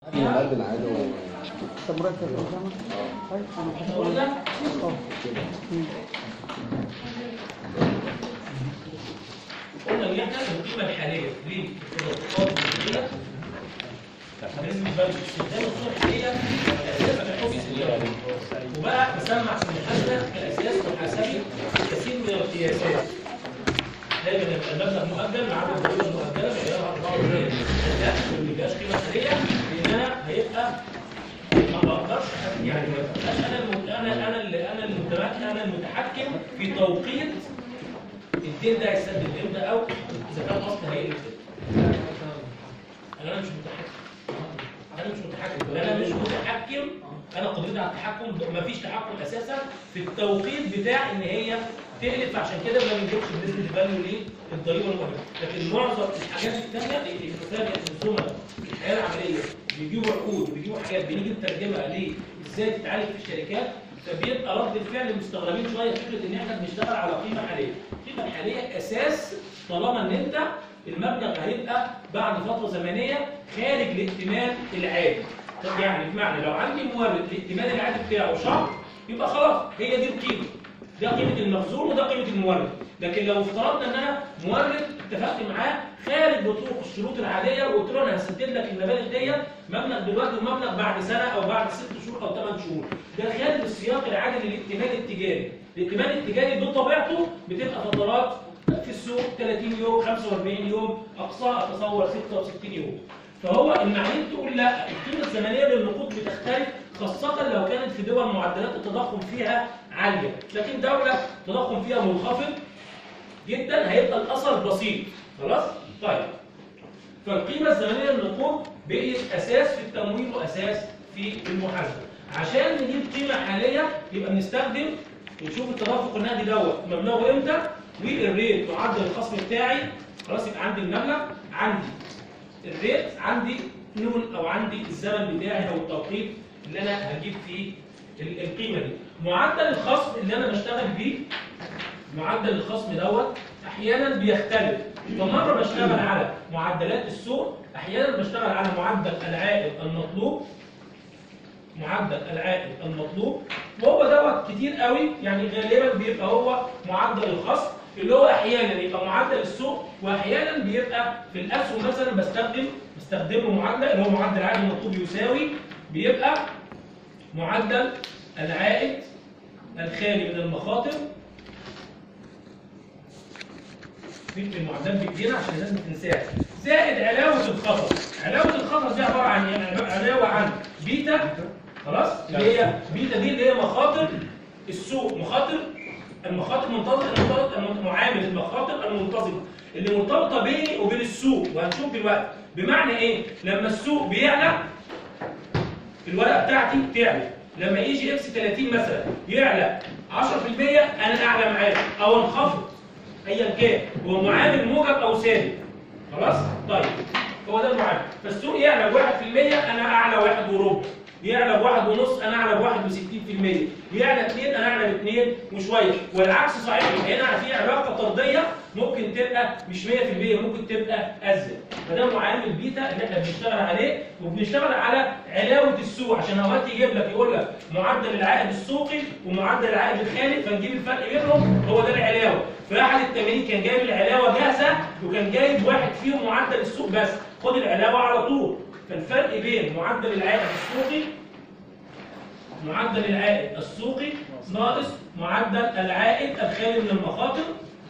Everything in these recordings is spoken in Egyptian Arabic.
قلب العادة و... انت مركز قدامك طيب انا هو ده اه مم. قلنا ان احنا القيمه الحاليه للتدفقات النقديه بالنسبه لاستخدام الصرف هي اساس الحكم وبقى بسمع في المحاسبه كاساس محاسبي كثير من القياسات دايما يبقى المبلغ مؤجل مع عدد الفلوس المؤجله بغيرها 4 لا ما بيبقاش قيمه حاليه لان انا هيبقى ما بقدرش يعني ما بقدرش انا الم- انا انا اللي انا المتمكن انا المتحكم في توقيت الدين ده هيسدد امتى او اذا كان اصل هيقلب امتى انا مش متحكم انا مش متحكم انا مش متحكم انا قدرتي على التحكم مفيش تحكم اساسا في التوقيت بتاع ان هي تقلب فعشان كده ما بنجيبش بالنسبه فاليو ليه الضريبه المؤجله لكن معظم الحاجات الثانيه اللي الثانيه الزملاء في الحياه العمليه بيجيبوا عقود وبيجيبوا حاجات بنيجي نترجمها ليه ازاي تتعالج في الشركات فبيبقى رد الفعل مستغربين شويه فكره ان احنا بنشتغل على قيمه حاليه القيمه الحاليه اساس طالما ان انت المبلغ هيبقى بعد فتره زمنيه خارج الائتمان العادي طب يعني بمعنى لو عندي مورد الائتمان العادي بتاعه شهر يبقى خلاص هي دي القيمه ده قيمه المخزون وده قيمه المورد لكن لو افترضنا ان انا مورد اتفقت معاه خارج بطرق الشروط العاديه وقلت له انا هسدد لك المبالغ ديت مبلغ دلوقتي ومبلغ بعد سنه او بعد ست شهور او ثمان شهور ده خارج السياق العادي للائتمان التجاري الائتمان التجاري بطبيعته بتبقى فترات في السوق 30 يوم 45 يوم اقصاها اتصور 66 يوم فهو المعايير تقول لا القيمه الزمنيه للنقود بتختلف خاصه لو كانت في دول معدلات التضخم فيها عاليه لكن دوله التضخم فيها منخفض جدا هيبقى الاثر بسيط خلاص طيب فالقيمه الزمنيه للنقود بقت اساس في التمويل واساس في المحاسبه عشان نجيب قيمه حاليه يبقى بنستخدم نشوف التدفق النقدي دوت مبلغه امتى والريت معدل الخصم بتاعي خلاص يبقى عندي المبلغ عندي الريت عندي نون او عندي الزمن بتاعي او التوقيت اللي انا هجيب فيه ال- القيمه دي معدل الخصم اللي انا بشتغل بيه معدل الخصم دوت احيانا بيختلف فمره بشتغل على معدلات السوق احيانا بشتغل على معدل العائد المطلوب معدل العائد المطلوب وهو دوت كتير قوي يعني غالبا بيبقى هو معدل الخصم اللي هو احيانا يبقى معدل السوق واحيانا بيبقى في الاسهم مثلا بستخدم بستخدمه معدل اللي هو معدل العائد المطلوب يساوي بيبقى معدل العائد الخالي من المخاطر نكتب المعدلات بايدينا عشان الناس ما تنساش زائد علاوه الخطر علاوه الخطر دي عباره عن ايه علاوه عن بيتا خلاص اللي هي بيتا دي اللي هي مخاطر السوق مخاطر المخاطر المنتظمه المنتظم- معامل المخاطر المنتظمه اللي مرتبطه بيني وبين السوق وهنشوف دلوقتي بمعنى ايه لما السوق بيعلى الورقه بتاعتي تعلى لما يجي اكس 30 مثلا يعلى 10% انا اعلى معاه او انخفض ايا كان هو معامل موجب او سالب خلاص طيب هو ده المعامل فالسوق يعلى ب 1% انا اعلى واحد وربع يعلى بواحد ونص انا اعلى بواحد وستين في المية يعلى اثنين انا اعلى باثنين وشوية والعكس صحيح هنا في علاقة طردية ممكن تبقى مش 100% ممكن تبقى ازيد فده معامل بيتا اللي احنا بنشتغل عليه وبنشتغل على علاوة السوق عشان اوقات يجيب لك يقول لك معدل العائد السوقي ومعدل العائد الخالي فنجيب الفرق بينهم هو ده العلاوة في احد التمارين كان جايب العلاوة جاهزة وكان جايب واحد فيهم معدل السوق بس خد العلاوة على طول فالفرق بين معدل العائد السوقي معدل العائد السوقي ناقص معدل العائد الخالي من المخاطر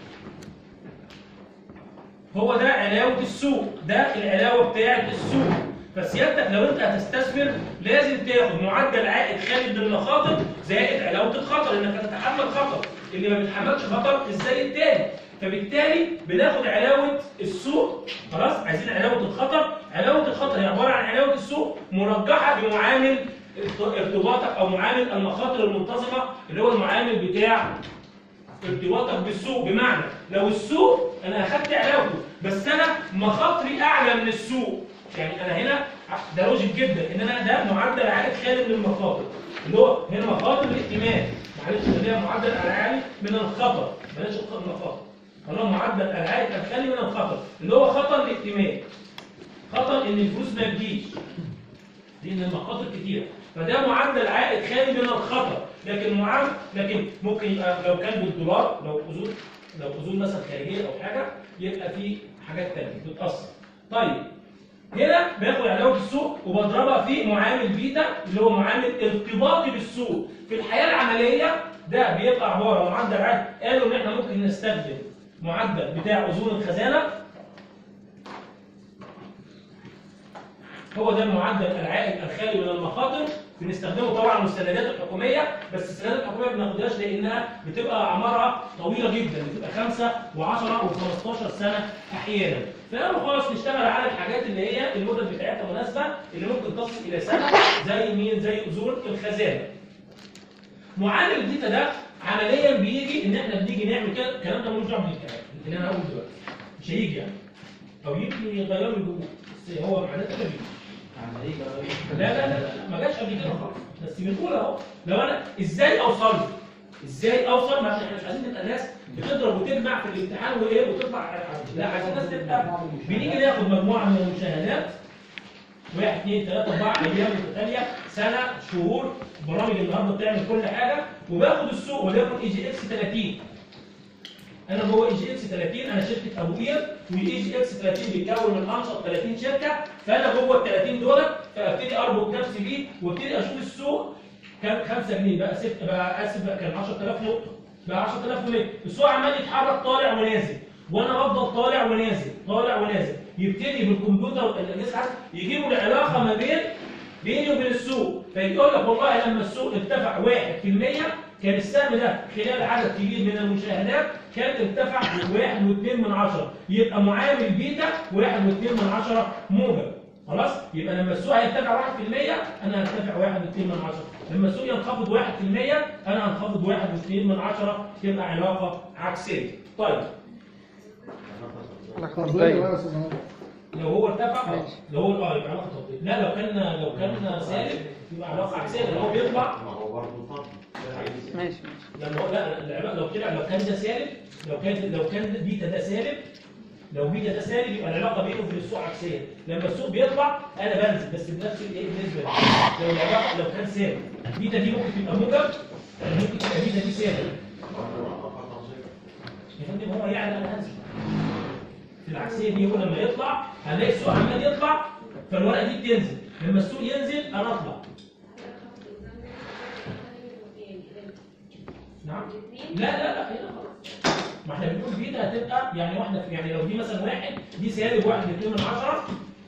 هو ده علاوة السوق ده العلاوة بتاعة السوق فسيادتك لو انت هتستثمر لازم تاخد معدل عائد خالي من المخاطر زائد علاوة الخطر انك هتتحمل خطر اللي ما بيتحملش خطر ازاي التاني فبالتالي بناخد علاوة السوق خلاص عايزين علاوة الخطر علاوة الخطر هي عبارة عن علاوة السوق مرجحة بمعامل ارتباطك او معامل المخاطر المنتظمة اللي هو المعامل بتاع ارتباطك بالسوق بمعنى لو السوق انا اخدت علاوته بس انا مخاطري اعلى من السوق يعني انا هنا ده لوجيك جدا ان انا ده معدل عائد خالي من المخاطر اللي هو هنا مخاطر الائتمان معلش خليها معدل العائد من الخطر بلاش المخاطر اللي هو معدل العائد الخالي من الخطر اللي هو خطر الائتمان خطر ان الفلوس ما تجيش لان المخاطر كتيره فده معدل عائد خالي من الخطر لكن معامل لكن ممكن يبقى لو كان بالدولار لو اذون لو اذون مثلا خارجيه او حاجه يبقى في حاجات ثانيه بتتاثر طيب هنا باخد علاوه السوق وبضربها في معامل بيتا اللي هو معامل ارتباطي بالسوق في الحياه العمليه ده بيبقى عباره عن معدل عائد قالوا ان احنا ممكن نستخدم معدل بتاع اذون الخزانه هو ده المعدل العائد الخالي من المخاطر بنستخدمه طبعا المستندات الحكوميه بس السندات الحكوميه ما بناخدهاش لانها بتبقى اعمارها طويله جدا بتبقى 5 و10 و15 سنه احيانا فقالوا خلاص نشتغل على الحاجات اللي هي المدد بتاعتها مناسبه اللي ممكن تصل الى سنه زي مين زي اذون الخزانه معامل البيتا ده عمليا بيجي ان احنا بنيجي نعمل كده الكلام ده ملوش دعوه بالكلام اللي انا هقوله دلوقتي مش هيجي يعني او يمكن يغيروا يجيبوه بس هو معناته كده بيجي لا لا لا لا ما جاش قبل كده خالص بس بنقول اهو لو انا ازاي اوصل له؟ ازاي اوصل ما احنا مش عايزين نبقى ناس بتضرب وتجمع في الامتحان وايه وتطلع لا عايزين ناس تبقى بنيجي ناخد مجموعه من المشاهدات واحد اثنين ثلاثة أربعة أيام متتالية سنة شهور برامج النهارده بتعمل كل حاجة وباخد السوق وليكن اي جي اكس 30 انا جوه اي جي اكس 30 انا شركه ابو قير والاي جي اكس 30 بيتكون من انشط 30 شركه فانا جوه ال 30 دول فابتدي اربط نفسي بيه وابتدي اشوف السوق كان 5 جنيه بقى 6 بقى اسف بقى كان 10000 نقطه بقى 10000 ونقطه السوق عمال يتحرك طالع ونازل وانا بفضل طالع ونازل طالع ونازل يبتدي بالكمبيوتر الاجهزه يجيبوا العلاقه ما بين بيني وبين السوق فيقول لك والله لما السوق ارتفع 1% كان السهم ده خلال عدد كبير من المشاهدات كان ارتفع 1.2 من عشرة يبقى معامل بيتا 1.2 من عشرة موجب خلاص يبقى لما السوق هيرتفع 1% انا هرتفع 1.2 من عشرة لما السوق ينخفض 1% انا هنخفض 1.2 من عشرة تبقى علاقه عكسيه طيب علاقة طردية بقى يا أستاذ عمر. لو هو ارتفع اه ماشي. لو هو اه يبقى علاقه طرديه لا لو كان لو كان سالب يبقى علاقه عكسيه لان هو بيطلع ما هو برضه طب ماشي ماشي لما هو لا العلاقه لو طلع لو كان ده سالب لو كان لو كان بيتا ده سالب لو بيتا ده سالب يبقى العلاقه بينه وبين السوق عكسيه لما السوق بيطلع انا بنزل بس بنفس الايه النسبه دي. لو العلاقه لو كان سالب بيتا دي ممكن تبقى موجب ممكن تبقى بيتا دي سالب برضه علاقة طردية. يا فندم هو يعني انا هنزل في العكسيه دي هو لما يطلع هنلاقي السوق عمال يطلع فالورقه دي بتنزل لما السوق ينزل انا اطلع نعم لا لا لا هنا خلاص ما احنا بنقول بيتا هتبقى يعني واحده في يعني لو دي مثلا واحد دي سالب واحد اتنين من عشره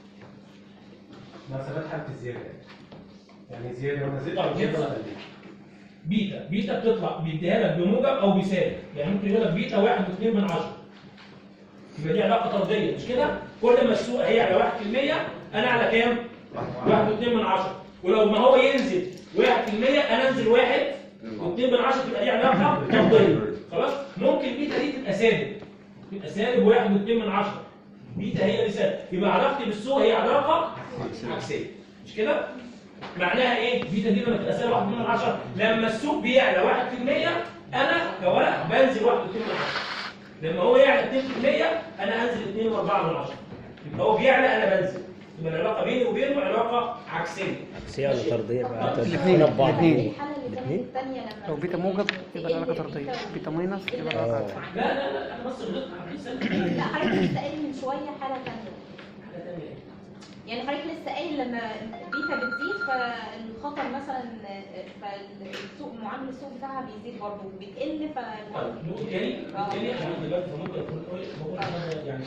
مثلا حالة الزيادة يعني زيادة وانا زدت طيب، أو زيادة يطلع. ولا قلت؟ بيتا بيتا بتطلع بيديها لك بموجب او بسالب يعني ممكن يقول لك بيتا واحد واثنين من عشره يبقى دي علاقه طرديه مش كده؟ كل ما السوق هيعلى 1% انا على كام؟ واحد واثنين من عشره ولو ما هو ينزل 1% انا انزل واحد واثنين من عشره تبقى دي علاقه طرديه خلاص؟ ممكن بيتا دي تبقى سالب تبقى سالب واحد واثنين من عشره بيتا هي اللي سالب يبقى علاقتي بالسوق هي علاقه عكسيه مش كده؟ معناها ايه؟ بيتا دي لما تبقى سالب 1 من 10 لما السوق بيعلى 1% انا كورق بنزل 1 من 10 لما هو يعلى 2% انا انزل 2 و4 من 10 يبقى هو بيعلى انا بنزل يبقى العلاقه بيني وبينه علاقه عكسيه عكسية ولا طردية بقى الاثنين تدخلنا ببعض الاثنين الحالة اللي كانت الاثنين الثانية لما لو بيتا موجب يبقى العلاقة طردية بيتا ماينس يبقى العلاقة عكسية لا لا لا احنا بس غلطنا عاملين سنه لا حضرتك لسه قايل من شوية حالة ثانية حاجه ثانيه يعني حضرتك لسه قايل لما بيتا بتزيد فالخطر مثلا فالسوق معامل السوق بتاعها بيزيد برضه بتقل ف طيب نقول تاني نقول تاني عشان دلوقتي ممكن اكون بقول انا يعني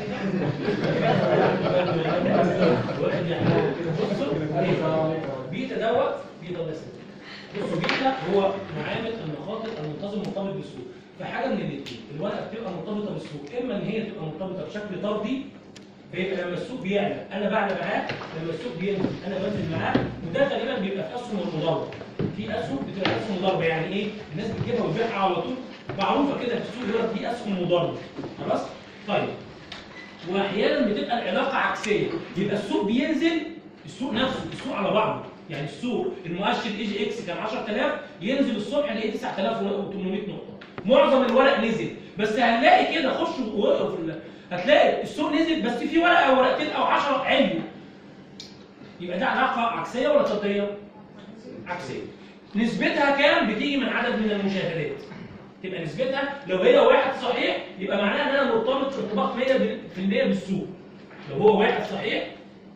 الواحد يعني بصوا بيتا دوت بيتا ده سنة. بصوا بيتا هو معامل المخاطر المنتظم مرتبط بالسوق فحاجه من الاثنين الورقه بتبقى مرتبطه بالسوق اما ان هي تبقى مرتبطه بشكل طردي فيبقى لما السوق بيعلى انا بعلى معاه لما السوق بينزل انا بنزل معاه وده غالبا بيبقى في اسهم المضاربه في اسهم بتبقى اسهم مضاربه يعني ايه الناس بتجيبها وتبيعها على طول معروفه كده في السوق يقول لك دي اسهم مضاربه خلاص طيب واحيانا بتبقى العلاقه عكسيه يبقى السوق بينزل السوق نفسه السوق على بعضه يعني السوق المؤشر اي جي اكس كان 10000 ينزل الصبح نلاقيه 9800 نقطه معظم الورق نزل بس هنلاقي كده خش وقروا في ال- هتلاقي السوق نزل بس في ورقه او ورقتين او 10 عليوا يبقى دي علاقه عكسيه ولا طرديه؟ عكسيه نسبتها كام بتيجي من عدد من المشاهدات تبقى نسبتها لو هي واحد صحيح يبقى معناها ان انا مرتبط ارتباط 100% بالسوق لو هو واحد صحيح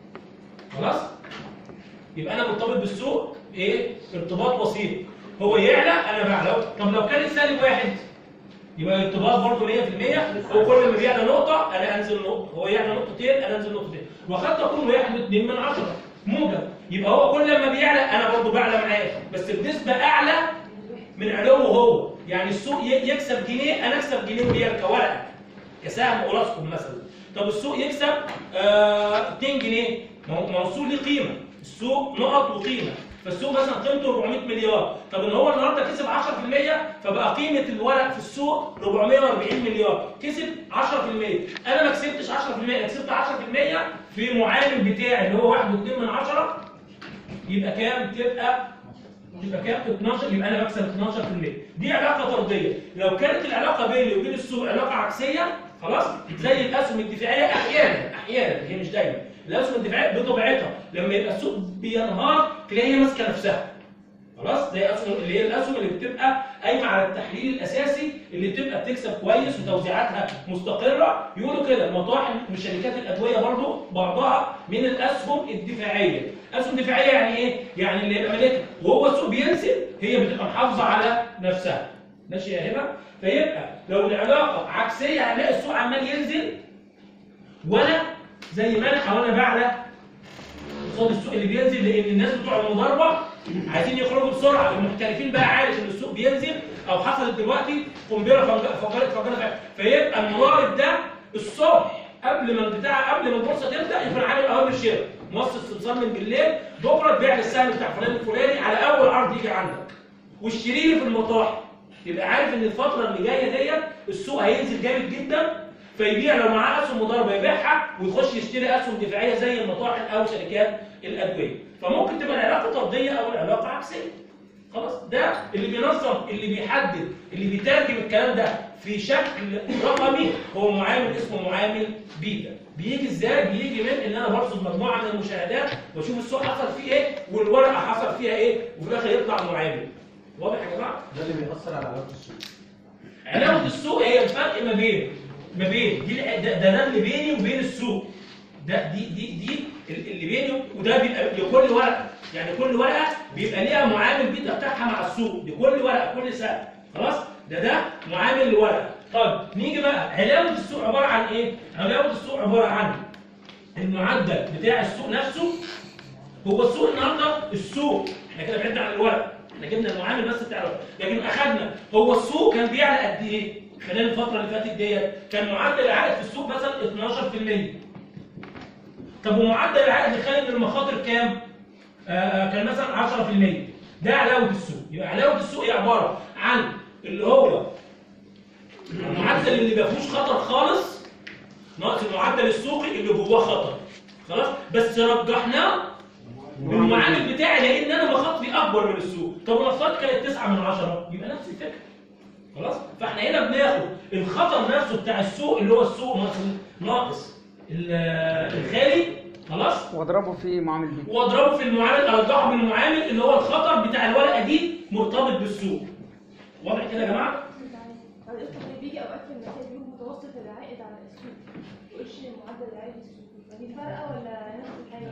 خلاص يبقى انا مرتبط بالسوق ايه ارتباط وسيط هو يعلى انا بعلى طب لو كان سالب واحد يبقى الارتباط برضه 100% هو كل ما بيعلى نقطه انا انزل نقطه هو يعلى نقطتين انا انزل نقطتين وقد تكون واحد واثنين من عشره موجب يبقى هو كل ما بيعلى انا برضه بعلى معاه بس بنسبه اعلى من علوه هو يعني السوق ي- يكسب جنيه انا اكسب جنيه وهي كورقه كسهم اوراسكوم مثلا طب السوق يكسب آه 2 جنيه ما هو ما هو السوق ليه قيمه السوق نقط وقيمه فالسوق مثلا قيمته 400 مليار طب ان هو النهارده كسب 10% فبقى قيمه الورق في السوق 440 مليار كسب 10% انا ما كسبتش 10% انا كسبت 10% في معامل بتاعي اللي هو 1.2 من 10 يبقى كام تبقى يبقى كام 12 يبقى انا بكسب 12% دي علاقه طرديه لو كانت العلاقه بيني وبين السوق علاقه عكسيه خلاص زي الاسهم الدفاعيه احيانا احيانا هي مش دايما الاسهم الدفاعيه بطبيعتها لما يبقى السوق بينهار تلاقيها هي ماسكه نفسها خلاص زي اسهم اللي هي الاسهم اللي بتبقى قايمه على التحليل الاساسي اللي بتبقى بتكسب كويس وتوزيعاتها مستقره يقولوا كده المطاحن وشركات الادويه برضو بعضها من الاسهم الدفاعيه اسهم دفاعيه يعني ايه يعني اللي يبقى مالكها وهو السوق بينزل هي بتبقى محافظه على نفسها ماشي يا هبه فيبقى لو العلاقه عكسيه هنلاقي السوق عمال ينزل وانا زي ما انا او انا بعلى قصاد السوق اللي بينزل لان الناس بتوع المضاربه عايزين يخرجوا بسرعه المحترفين بقى عارف ان السوق بينزل او حصلت دلوقتي قنبله فجرت فجرت فجرت فيبقى المضارب ده الصبح قبل ما البتاع قبل ما البورصه تبدا يكون عامل اوامر شراء موصل استبصار من بالليل بكره تبيع لي السهم بتاع فلان الفلاني على اول عرض يجي عندك واشتري لي في المطاحن يبقى عارف ان الفتره اللي جايه ديت السوق هينزل جامد جدا فيبيع لو معاه اسهم مضاربه يبيعها ويخش يشتري اسهم دفاعيه زي المطاحن او شركات الادويه فممكن تبقى العلاقه طرديه او العلاقه عكسيه خلاص ده اللي بينظم اللي بيحدد اللي بيترجم الكلام ده في شكل رقمي هو معامل اسمه معامل بيتا بيجي ازاي بيجي من ان انا برصد مجموعه من المشاهدات واشوف السوق حصل فيه ايه والورقه حصل فيها ايه وفي الاخر يطلع معامل واضح يا جماعه ده اللي بيأثر على علاقة السوق علاقه السوق هي الفرق ما بين ما بين دي ده, ده, ده اللي بيني وبين السوق ده دي دي دي اللي بيني وده بيبقى لكل ورقه يعني كل ورقه بيبقى ليها معامل بيتا بتاعها مع السوق دي كل ورقه كل سهم خلاص ده ده معامل الورقه طب نيجي بقى علاوه السوق عباره عن ايه علاوه السوق عباره عن المعدل بتاع السوق نفسه هو السوق النهارده السوق احنا كده بعدنا عن الورق احنا جبنا المعامل بس بتاع الورق لكن اخذنا هو السوق كان بيعلى قد ايه خلال الفتره اللي فاتت ديت كان معدل العائد في السوق مثلا 12% طب ومعدل العائد الخارج من المخاطر كام آه آه، كان مثلا 10% ده علاوه السوق يبقى علاوه السوق هي عباره عن اللي هو المعدل اللي ما فيهوش خطر خالص ناقص المعدل السوقي اللي جواه خطر خلاص بس رجحناه بالمعامل بتاعي لان انا مخاطري اكبر من السوق طب ونفترض كانت 9 من 10 يبقى نفس الفكره خلاص فاحنا هنا بناخد الخطر نفسه بتاع السوق اللي هو السوق ناقص ناقص ال- الخالي خلاص واضربه في معامل بيتا واضربه في المعامل ارجحه بالمعامل اللي هو الخطر بتاع الورقه دي مرتبط بالسوق واضح كده يا جماعه حضرتك بيجي اوقات في النتائج بيقول متوسط العائد على السوق ما يقولش معدل العائد السوقي فدي فارقه ولا نفس الحاجه؟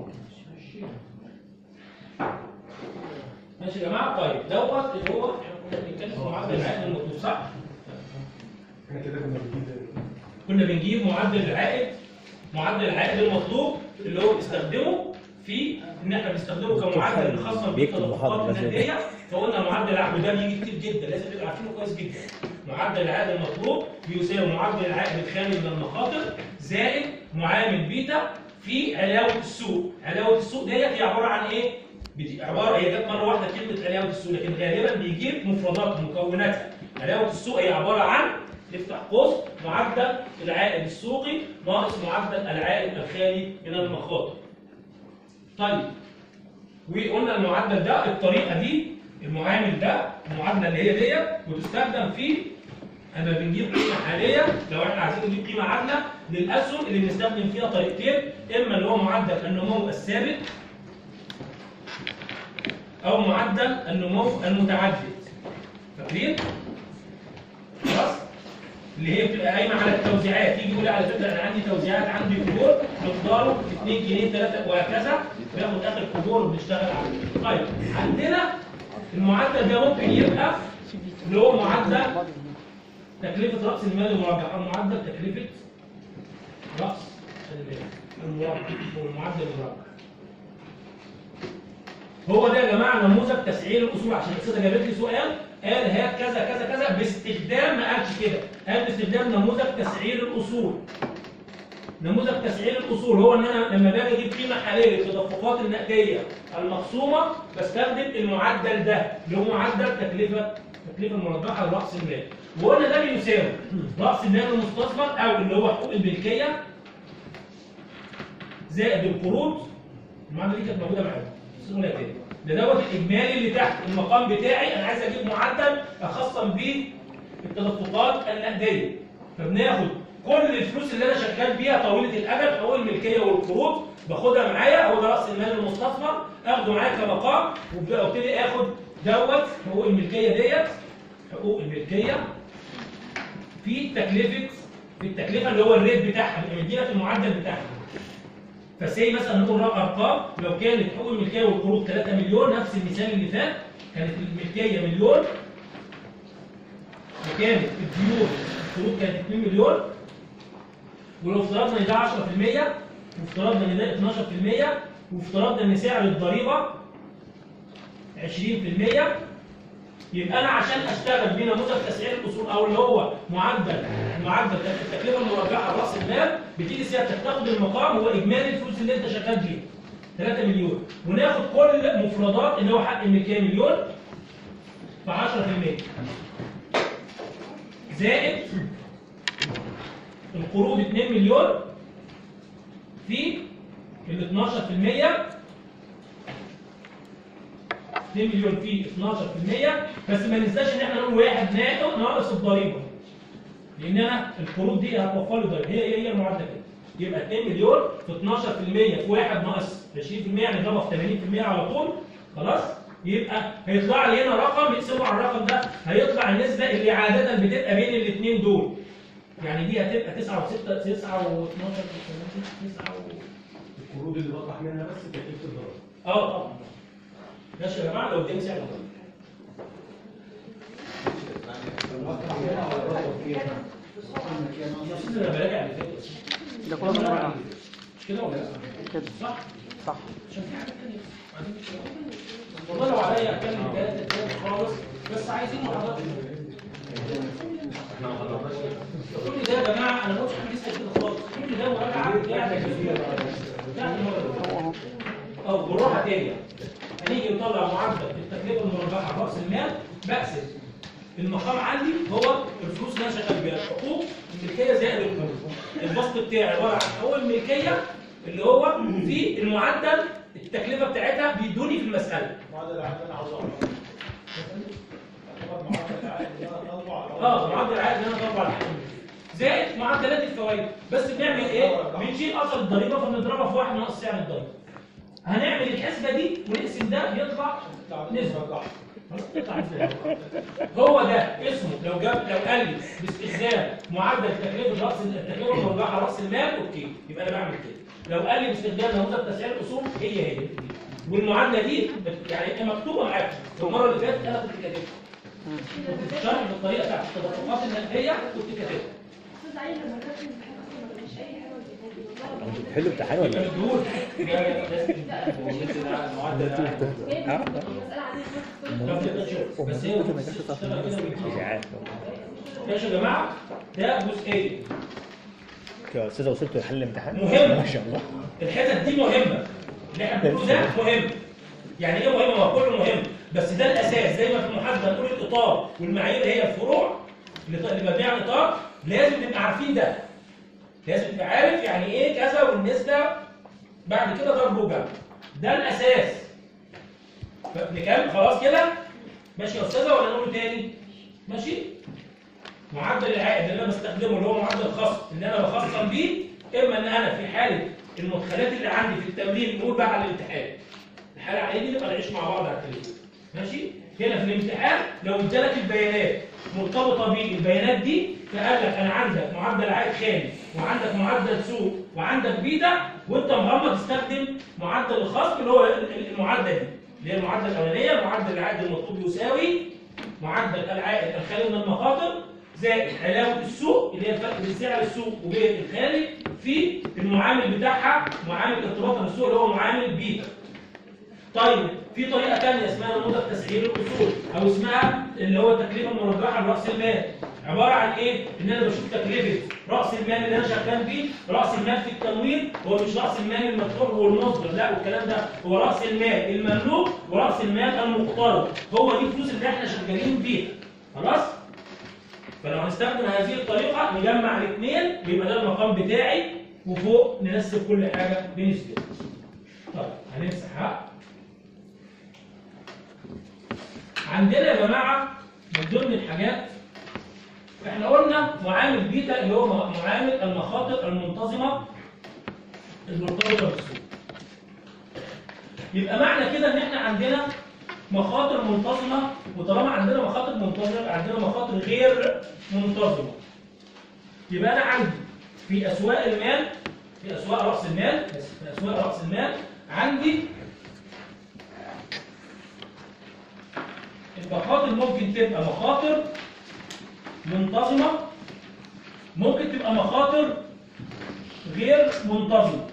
ماشي يا جماعه طيب دوت اللي هو احنا كنا بنتكلم في معدل العائد المطلوب صح؟ احنا كده كنا بنجيب كنا بنجيب معدل العائد معدل العائد المطلوب اللي هو بنستخدمه في ان احنا بنستخدمه كمعدل خاصا بيكتب بالتدفقات محاضرة لازم. النقديه فقلنا معدل العائد وده بيجي كتير جدا لازم تبقى عارفينه كويس جدا معدل العائد المطلوب بيساوي معدل العائد الخالي من المخاطر زائد معامل بيتا في علاوه السوق علاوه السوق ديت هي عباره عن ايه بت- عباره هي جت مره واحده كلمه علاوه السوق لكن غالبا بيجيب مفردات مكوناتها علاوه السوق هي عباره عن نفتح قوس معدل العائد السوقي ناقص معدل العائد الخالي من المخاطر طيب وقلنا المعدل ده الطريقه دي المعامل ده المعادله اللي هي ديت بتستخدم في اما بنجيب قيمه حاليه لو احنا عايزين نجيب قيمه عادله للاسهم اللي بنستخدم فيها طريقتين اما اللي هو معدل النمو الثابت او معدل النمو المتعدد فاكرين خلاص اللي هي بتبقى قايمه على التوزيعات يجي يقول لي على فكره انا عندي توزيعات عندي كبور مقداره 2 جنيه 3 وهكذا بياخد اخر كبور وبنشتغل عليه طيب عندنا المعدل ده ممكن يبقى اللي هو معدل تكلفه راس المال المربح او معدل تكلفه راس المال المربح هو المعدل المربح هو ده يا جماعه نموذج تسعير الاصول عشان الاستاذه جابت لي سؤال قال هات كذا كذا كذا باستخدام ما قالش كده قال باستخدام نموذج تسعير الاصول نموذج تسعير الاصول هو ان انا لما باجي اجيب قيمه حاليه للتدفقات النقديه المخصومه بستخدم المعدل ده اللي هو معدل تكلفه التكلفه المربحه لراس المال وقلنا ده بيساوي راس المال المستثمر او اللي هو حقوق الملكيه زائد القروض المعادله دي كانت موجوده معانا اسمها تاني ده دوت الاجمالي اللي تحت المقام بتاعي انا عايز اجيب معدل اخصم بيه التدفقات النقديه فبناخد كل الفلوس اللي انا شغال بيها طويله الاجل حقوق الملكيه والقروض باخدها معايا هو ده راس المال المستثمر اخده معايا كمقام وابتدي اخد دوت حقوق الملكيه ديت حقوق الملكيه في تكلفه في التكلفه اللي هو الريت بتاعها اللي مدينا في المعدل بتاعها فسي مثلا نقول رقم ارقام لو كانت حقوق الملكيه والقروض 3 مليون نفس المثال اللي فات كانت الملكيه مليون وكانت الديون القروض كانت 2 مليون ولو افترضنا ان ده 10% وافترضنا ان ده 12% وافترضنا ان سعر الضريبه 20% يبقى انا عشان اشتغل بنموذج تسعير الاصول او اللي هو معدل معدل التكلفه المرجحه راس المال بتيجي سيادتك تاخد المقام هو اجمالي الفلوس اللي انت شغال بيها 3 مليون وناخد كل مفردات اللي هو حق الملكيه مليون ف 10% زائد القروض 2 مليون في ال 12% 2 مليون في 12% بس ما ننساش ان احنا نقول واحد ناتو ناقص الضريبه لان انا القروض دي هتوفر لي ضريبه هي هي المعادله كده يبقى 2 مليون في 12% في واحد ناقص 20% يعني نضربها في 80% على طول خلاص يبقى هيطلع لي هنا رقم يقسمه على الرقم ده هيطلع النسبه اللي عاده بتبقى بين الاثنين دول يعني دي هتبقى 9 و6 9 و12 9 و القروض اللي بطلع منها بس تكلفه الضرائب اه طبعا ماشي يا جماعه لو اديني سعر الضريبه يا استاذ انا براجع اللي فات بس. ده كله مراجعة مش كده ولا لا؟ كده صح؟ صح عشان في حاجات تانية بعدين مش كده. والله لو عليا اتكلم بجد بجد خالص بس عايزين محاضرات كل ده يا جماعه انا ما قلتش حاجه لسه كده خالص كل ده مراجعه يعني بتاعت المره هو اهو او بالراحه تانية هنيجي نطلع معدل التكلفه المربحه راس المال بقسم المقام عندي هو الفلوس اللي انا شغال بيها الحقوق الملكيه زائد القروض البسط بتاعي عباره عن حقوق الملكيه اللي هو في المعدل التكلفه بتاعتها بيدوني في المساله معدل العائد اللي انا عاوز اعرفه يعتبر معدل العائد اللي انا طالبه على اه معدل العائد اللي انا طالبه على الحقوق زائد معدلات الفوائد بس بنعمل ايه؟ بنشيل اصل الضريبه فبنضربها في واحد ناقص سعر الضريبه هنعمل الحسبه دي ونقسم ده يطلع نسبه يطلع ازاي؟ هو ده اسمه لو جاب لو قال لي باستخدام معدل تكلفه راس التكلفه المربحه راس المال اوكي يبقى انا بعمل كده لو قال لي باستخدام نموذج تسعير الاصول هي هي والمعادله دي بت- يعني هي مكتوبه معاك المره اللي فاتت انا كنت كاتبها كنت بتشرح بالطريقه بتاعت التدفقات النقديه كنت كاتبها استاذ علي لما كانت الامتحان اصلا مش اي حاجه ولا حاجه حلو امتحان ولا ايه؟ الدهون المساله عاديه خالص بس هي بتشتغل كده مش ويجي. عارف ماشي يا جماعه ده جزئيه يا استاذه وصلتوا لحل الامتحان؟ مهم. ما شاء الله الحتت دي مهمه اللي احنا بنقوله ده مهم يعني ايه مهم هو كله مهم بس ده الاساس زي ما في المحاسبه نقول الاطار والمعايير هي الفروع اللي ط- اللي مبنيه على الاطار لازم نبقى عارفين ده لازم تبقى عارف يعني ايه كذا والنسبه بعد كده ضرب وجمع ده الاساس نكمل خلاص كده ماشي يا استاذه ولا نقوله تاني ماشي معدل العائد اللي انا بستخدمه اللي هو معدل الخصم اللي انا بخصم بيه اما ان انا في حاله المدخلات اللي عندي في التمرين نقول بقى على الامتحان الحاله على دي نبقى نعيش مع بعض على التليفون ماشي هنا في الامتحان لو ادالك البيانات مرتبطه بالبيانات دي فقال لك انا عندك معدل عائد خالي وعندك معدل سوق وعندك بيتا وانت مغمض تستخدم معدل الخصم اللي هو المعادله دي اللي هي المعادله الاولانيه معدل العائد المطلوب يساوي معدل العائد الخالي من المخاطر زائد علاوه السوق اللي هي الفرق بين سعر السوق وبين الخالي في المعامل بتاعها معامل ارتباطها بالسوق اللي هو معامل بيتا طيب في طريقه ثانيه اسمها نموذج تسعير الاصول او اسمها اللي هو التكلفه المرجحه لراس المال عباره عن ايه ان انا بشوف تكلفه راس المال اللي انا شغال بيه راس المال في التمويل هو مش راس المال المدفوع والمصدر لا والكلام ده هو راس المال المملوك وراس المال المقترض هو دي الفلوس اللي احنا شغالين بيها خلاص فلو هنستخدم هذه الطريقه نجمع الاثنين بيبقى ده المقام بتاعي وفوق ننسب كل حاجه بنسبه طيب هنمسحها عندنا يا جماعه من ضمن الحاجات احنا قلنا معامل بيتا اللي هو معامل المخاطر المنتظمه المرتبطه بالسوق يبقى معنى كده ان احنا عندنا مخاطر منتظمه وطالما عندنا مخاطر منتظمه يبقى عندنا مخاطر غير منتظمه يبقى انا عندي في اسواق المال في اسواق راس المال في اسواق راس المال عندي المخاطر ممكن تبقى مخاطر منتظمة ممكن تبقى مخاطر غير منتظمة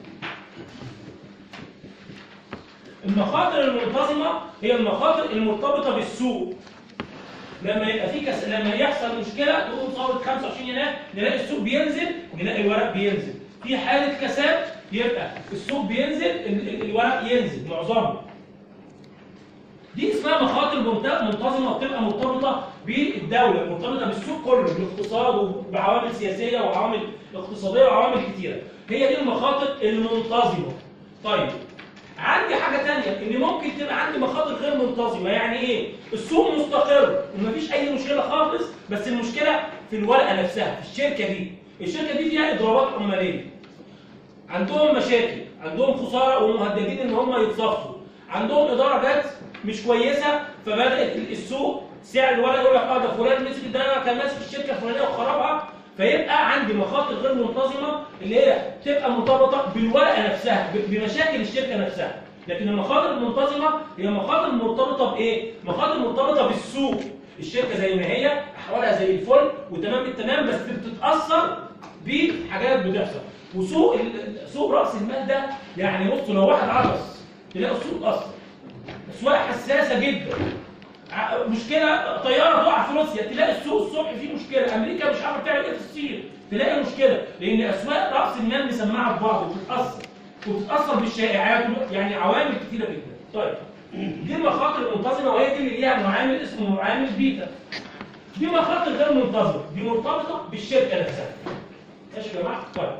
المخاطر المنتظمة هي المخاطر المرتبطة بالسوق لما يبقى في كس... لما يحصل مشكلة تقوم ثورة 25 يناير نلاقي السوق بينزل نلاقي الورق بينزل في حالة كساد يبقى السوق بينزل ال- ال- الورق ينزل معظمه دي اسمها مخاطر منت- منتظمه وبتبقى مرتبطه بالدوله مرتبطه بالسوق كله بالاقتصاد وبعوامل سياسيه وعوامل اقتصاديه وعوامل كتيره هي دي المخاطر المنتظمه طيب عندي حاجه تانية ان ممكن تبقى عندي مخاطر غير منتظمه يعني ايه السوق مستقر ومفيش اي مشكله خالص بس المشكله في الورقه نفسها في الشركه دي الشركه دي فيها اضرابات عماليه عندهم مشاكل عندهم خساره ومهددين ان هم يتصفوا عندهم اداره جت مش كويسه فبدات السوق سعر الورق يقول لك اه ده فلان مسك ده كان ماسك الشركه الفلانيه وخربها فيبقى عندي مخاطر غير منتظمه اللي هي تبقى مرتبطه بالورقه نفسها ب- بمشاكل الشركه نفسها لكن المخاطر المنتظمه هي مخاطر مرتبطه بايه؟ مخاطر مرتبطه بالسوق الشركه زي ما هي احوالها زي الفل وتمام التمام بس بتتاثر بحاجات بتحصل وسوق ال- سوق راس المال ده يعني بص لو واحد عطس تلاقي السوق اتاثر اسواق حساسه جدا ع- مشكله طياره تقع في روسيا تلاقي السوق الصبح فيه مشكله امريكا مش عارفه تعمل ايه في الصين تلاقي مشكله لان اسواق راس المال مسمعه في بعض وبتتاثر وبتتاثر بالشائعات و- يعني عوامل كتيره جدا طيب دي المخاطر المنتظمه وهي دي اللي ليها معامل اسمه معامل بيتا دي مخاطر غير منتظمه دي مرتبطه بالشركه نفسها ماشي يا جماعه طيب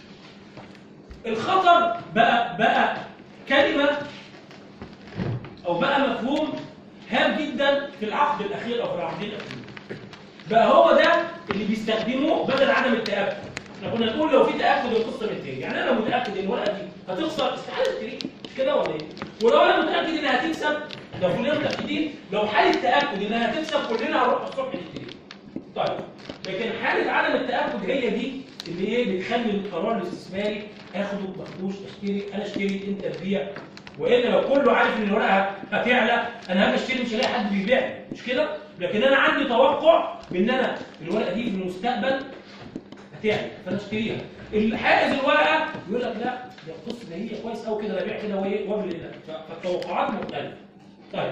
الخطر بقى بقى كلمه او بقى مفهوم هام جدا في العقد الاخير او في العقدين الاخيرين بقى هو ده اللي بيستخدموه بدل عدم التاكد احنا كنا نقول لو في تاكد القصه بتنتهي يعني انا متاكد ان الورقه دي هتخسر استحاله تشتري مش كده ولا ايه ولو انا متاكد انها هتكسب لو كلنا متاكدين لو حاله تاكد انها هتكسب كلنا هنروح الصبح نشتري طيب لكن حاله عدم التاكد هي دي اللي ايه بتخلي القرار الاستثماري اخده ما اخدوش اشتري انا اشتري انت تبيع والا لو كله عارف ان الورقه هتعلى انا هاجي اشتري مش هلاقي حد بيبيع لي، مش كده لكن انا عندي توقع بان انا الورقه دي في المستقبل هتعلى فانا اشتريها الحائز الورقه يقول لك لا ده القسط ده هي كويس قوي كده انا ابيع كده وايه وابل هنا فالتوقعات مختلفه طيب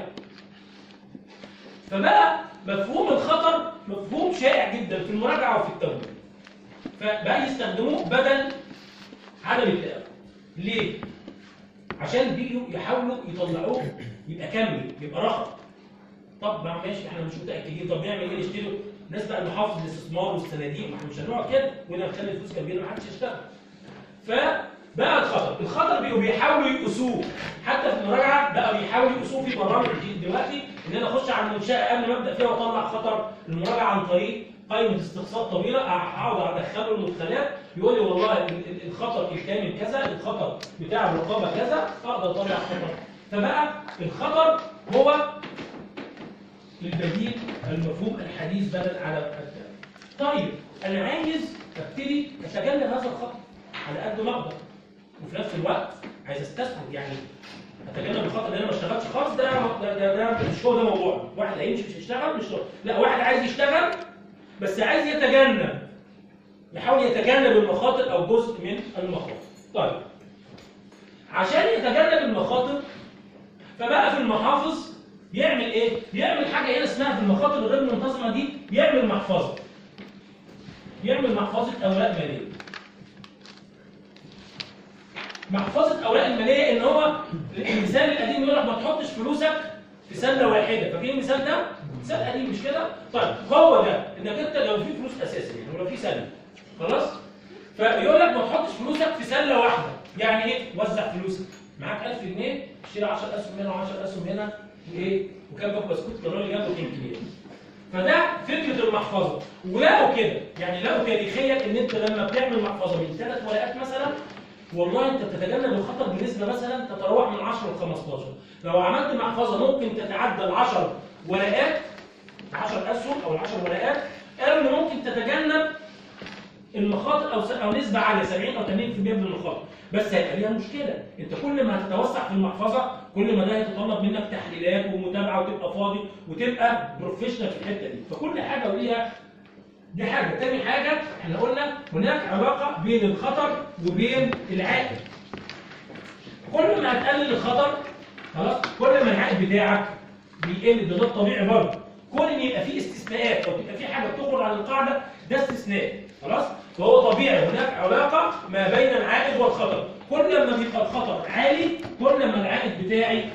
فبقى مفهوم الخطر مفهوم شائع جدا في المراجعه وفي التمويل فبقى يستخدموه بدل عدم التأكد ليه؟ عشان بيجوا يحاولوا يطلعوه يبقى كمل يبقى رقم طب ما ماشي احنا مش متاكدين طب نعمل ايه نشتري الناس بقى المحافظ الاستثمار والصناديق ما احنا مش هنقعد كده وهنا نخلي الفلوس كبيره ما حدش يشتغل فبقى الخطر الخطر بيبقوا بيحاولوا يقيسوه حتى في المراجعه بقوا بيحاولوا يقيسوه في برامج جديد دلوقتي ان انا اخش على المنشاه قبل ما ابدا فيها واطلع خطر المراجعه عن طريق قائمه استقصاء طويله اقعد ادخله المدخلات يقول لي والله ال- ال- الخطر الكامل كذا الخطر بتاع الرقابه كذا اقدر اطلع خطر فبقى الخطر هو البديل المفهوم الحديث بدل على الكلام. طيب انا عايز ابتدي اتجنب هذا الخطر على قد ما اقدر وفي نفس الوقت عايز استثمر يعني اتجنب الخطر ان انا ما اشتغلش خالص ده ده, ده, ده مش هو ده موضوع واحد هيمشي مش هيشتغل مش هو. لا واحد عايز يشتغل بس عايز يتجنب يحاول يتجنب المخاطر او جزء من المخاطر طيب عشان يتجنب المخاطر فبقى في المحافظ يعمل ايه؟ يعمل حاجه هنا اسمها في المخاطر الغير منتظمه دي يعمل محفظه. يعمل محفظه اوراق ماليه. محفظه اوراق الماليه ان هو المثال القديم يقول لك ما تحطش فلوسك في سله واحده، فاكرين المثال ده؟ مثال قديم مش كده؟ طيب هو ده انك انت لو في فلوس اساسا يعني ولو في سله خلاص؟ فيقول لك ما تحطش فلوسك في سله واحده، يعني ايه؟ وزع فلوسك. معاك 1000 جنيه اشتري 10 اسهم هنا و10 اسهم هنا وايه؟ وكان باكل بسكوت كان اللي جنبه 2 جنيه. فده فكره المحفظه ولقوا كده يعني لقوا كده تخيل ان انت لما بتعمل محفظه من ثلاث ورقات مثلا والله انت بتتجنب الخطر بنسبه مثلا تتراوح من 10 ل 15 لو عملت محفظه ممكن تتعدى ال 10 ورقات 10 اسهم او ال 10 ورقات قالوا ان ممكن تتجنب المخاطر او س- او نسبه عاليه 70 او 80% من المخاطر بس هيبقى ليها مشكله انت كل ما هتتوسع في المحفظه كل ما ده هيتطلب منك تحليلات ومتابعه وتبقى فاضي وتبقى بروفيشنال في الحته دي فكل حاجه وليها دي حاجه تاني حاجه احنا قلنا هناك علاقه بين الخطر وبين العائد كل ما هتقلل الخطر خلاص كل ما العائد بتاعك بيقل ده ده الطبيعي برضه كون ان يبقى في استثناءات او تبقى في حاجه بتخرج عن القاعده ده استثناء خلاص فهو طبيعي هناك علاقه ما بين العائد والخطر كل ما بيبقى الخطر عالي كل ما العائد بتاعي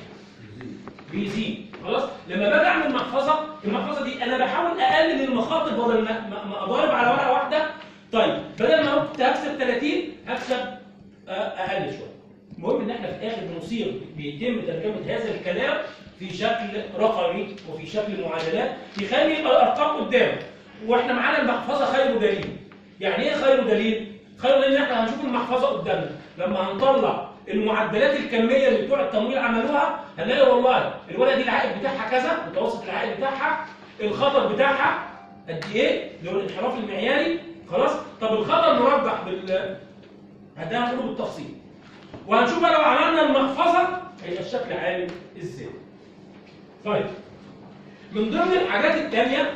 بيزيد خلاص لما باجي اعمل محفظه المحفظه دي انا بحاول اقلل المخاطر بدل ما ما- ما اضارب على ورقه واحده طيب بدل ما كنت هكسب 30 هكسب آه، اقل شويه المهم ان احنا في الاخر بنصير بيتم ترجمه هذا الكلام في شكل رقمي وفي شكل معادلات يخلي يبقى الارقام قدامك واحنا معانا المحفظه خير دليل يعني ايه خير دليل خير دليل ان احنا هنشوف المحفظه قدامنا لما هنطلع المعدلات الكميه اللي بتوع التمويل عملوها هنلاقي والله الورقه دي العائد بتاعها كذا متوسط العائد بتاعها الخطر بتاعها قد ايه اللي هو الانحراف المعياري خلاص طب الخطر مرجح بال ده هنقوله بالتفصيل وهنشوف بقى لو عملنا المحفظه هيبقى الشكل عامل ازاي طيب من ضمن الحاجات التانية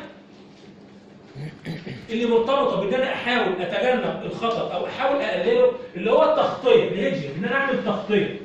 اللي مرتبطه بان انا احاول اتجنب الخطر او احاول اقلله اللي هو التغطيه الهيدجنج ان انا اعمل تغطيه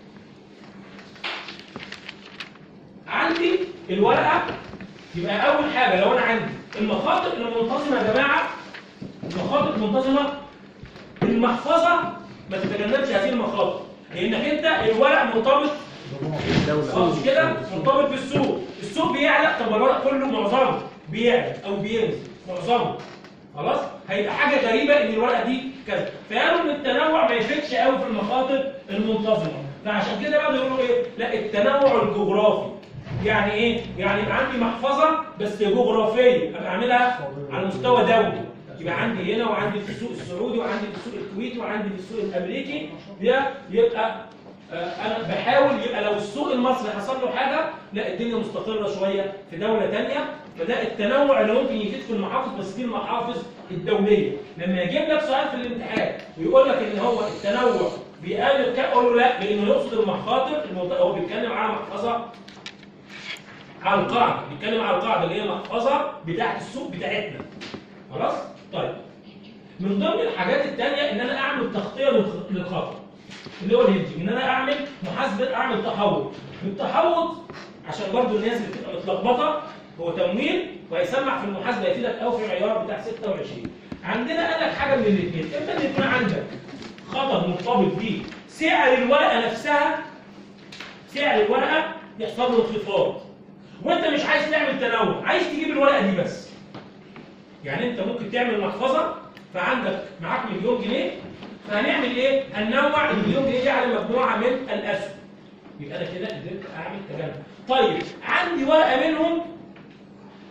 عندي الورقه يبقى اول حاجه لو انا عندي المخاطر المنتظمه يا جماعه المخاطر المنتظمه المحفظه ما تتجنبش هذه المخاطر لانك انت الورق مرتبط اه مش كده مرتبط بالسوق السوق بيعلى طب الورق كله معظمه بيعلى او بينزل معظمه خلاص هيبقى حاجه غريبه ان الورقه دي كذا فقالوا ان التنوع ما يفيدش قوي في المخاطر المنتظمه فعشان كده بقى بيقولوا ايه لا التنوع الجغرافي يعني ايه يعني يبقى عندي محفظه بس جغرافيه ابقى اعملها على مستوى دولي يبقى عندي هنا وعندي في السوق السعودي وعندي في السوق الكويتي وعندي في السوق الامريكي ده يبقى آه، انا بحاول يبقى لو السوق المصري حصل له حاجه لا الدنيا مستقره شويه في دوله ثانيه فده التنوع اللي ممكن يفيد في المحافظ بس دي المحافظ الدوليه لما يجيب لك سؤال في الامتحان ويقول لك ان هو التنوع بيقلل كام اقول له لا لانه يقصد المخاطر المت- هو بيتكلم على محفظه على القاعده بيتكلم على القاعده اللي هي المحفظه بتاعت السوق بتاعتنا خلاص طيب من ضمن الحاجات الثانيه ان انا اعمل تغطيه للخ- للخطر اللي هو الهيدجنج ان انا اعمل محاسبه اعمل تحوط التحوط عشان برضو الناس اللي بتبقى متلخبطه هو تمويل وهيسمع في المحاسبه يفيدك قوي في العيار بتاع 26 عندنا قال لك حاجه من الاثنين اما ان يكون عندك خطر مرتبط بسعر الورقه نفسها سعر الورقه يحصل له انخفاض وانت مش عايز تعمل تنوع عايز تجيب الورقه دي بس يعني انت ممكن تعمل محفظه فعندك معاك مليون جنيه فهنعمل ايه؟ هننوع المليون جنيه دي على مجموعه من الاسهم يبقى انا كده قدرت اعمل تجنب طيب عندي ورقه منهم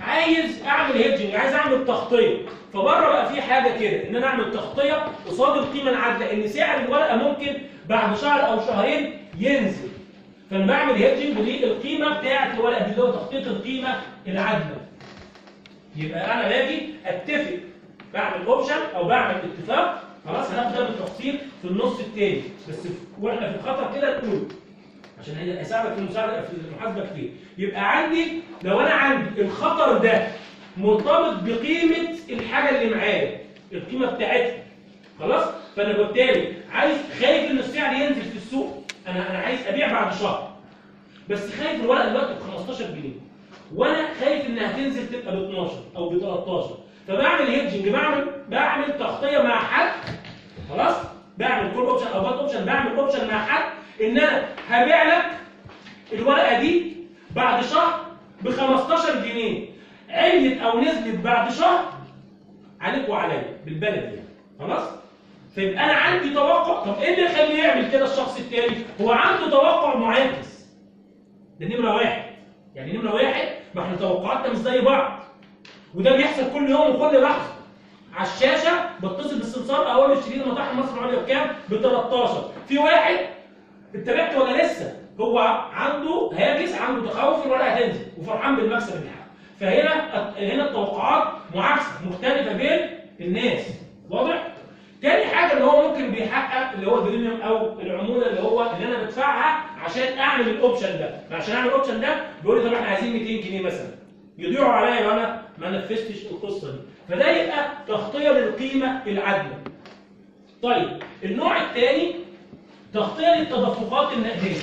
عايز اعمل هيدجنج عايز اعمل تغطيه فبره بقى في حاجه كده ان انا اعمل تغطيه قصاد القيمه العادله ان سعر الورقه ممكن بعد شهر او شهرين ينزل فانا بعمل هيدجنج للقيمه بتاعه الورقه دي اللي هو تغطيه القيمه العادله يبقى انا باجي اتفق بعمل اوبشن او بعمل اتفاق خلاص هناخد ده بالتفصيل في النص التاني بس في- واحنا في الخطر كده نقول عشان هي- هيساعدك في المساعده في المحاسبه كتير يبقى عندي لو انا عندي الخطر ده مرتبط بقيمه الحاجه اللي معايا القيمه بتاعتها خلاص فانا بالتالي عايز خايف ان السعر ينزل في السوق انا انا عايز ابيع بعد شهر بس خايف الورقه دلوقتي ب 15 جنيه وانا خايف انها تنزل تبقى ب 12 او ب 13 فبعمل هيدجنج بعمل بعمل تغطيه مع حد خلاص بعمل كل اوبشن او بات اوبشن بعمل اوبشن مع حد ان انا هبيع لك الورقه دي بعد شهر ب 15 جنيه علت او نزلت بعد شهر عليك وعليا بالبلد يعني خلاص فيبقى انا عندي توقع طب ايه اللي يخليه يعمل كده الشخص التاني هو عنده توقع معاكس ده نمره واحد يعني نمره واحد ما احنا توقعاتنا مش زي بعض وده بيحصل كل يوم وكل لحظه على الشاشه بتصل بالسمسار اقول له اشتري لي مطاحن مصر العليا بكام؟ ب 13 في واحد انت بعت ولا لسه؟ هو عنده هاجس عنده تخوف الورقه هتنزل وفرحان بالمكسب اللي حققه فهنا هنا التوقعات معاكسه مختلفه بين الناس واضح؟ تاني حاجه اللي هو ممكن بيحقق اللي هو البريميوم او العموله اللي هو اللي انا بدفعها عشان اعمل الاوبشن ده فعشان اعمل الاوبشن ده بيقول لي طب احنا عايزين 200 جنيه مثلا يضيعوا عليا لو انا ما نفذتش القصه دي فده يبقى تغطيه للقيمه العادله طيب النوع الثاني تغطيه للتدفقات النقديه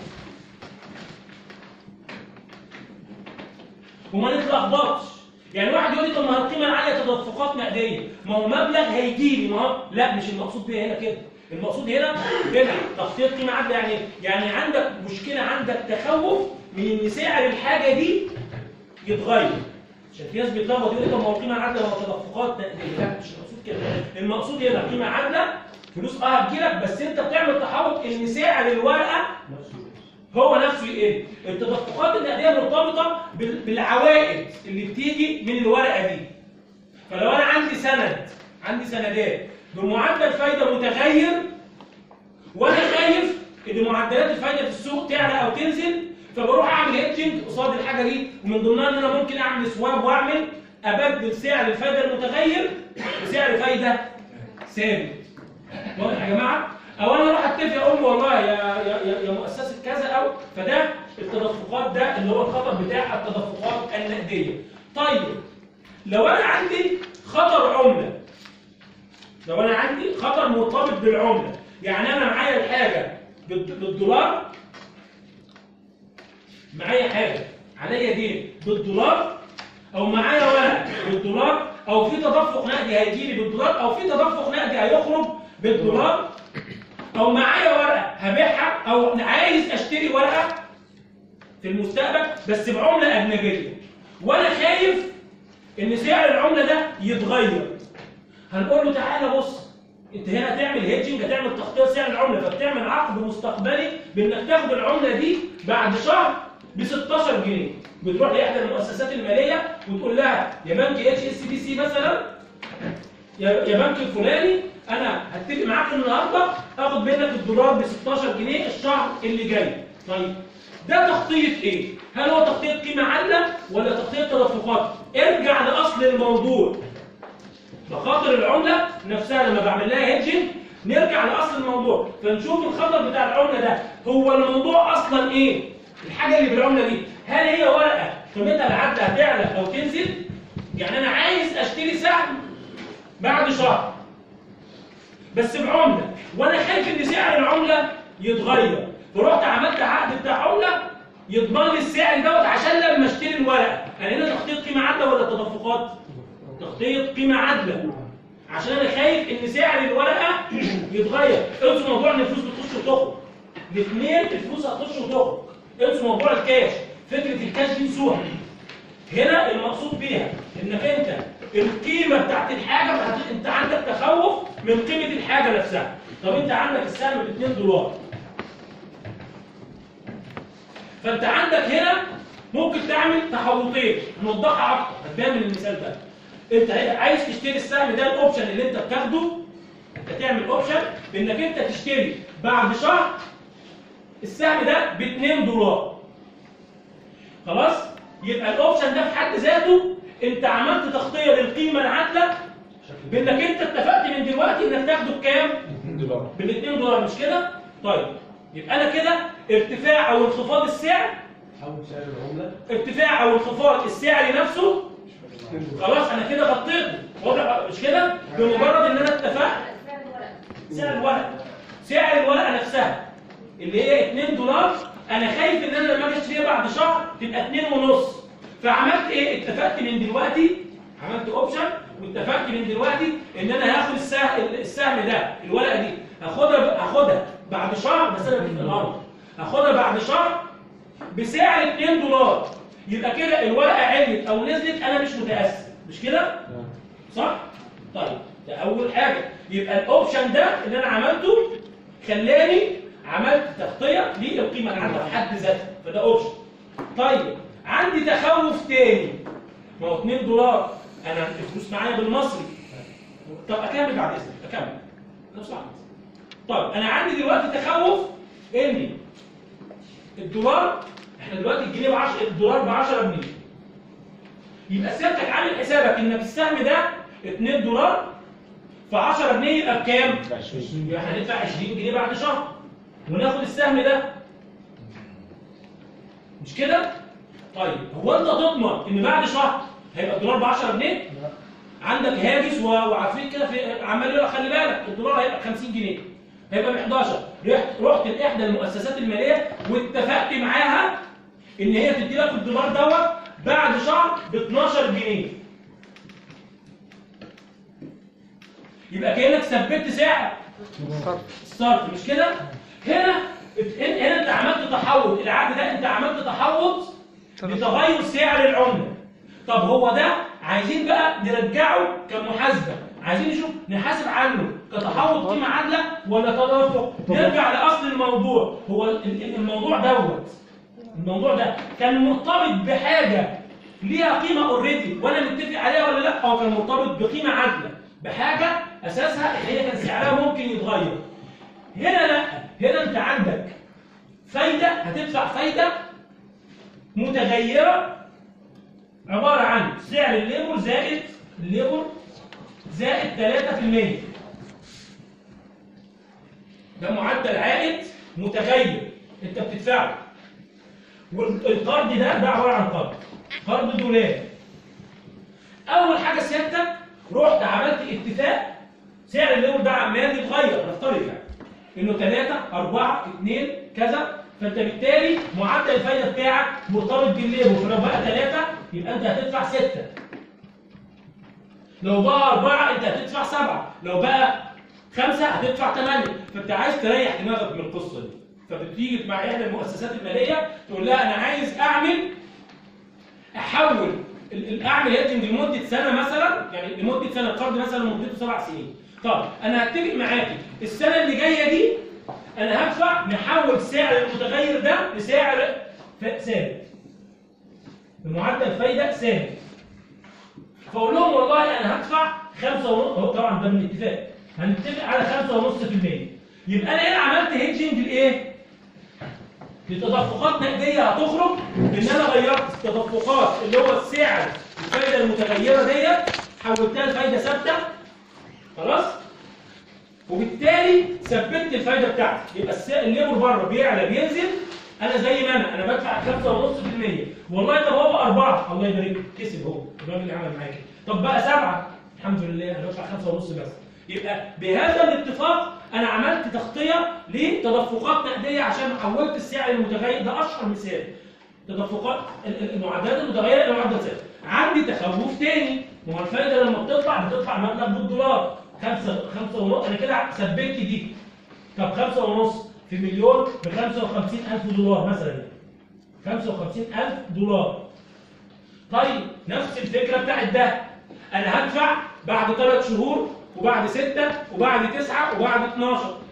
وما نتلخبطش يعني واحد يقول لي طب ما هي القيمه العاليه تدفقات نقديه ما هو مبلغ هيجي لي ما هو لا مش المقصود بيها هنا كده المقصود هنا كده تغطيه قيمه عادله يعني إيه؟ يعني عندك مشكله عندك تخوف من ان سعر الحاجه دي يتغير عشان في ناس بيتلخبط يقول لي طب ما هو القيمه العادله هو تدفقات نقديه لا مش المقصود كده المقصود هنا قيمه عادله فلوس اه هتجيلك بس انت بتعمل تحوط ان سعر الورقه هو نفسه يقل التدفقات النقديه مرتبطه بال- بالعوائد اللي بتيجي من الورقه دي فلو انا عندي سند عندي سندات بمعدل فايده متغير وانا خايف ان معدلات الفايده في السوق تعلى او تنزل فبروح اعمل هيدجنج قصاد الحاجه دي ومن ضمنها ان انا ممكن اعمل سواب واعمل ابدل سعر الفايده المتغير بسعر فايده ثابت واضح يا جماعه او انا اروح اتفق اقول له والله يا يا يا, يا مؤسسه كذا او فده التدفقات ده اللي هو الخطر بتاع التدفقات النقديه طيب لو انا عندي خطر عمله لو انا عندي خطر مرتبط بالعمله يعني انا معايا الحاجه بالد- بالدولار معايا حاجه عليا دين بالدولار او معايا ورق بالدولار او في تدفق نقدي هيجي لي بالدولار او في تدفق نقدي هيخرج بالدولار او معايا ورقه هبيعها او عايز اشتري ورقه في المستقبل بس بعمله اجنبيه وانا خايف ان سعر العمله ده يتغير هنقول له تعالى بص انت هنا هتعمل هيدجنج هتعمل تخطيط سعر العمله فبتعمل عقد مستقبلي بانك تاخد العمله دي بعد شهر ب 16 جنيه بتروح لاحدى المؤسسات الماليه وتقول لها يا بنك اتش اس بي سي مثلا يا يا بنك الفلاني انا هتفق معاك النهارده اخد منك الدولار ب 16 جنيه الشهر اللي جاي طيب ده تخطيط ايه هل هو تخطيط قيمه عادله ولا تخطيط تدفقات ارجع لاصل الموضوع مخاطر العمله نفسها لما بعمل لها هيدجنج نرجع لاصل الموضوع فنشوف الخطر بتاع العمله ده هو الموضوع اصلا ايه الحاجه اللي بالعمله دي هل هي ورقه قيمتها العادله هتعلى او تنزل يعني انا عايز اشتري سهم بعد شهر بس بعمله وانا خايف ان سعر العمله يتغير فرحت عملت عقد بتاع عمله يضمن لي السعر دوت عشان لما اشتري الورقه يعني هنا تخطيط قيمه عادله ولا تدفقات؟ تخطيط قيمه عادله عشان انا خايف ان سعر الورقه يتغير انسوا موضوع ان الفلوس بتخش وتخرج الاثنين الفلوس هتخش وتخرج انسوا موضوع الكاش فكره الكاش دي نسوها هنا المقصود بيها انك انت القيمه بتاعت الحاجه هت- انت عندك تخوف من قيمه الحاجه نفسها طب انت عندك السهم ب 2 دولار فانت عندك هنا ممكن تعمل تحوطين نوضحها اكتر هتبان من المثال ده انت عايز تشتري السهم ده الاوبشن اللي انت بتاخده انت تعمل اوبشن بانك انت تشتري بعد شهر السهم ده ب 2 دولار خلاص يبقى الاوبشن ده في حد ذاته انت عملت تغطيه للقيمه العادله بانك انت اتفقت من دلوقتي انك تاخده بكام؟ 2 دولار بال 2 دولار مش كده؟ طيب يبقى انا كده ارتفاع او انخفاض السعر حول سعر العمله ارتفاع او انخفاض السعر نفسه 2 دولار خلاص انا كده غطيته واضح مش كده؟ بمجرد ان انا اتفقت سعر الورقه سعر الورقه نفسها اللي هي 2 دولار انا خايف ان انا لما اجي اشتريها بعد شهر تبقى 2 ونص فعملت ايه اتفقت من دلوقتي عملت اوبشن واتفقت من دلوقتي ان انا هاخد السهم السهم ده الورقه دي هاخدها هاخدها بعد شهر بس انا في الارض هاخدها بعد شهر بسعر 2 دولار يبقى كده الورقه علت او نزلت انا مش متاثر مش كده صح طيب ده اول حاجه يبقى الاوبشن ده اللي انا عملته خلاني عملت تغطيه للقيمه العامه في حد ذاتها فده اوبشن طيب عندي تخوف تاني ما هو 2 دولار انا الفلوس معايا بالمصري طب اكمل بعد اذنك اكمل لو سمحت طيب انا عندي دلوقتي تخوف ان الدولار احنا دلوقتي الجنيه ب 10 الدولار ب 10 جنيه يبقى سيادتك عامل حسابك انك السهم ده 2 دولار ف 10 جنيه يبقى بكام؟ 20 يبقى احنا هندفع 20 جنيه بعد شهر وناخد السهم ده مش كده؟ طيب هو انت تضمن ان بعد شهر هيبقى الدولار ب 10 جنيه؟ عندك هاجس و- وعفريت كده في عمال يقول لك خلي بالك الدولار هيبقى ب 50 جنيه هيبقى ب 11 رحت رحت لاحدى المؤسسات الماليه واتفقت معاها ان هي تدي لك الدولار دوت بعد شهر ب 12 جنيه يبقى كانك ثبت سعر صرف الصرف مش كده؟ هنا هنا انت عملت تحوط العقد ده انت عملت تحوط لتغير سعر العمله طب هو ده عايزين بقى نرجعه كمحاسبه عايزين نشوف نحاسب عنه كتحوط قيمه عادله ولا تدفق نرجع لاصل الموضوع هو ال- ال- الموضوع دوت الموضوع ده كان مرتبط بحاجه ليها قيمه اوريدي وانا متفق عليها ولا لا هو كان مرتبط بقيمه عادله بحاجه اساسها اللي هي كان سعرها ممكن يتغير هنا لا هنا انت عندك فايده هتدفع فايده متغيره عباره عن سعر الليبر زائد الليبر زائد 3% ده معدل عائد متغير انت بتدفعه والقرض ده ده عباره عن قرض قرض دولاري اول حاجه سيادتك رحت عملت اتفاق سعر الليبر ده عمال يتغير نفترض يعني انه 3 4 2 كذا فانت بالتالي معدل الفايده بتاعك مرتبط بالليبر فلو بقى 3 يبقى انت هتدفع 6 لو بقى 4 انت هتدفع 7 لو بقى 5 هتدفع 8 فانت عايز تريح دماغك من القصه دي فبتيجي مع احدى المؤسسات الماليه تقول لها انا عايز اعمل احول ال- ال- اعمل هيدجنج لمده سنه مثلا يعني لمده سنه القرض مثلا مدته سبع سنين طب انا هتفق معاكي السنه اللي جايه دي انا هدفع نحول سعر المتغير ده لسعر ف- ثابت بمعدل فايده ثابت فاقول لهم والله انا هدفع خمسة ونص هو طبعا ده من الاتفاق هنتفق على خمسة ونص في المية يبقى انا هنا عملت هيدجنج لايه؟ لتدفقات نقديه هتخرج ان انا غيرت التدفقات اللي هو السعر الفايده المتغيره ديت حولتها لفايده ثابته خلاص وبالتالي ثبتت الفايده بتاعتي يبقى الس- الليبر بره بيعلى بينزل انا زي ما انا انا بدفع 5.5% والله طب هو بقى 4 الله يبارك له، كسب هو الراجل اللي عمل معايا كده طب بقى 7 الحمد لله انا بدفع 5.5 بس يبقى بهذا الاتفاق انا عملت تغطيه لتدفقات نقديه عشان حولت السعر المتغير ده اشهر مثال تدفقات ال- ال- المعدلات المتغيره الى معدل ثابت عندي تخوف تاني ما هو الفايده لما بتطلع بتدفع مبلغ بالدولار خمسة خمسة ونص انا كده ثبت دي طب خمسة ونص في مليون ب 55000 دولار مثلا 55000 دولار طيب نفس الفكره بتاعت ده انا هدفع بعد ثلاث شهور وبعد ستة وبعد تسعة وبعد 12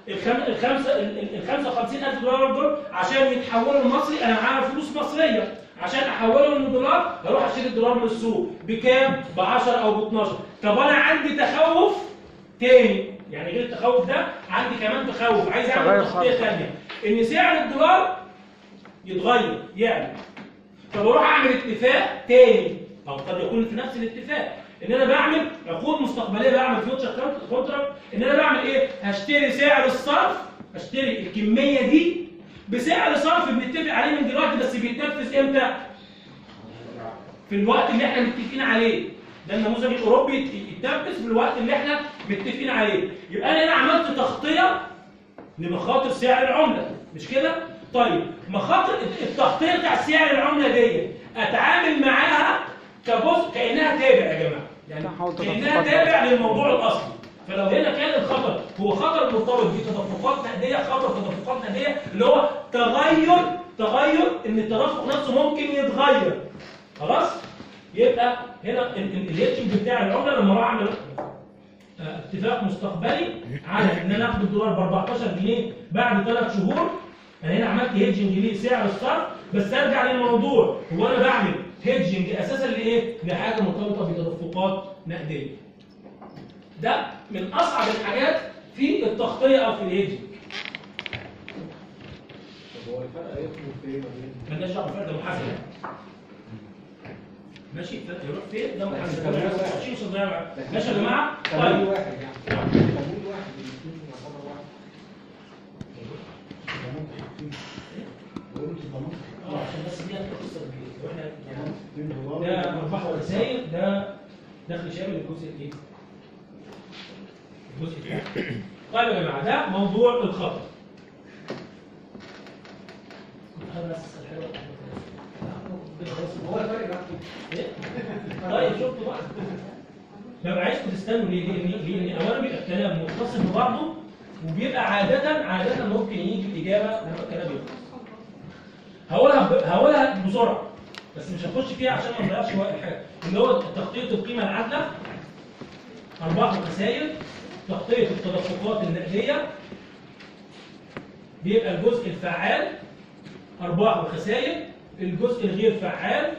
الخم... الخمسة ال ال- ال 55000 دولار دول عشان يتحولوا لمصري انا معايا فلوس مصريه عشان احولهم لدولار اروح اشتري الدولار من السوق بكام؟ ب 10 او ب 12 طب انا عندي تخوف تاني يعني غير التخوف ده عندي كمان تخوف عايز تغير اعمل تغطيه خالص. ثانيه ان سعر الدولار يتغير يعلى طب اروح اعمل اتفاق تاني او قد يكون في نفس الاتفاق ان انا بعمل عقود مستقبليه بعمل فيوتشر كونتراكت ان انا بعمل ايه هشتري سعر الصرف اشتري الكميه دي بسعر صرف بنتفق عليه من دلوقتي بس بيتنفذ امتى في الوقت اللي احنا متفقين عليه ده النموذج الاوروبي يت- يتنفذ في الوقت اللي احنا متفقين عليه يبقى انا هنا عملت تغطيه لمخاطر سعر العمله مش كده طيب مخاطر التغطيه بتاع سعر العمله دي اتعامل معاها كجزء كانها تابع يا جماعه يعني تحول كانها تدفقات. تابع للموضوع الاصلي فلو هنا كان الخطر هو خطر مرتبط بتدفقات نقديه خطر تدفقات نقديه اللي هو تغير تغير ان التدفق نفسه ممكن يتغير خلاص يبقى هنا الهيدجنج بتاع العمله لما اروح اعمل آه، اتفاق مستقبلي على ان انا اخد الدولار ب 14 جنيه بعد ثلاث شهور انا هنا عملت هيدجنج لسعر الصرف بس ارجع للموضوع هو انا بعمل هيدجنج اساسا لايه؟ لحاجه مرتبطه بتدفقات نقديه. ده من اصعب الحاجات في التغطيه او في الهيدجنج. طب هو الفرق هيكون في ايه ما بين مالناش دعوه بالفرق ده محاسبه. ماشي الفرق يروح فين؟ ده محاسبه. تمويل واحد. مش مش هنضيع وقت. ماشي يا جماعه؟ تمويل طيب واحد يعني تمويل واحد الاثنين يعتبر واحد ضمان تحقيق قلت ضمان اه عشان بس دي قصه كبيره واحنا يعني تحقيق دولار ده ارباح وخسائر ده دخل شامل الجزء الايه؟ الجزء الثاني. طيب يا جماعه ده موضوع الخطر. هذا بس الحلوة. هو الفرق بقى إيه؟ طيب شفتوا بقى ببقى عايزكم تستنوا ليه؟ لان لان اولا بيبقى الكلام متصل ببعضه وبيبقى عادة عادة ممكن يجي الإجابة لما الكلام يخلص. هقولها ب... هقولها بسرعة بس مش هخش فيها عشان ما نضيعش وقت الحاجة اللي هو تغطية القيمة العادلة أرباح وخسائر تغطية التدفقات النقدية بيبقى الجزء الفعال أرباح وخسائر الجزء الغير فعال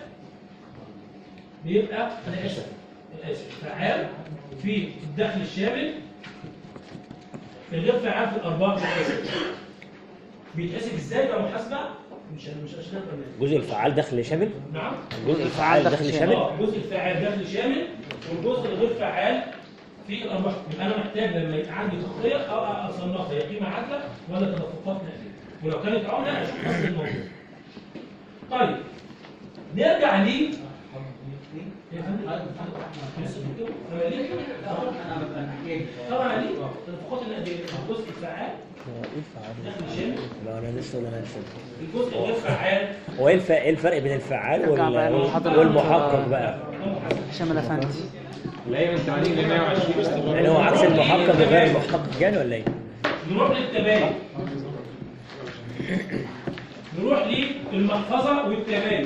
بيبقى أنا آسف أنا آسف فعال في الدخل الشامل الغير فعال في الأرباح والخسائر بيتحسب إزاي بقى محاسبة؟ مش مش عشان أبقى الجزء الفعال دخل شامل نعم الجزء الفعال دخل شامل اه الجزء الفعال دخل شامل والجزء الغير فعال في الارباح يبقى انا محتاج لما يبقى عندي تغطيه او اصنفها هي قيمه عادله ولا تدفقات نقديه ولو كانت عمله اشوف اصل الموضوع طيب نرجع لي إيه يا فندم؟ لسه بتكتبه؟ أنا ليه؟ طبعا ليه التدفقات النقديه الجزء الفعال دخل شامل لا انا لسه ولا انا لسه الجزء الغير فعال هو ايه الف- إيه الفرق بين الفعال ارجع بقى وال- للمحاضرة والمحقق بقى هشام الافندي لا هي من 80 ل 120 يعني هو عكس المحقق غير المحقق يعني ولا ايه؟ نروح للتباين نروح للمحفظة والتباين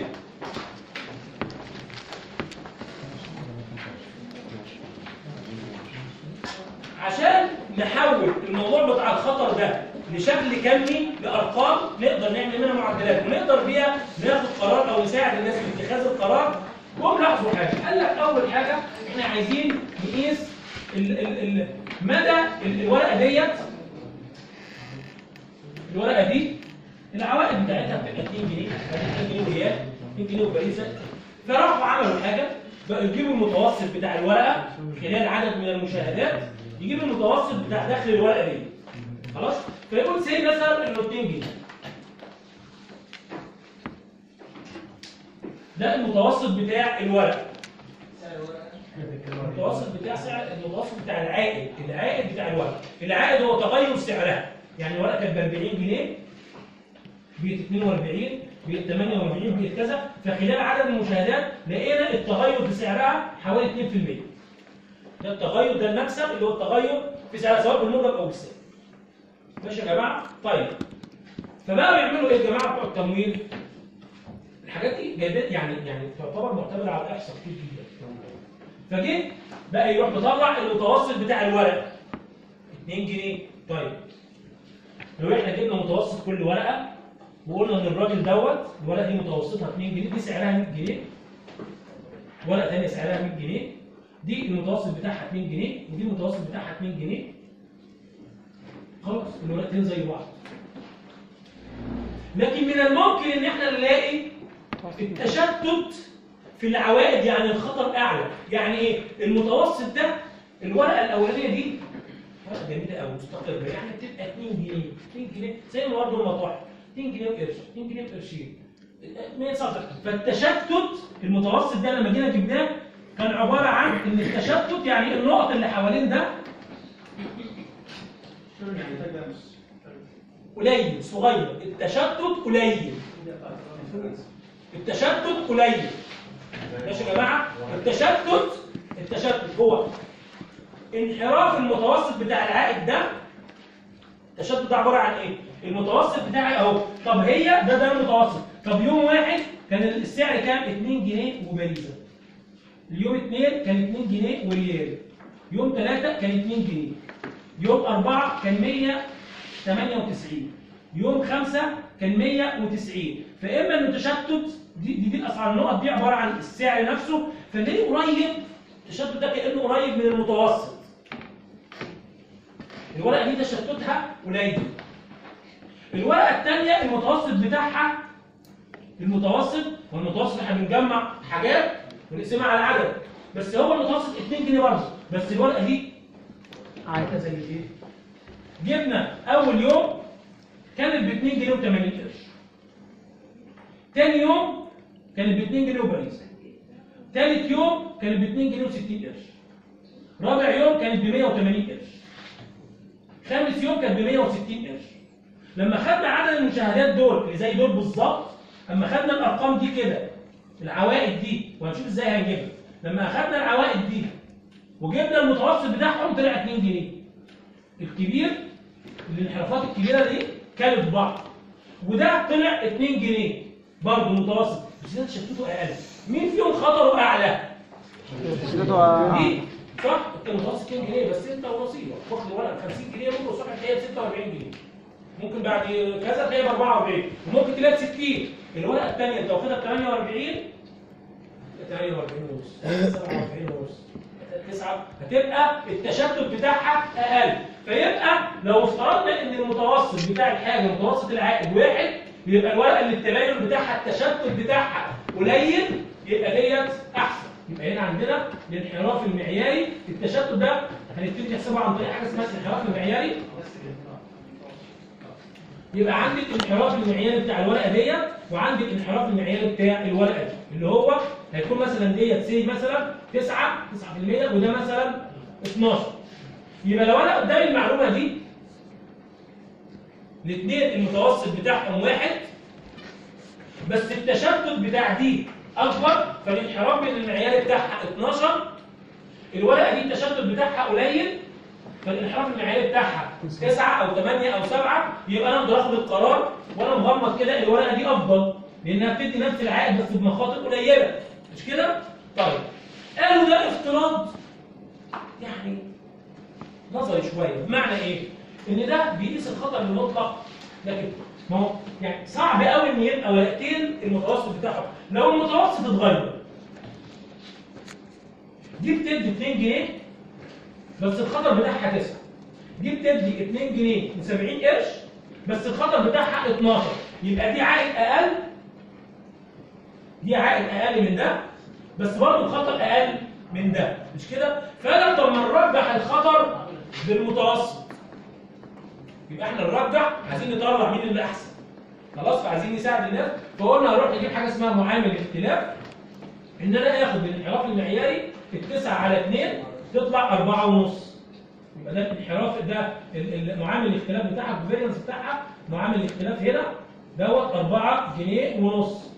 عشان نحول الموضوع بتاع الخطر ده لشكل كمي لارقام نقدر نعمل منها معدلات ونقدر بيها ناخد قرار او نساعد الناس في اتخاذ القرار جم لاحظوا حاجه قال لك اول حاجه احنا عايزين نقيس ال ال ال مدى ال- الورقه ديت الورقه دي العوائد بتاعتها بتبقى 2 جنيه 2 جنيه وريال 2 جنيه وبريزه فراحوا عملوا حاجه بقوا يجيبوا المتوسط بتاع الورقه خلال عدد من المشاهدات يجيب المتوسط بتاع دخل الورقه دي خلاص فيقول سي مثلا انه 2 جنيه ده المتوسط بتاع الورقه المتوسط بتاع سعر المتوسط بتاع العائد العائد بتاع الورقه العائد هو تغير سعرها يعني الورقه كانت ب 40 جنيه بقت 42 بقت 48 بقت كذا فخلال عدد المشاهدات لقينا التغير في سعرها حوالي 2% ده التغير ده المكسب اللي هو التغير في سعرها سواء بالموجب او بالسالب ماشي يا جماعه طيب فبقوا يعملوا ايه يا جماعه بتوع التمويل الحاجات دي جايبين يعني يعني تعتبر معتمده على الاحصاء كتير جدا فجه بقى يروح مطلع المتوسط بتاع الورق 2 جنيه طيب لو احنا جبنا متوسط كل ورقه وقلنا ان الراجل دوت الورقه دي متوسطها 2 جنيه دي سعرها 100 جنيه ورقه ثانيه سعرها 100 جنيه دي المتوسط بتاعها 2 جنيه ودي المتوسط بتاعها 2 جنيه خلاص الورقتين زي بعض لكن من الممكن ان احنا نلاقي التشتت في العوائد يعني الخطر اعلى يعني ايه المتوسط ده الورقه الاولانيه دي ورقه جميله قوي مستقره يعني بتبقى 2 جنيه 2 جنيه زي ما برضه المطاحن 2 جنيه وقرش 2 جنيه وقرشين ما يصدق فالتشتت المتوسط ده لما جينا جبناه كان عباره عن ان التشتت يعني النقط اللي حوالين ده قليل صغير التشتت قليل التشتت قليل ماشي يا جماعه التشتت التشتت هو انحراف المتوسط بتاع العائد ده التشتت ده عباره عن ايه المتوسط بتاعي اهو طب هي ده ده المتوسط طب يوم واحد كان السعر كام 2 جنيه وبريزه اليوم اثنين كان 2 جنيه وريال يوم ثلاثة كان 2 جنيه يوم أربعة كان 198 يوم خمسة كان 190 فإما إن تشتت دي دي, دي الأسعار النقط دي عبارة عن السعر نفسه فليه قريب التشتت ده كأنه قريب من المتوسط الورقة دي تشتتها قليل الورقة الثانية المتوسط بتاعها المتوسط والمتوسط احنا بنجمع حاجات ونقسمها على العدد بس هو المتوسط 2 جنيه برضه بس الورقة دي عادة زي ايه؟ جبنا أول يوم كانت ب 2 جنيه و80 قرش تاني يوم كانت ب 2 جنيه وبريز تالت يوم كانت ب 2 جنيه و60 قرش رابع يوم كانت ب 180 قرش خامس يوم كانت ب 160 قرش لما خدنا عدد المشاهدات دول اللي زي دول بالظبط اما خدنا الارقام دي كده العوائد دي وهنشوف ازاي هنجيبها لما اخدنا العوائد دي وجبنا المتوسط بتاعهم طلع 2 جنيه الكبير الانحرافات الكبيره دي كانت بعض وده طلع 2 جنيه برضه متوسط بس ده تشتته اقل مين فيهم خطره اعلى تشتته دي صح انت متوسط 2 جنيه بس انت ونصيبك واخد ورقه 50 جنيه بكره الصبح تلاقيها ب 46 جنيه ممكن بعد كذا تلاقيها ب 44 وممكن تلاقي ب 60 الورقه الثانيه انت واخدها ب 48 48 ونص 47 ونص 9 هتبقى التشتت بتاعها اقل فيبقى لو افترضنا ان المتوسط بتاع الحاجه متوسط العائد واحد يبقى الورقه اللي التباين بتاعها التشتت بتاعها قليل يبقى ديت احسن يبقى هنا عندنا الانحراف المعياري التشتت ده هنبتدي نحسبه عن طريق حاجه اسمها الانحراف المعياري يبقى عندي الانحراف المعياري بتاع الورقه ديت وعندي الانحراف المعياري بتاع الورقه دي اللي هو هيكون مثلا ديت سي مثلا 9 9% وده مثلا 12 يبقى لو انا قدامي المعلومه دي الاثنين المتوسط بتاعهم واحد بس التشتت بتاع دي اكبر فالانحراف من المعياري بتاعها 12 الورقه دي التشتت بتاعها قليل فالانحراف المعياري بتاعها 9 او 8 او 7 يبقى انا اقدر اخد القرار وانا مغمض كده الورقه دي افضل لانها بتدي نفس العائد بس بمخاطر قليله مش كده؟ طيب قالوا ده افتراض يعني نظري شويه بمعنى ايه؟ ان ده بيقيس الخطر المطلق لكن ما هو يعني صعب قوي ان يبقى ورقتين المتوسط بتاعهم لو المتوسط اتغير دي بتدي 2 جنيه بس الخطر بتاعها 9 دي بتدي 2 جنيه و70 قرش بس الخطر بتاعها 12 يبقى دي عائد اقل دي عائد اقل من ده بس برضه الخطر اقل من ده مش كده فانا طب ما نرجح الخطر بالمتوسط يبقى احنا نرجح عايزين نطلع مين اللي احسن خلاص فعايزين نساعد الناس فقلنا هنروح نجيب حاجه اسمها معامل الاختلاف ان انا اخد الانحراف المعياري التسعة على 2 تطلع أربعة ونص يبقى ده الانحراف ده ال- ال- معامل الاختلاف بتاعها الفيرينس بتاعها معامل الاختلاف هنا دوت 4 جنيه ونص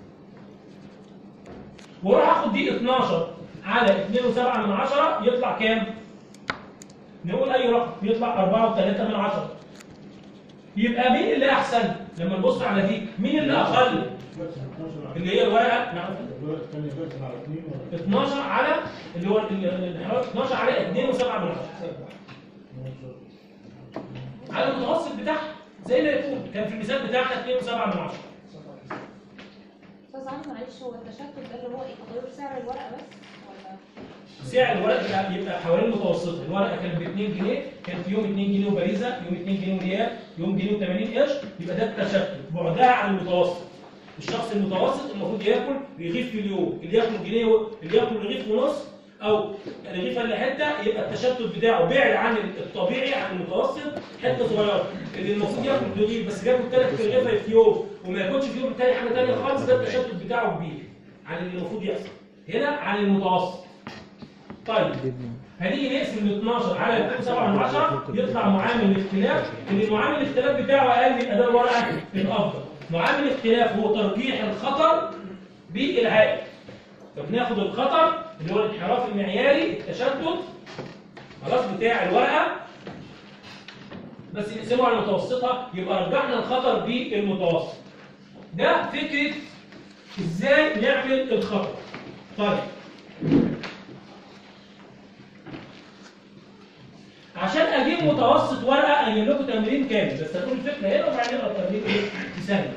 واروح اخد دي 12 على 2.7 من 10 يطلع كام؟ نقول اي رقم يطلع 4 و3 من 10 يبقى مين اللي احسن؟ لما نبص على دي مين اللي اقل؟ اللي هي الورقه نعم الورقة الثانية بس على اثنين ولا 12 على اللي هو ال- الانحراف 12 على 2.7 من 10 على المتوسط بتاعها زي ما يكون كان في المثال بتاعنا 2.7 من 10 استاذ عمرو معلش هو التشتت ده اللي هو ايه تغير سعر الورقه بس ولا سعر الورق يبقى- يبقى حوالين متوسطه الورقه كانت ب 2 جنيه كانت يوم 2 جنيه وبريزه يوم 2 جنيه وريال يوم جنيه و80 قرش يبقى ده التشتت بعدها عن المتوسط الشخص المتوسط المفروض ياكل رغيف في اليوم اللي ياكل جنيه و... اللي ياكل رغيف ونص او رغيف الا حته يبقى التشتت بتاعه بعد عن الطبيعي عن المتوسط حته صغيره اللي المفروض ياكل رغيف بس بياكل ثلاث رغيفه في يوم وما ياكلش في يوم تاني حاجه ثانيه خالص ده التشتت بتاعه كبير عن اللي المفروض يحصل هنا عن المتوسط طيب هنيجي نقسم ال 12 على 2.7 من 10 يطلع معامل الاختلاف اللي معامل الاختلاف بتاعه اقل يبقى ده الورقه الافضل معامل الاختلاف هو ترجيح الخطر بالعائد فبناخد الخطر اللي هو الانحراف المعياري التشتت خلاص بتاع الورقه بس نقسمه على متوسطها يبقى رجحنا الخطر بالمتوسط ده فكره ازاي نعمل الخطر طيب عشان اجيب متوسط ورقه اجيب لكم تمرين كامل بس هتقول الفكره هنا وبعدين نقرا التمرين ايه في ثانيه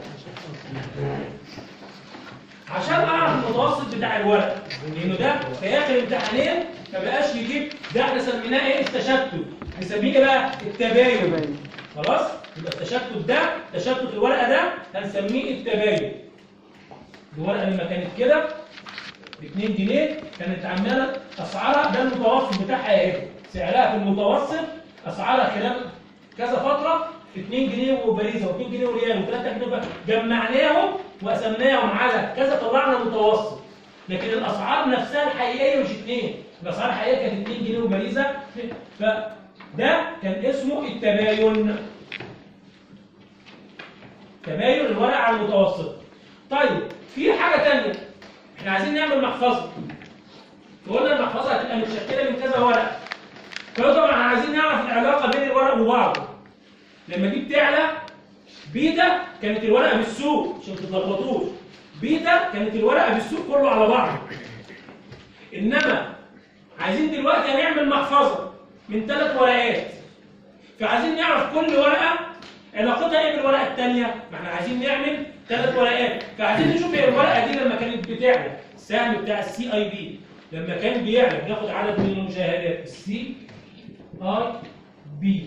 عشان اعرف المتوسط بتاع الورقه لانه ده في اخر امتحانين ما بقاش يجيب ده احنا سميناه ايه التشتت نسميه ايه بقى التباين خلاص يبقى التشتت ده تشتت الورقه ده هنسميه التباين الورقه لما كانت كده ب 2 جنيه كانت عماله اسعارها ده المتوسط بتاعها ايه سعرها في المتوسط اسعارها خلال كذا فتره 2 جنيه وبريزه و2 جنيه وريال و3 جنيه وب- جمعناهم وقسمناهم على كذا طلعنا متوسط لكن الاسعار نفسها الحقيقيه مش 2 الاسعار الحقيقيه كانت 2 جنيه وبريزه فده كان اسمه التباين تباين الورق على المتوسط طيب في حاجه ثانيه احنا عايزين نعمل محفظه فقلنا المحفظه هتبقى متشكله من كذا ورق فطبعا عايزين نعرف العلاقه بين الورق وبعضه لما دي بتعلى بيتا كانت الورقه بالسوق عشان ما تتلخبطوش بيتا كانت الورقه بالسوق كله على بعض انما عايزين دلوقتي هنعمل محفظه من ثلاث ورقات فعايزين نعرف كل ورقه علاقتها ايه بالورقه الثانيه ما احنا عايزين نعمل ثلاث ورقات فعايزين نشوف هي الورقه دي لما كانت بتعلى السهم بتاع السي اي بي لما كان بيعلى بناخد عدد من المشاهدات السي اي بي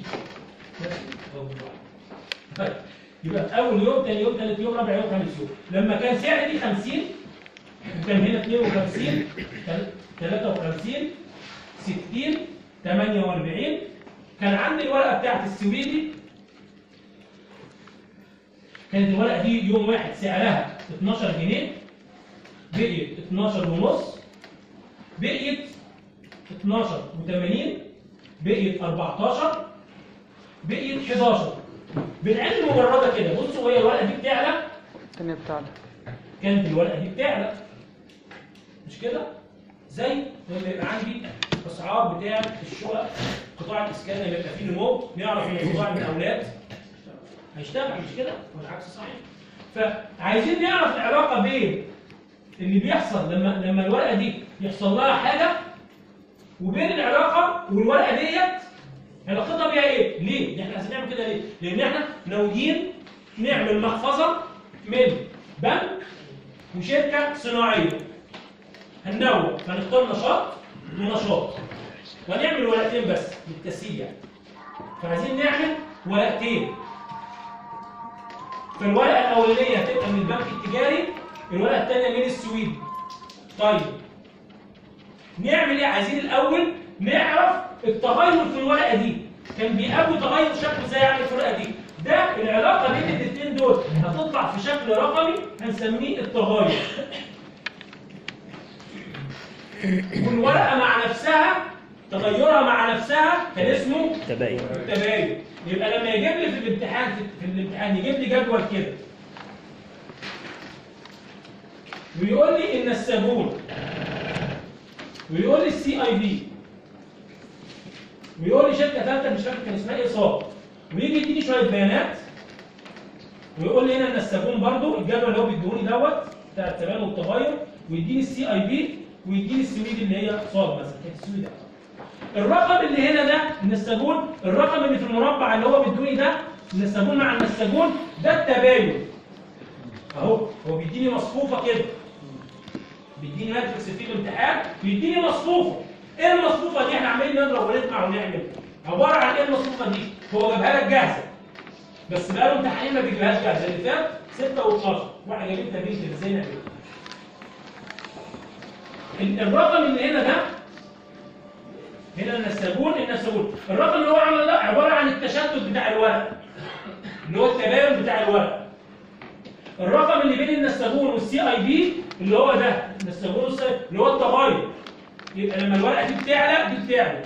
طيب يبقى في اول يوم ثاني يوم ثالث يوم رابع يوم خامس يوم لما كان سعر دي 50 وكان هنا 52 تل- 53 60 48 كان عندي الورقه بتاعت السويدي كانت الورقه دي يوم واحد سعرها 12 جنيه بقيت 12 ونص بقيت 12 و80 بقيت 14 بقيت 11 بالعلم مجرده كده بصوا هي الورقه دي بتعلى الثانية بتاعتك كانت الورقه دي بتعلى مش كده زي لما يبقى عندي اسعار بتاع الشقق قطاع الاسكان اللي يبقى فيه نمو نعرف ان قطاع من الاولاد هيشتغل مش كده والعكس صحيح فعايزين نعرف العلاقه بين اللي بيحصل لما لما الورقه دي يحصل لها حاجه وبين العلاقه والورقه ديت علاقتها بيها ايه؟ ليه؟ احنا عايزين نعمل كده ليه؟ لان احنا ناويين نعمل محفظه من بنك وشركه صناعيه هننوع فنختار نشاط ونشاط وهنعمل ورقتين بس للتسهيل يعني فعايزين نعمل ورقتين فالورقه الاولانيه هتبقى من البنك التجاري الورقه الثانيه من السويدي طيب نعمل ايه عايزين الاول نعرف التغير في الورقه دي كان بيقابل تغير شكله ازاي يعني في الورقه دي ده العلاقه بين الاثنين دول هتطلع في شكل رقمي هنسميه التغير والورقه مع نفسها تغيرها مع نفسها كان اسمه تباين التباين يبقى لما يجيب لي في الامتحان في, في الامتحان يجيب لي جدول كده ويقول لي ان الصابون ويقول لي السي اي بي ويقول لي شركه ثالثه مش فاكر كان اسمها ايه صاب ويجي يديني شويه بيانات ويقول لي هنا ان الصابون برضو الجدول اللي هو بيديهوني دوت بتاع التباين والتغير ويديني السي اي بي ويديني السويدي اللي هي صاب مثلا كانت السويدي الرقم اللي هنا ده من الصابون الرقم اللي في المربع اللي هو بيدوني ده النساجون مع النساجون ده التباين اهو هو بيديني مصفوفه كده بيديني ماتريكس في الامتحان بيديني مصفوفه ايه المصفوفه دي احنا عمالين نضرب ونسمع ونعمل عباره عن ايه المصفوفه دي هو جابها لك جاهزه بس بقاله امتحانين ما بيجيبهاش جاهزه اللي فات 6 و12 واحد جايب تمرين كده ازاي نعمل ال- الرقم اللي هنا ده هنا النساجون النساجون الرقم اللي هو عمل ده عباره عن التشتت بتاع الورق اللي هو التباين بتاع الورق الرقم اللي بين النساجون والسي اي بي اللي هو ده النساجون والسي اللي هو التغير يبقى لما الورقه دي بتعلى دي بتعلى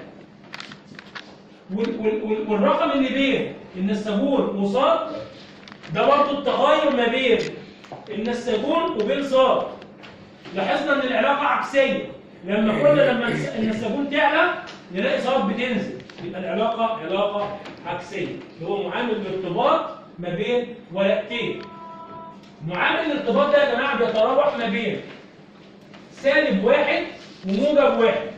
وال- وال- وال- والرقم اللي بين النساجون وصاد ده برضه التغير ما بين النساجون وبين صاد لاحظنا ان العلاقه عكسيه لما كنا لما النس- النساجون تعلى نلاقي صاد بتنزل يبقى العلاقه علاقه عكسيه اللي هو معامل الارتباط ما بين ورقتين معامل الارتباط ده يا جماعه بيتراوح ما بين سالب واحد وموجب واحد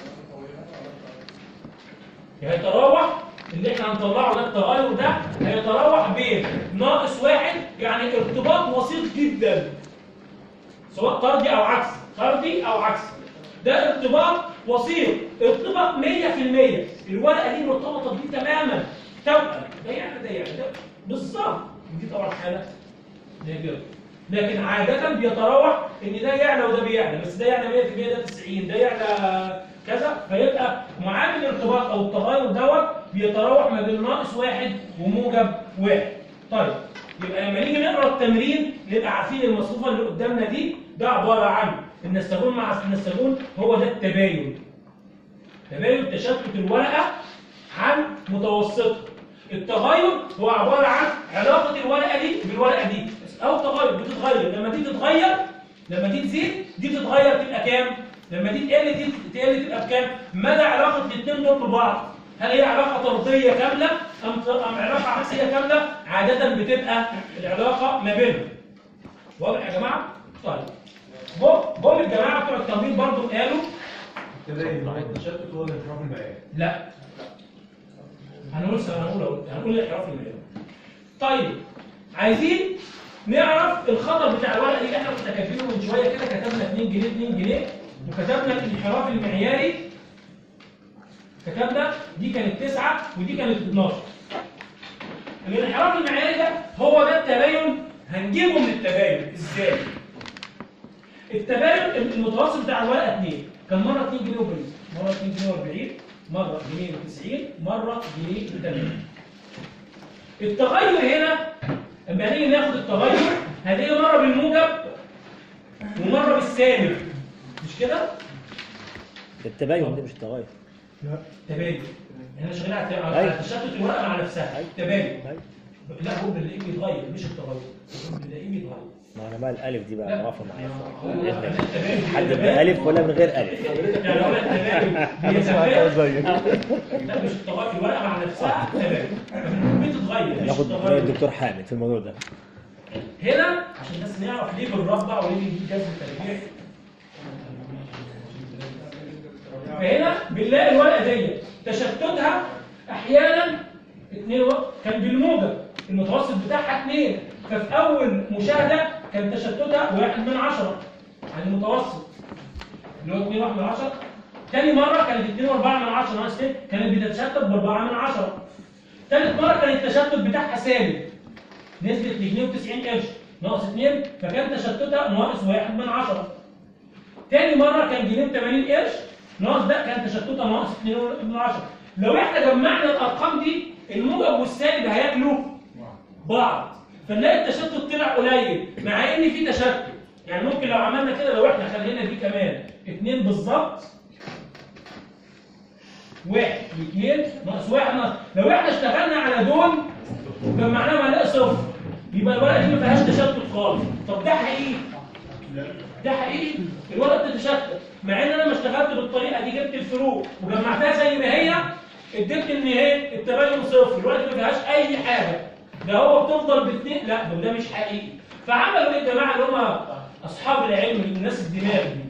هيتراوح اللي احنا هنطلعه ده التغير ده هيتراوح بين ناقص واحد يعني ارتباط وسيط جدا سواء طردي او عكسي طردي او عكسي ده ارتباط وسيط ارتباط 100% الورقه دي مرتبطه بيه تماما توأم ده يعني ده يعني ده بالظبط دي طبعا حاله نادره لكن عادة بيتراوح ان ده يعلى وده بيعلى بس ده يعلى 100% ده 90 ده يعلى كذا فيبقى معامل الارتباط او التغير دوت بيتراوح ما بين ناقص واحد وموجب واحد. طيب يبقى لما نيجي نقرا التمرين نبقى عارفين المصفوفه اللي قدامنا دي ده عباره عن النساجون مع النساجون هو ده التباين. تباين تشتت الورقه عن متوسطها. التغير هو عباره عن علاقه الورقه دي بالورقه دي او تغير بتتغير لما دي تتغير لما دي تزيد دي تتغير تبقى كام لما دي تقل دي تقل تبقى بكام مدى علاقه الاثنين دول ببعض هل هي علاقه طرديه كامله ام ام علاقه عكسيه كامله عاده بتبقى العلاقه ما بينهم واضح يا جماعه طيب جم جم الجماعه بتوع التمرين برضو قالوا تبين التشتت هو الانحراف المائي لا هنقول هنقول هنقول الانحراف المائي طيب عايزين نعرف الخطر بتاع الورقه اللي احنا كنا كاتبينه من شويه كده كتبنا 2 جنيه 2 جنيه وكتبنا الانحراف المعياري كتبنا دي كانت 9 ودي كانت 12 الانحراف المعياري ده هو ده التباين هنجيبه من التباين ازاي؟ التباين المتوسط بتاع الورقه 2 كان مره 2 جنيه وبريز مره 2 جنيه و40 مره جنيه و90 مره جنيه و80 التغير هنا لما نيجي ناخد التغير هنيجي مره بالموجب ومره بالسالب مش كده؟ ده التباين ده مش التغير تباين احنا شغالين على أيوة. على تشتت الورقه مع نفسها أيوة. تباين أيوة. لا هو بنلاقيه بيتغير مش التغير بنلاقيه بيتغير ما انا بقى الالف دي بقى لا. واقفه معايا هو التباين حد بألف ولا من غير ألف يعني هو التباين بيتباين لا مش التغير الورقه مع نفسها تباين بتتغير مش ناخد رأي التغير الدكتور حامد في الموضوع ده هنا عشان بس نعرف ليه بنربع وليه بنجيب جذب التربيع فهنا بنلاقي الورقه دي تشتتها احيانا اتنين و... كان بالموجب المتوسط بتاعها اتنين ففي اول مشاهده كان تشتتها واحد من عشرة يعني المتوسط اللي هو اتنين واحد من عشرة تاني مرة كانت اتنين واربعة من عشرة ناقص اتنين كانت بتتشتت باربعة من عشرة تالت مرة كان التشتت بتاعها سالب نزلت لجنيه و90 قرش ناقص 2 فكان تشتتها ناقص 1 من 10 تاني مرة كان جنيه و80 قرش ناقص ده كان تشتتها ناقص 2 من 10 لو احنا جمعنا الارقام دي الموجب والسالب هياكلوا بعض فنلاقي التشتت طلع قليل مع ان في تشتت يعني ممكن لو عملنا كده لو احنا خلينا دي كمان 2 بالظبط واحد واثنين ناقص واحد ناقص لو احنا اشتغلنا على دول وجمعناهم هنلاقي صفر يبقى الورقه دي ما فيهاش تشتت خالص طب ده حقيقي ده حقيقي الورقه بتتشتت مع ان انا ما اشتغلت بالطريقه دي جبت الفروق وجمعتها زي ما هي اديت ان هي التباين صفر الورقه دي ما فيهاش اي حاجه ده هو بتفضل باثنين لا ده ده مش حقيقي فعملوا ايه الجماعه اللي هم اصحاب العلم الناس الدماغ دي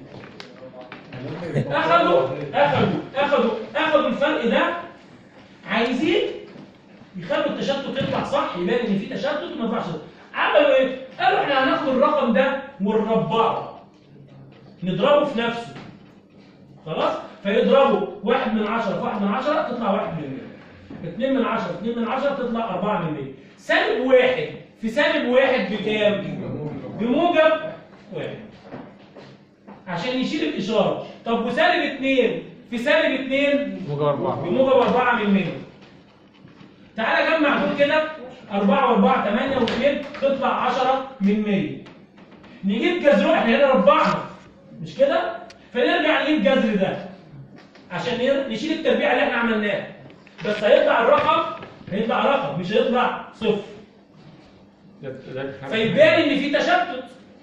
اخذوا اخذوا اخذوا اخذوا الفرق ده عايزين يخلوا التشتت يطلع صح يبان ان في تشتت وما يطلعش صح. عملوا ايه؟ قالوا احنا هناخد الرقم ده ونربعه نضربه في نفسه خلاص فيضربوا واحد من عشرة في واحد من عشرة تطلع واحد من مية اتنين من عشرة في اتنين من عشرة تطلع أربعة من مية سالب واحد في سالب واحد بكام؟ بموجب واحد عشان يشيل الإشارة طب وسالب اتنين في سالب اتنين موجب أربعة بموجب أربعة من مية تعالى جمع دول كده أربعة وأربعة تمانية واثنين تطلع عشرة من مية نجيب جذر احنا هنا ربعنا مش كده؟ فنرجع نجيب جذر ده عشان ن- نشيل التربيع اللي احنا عملناها بس هيطلع الرقم هيطلع رقم مش هيطلع صفر فيبان ان في تشتت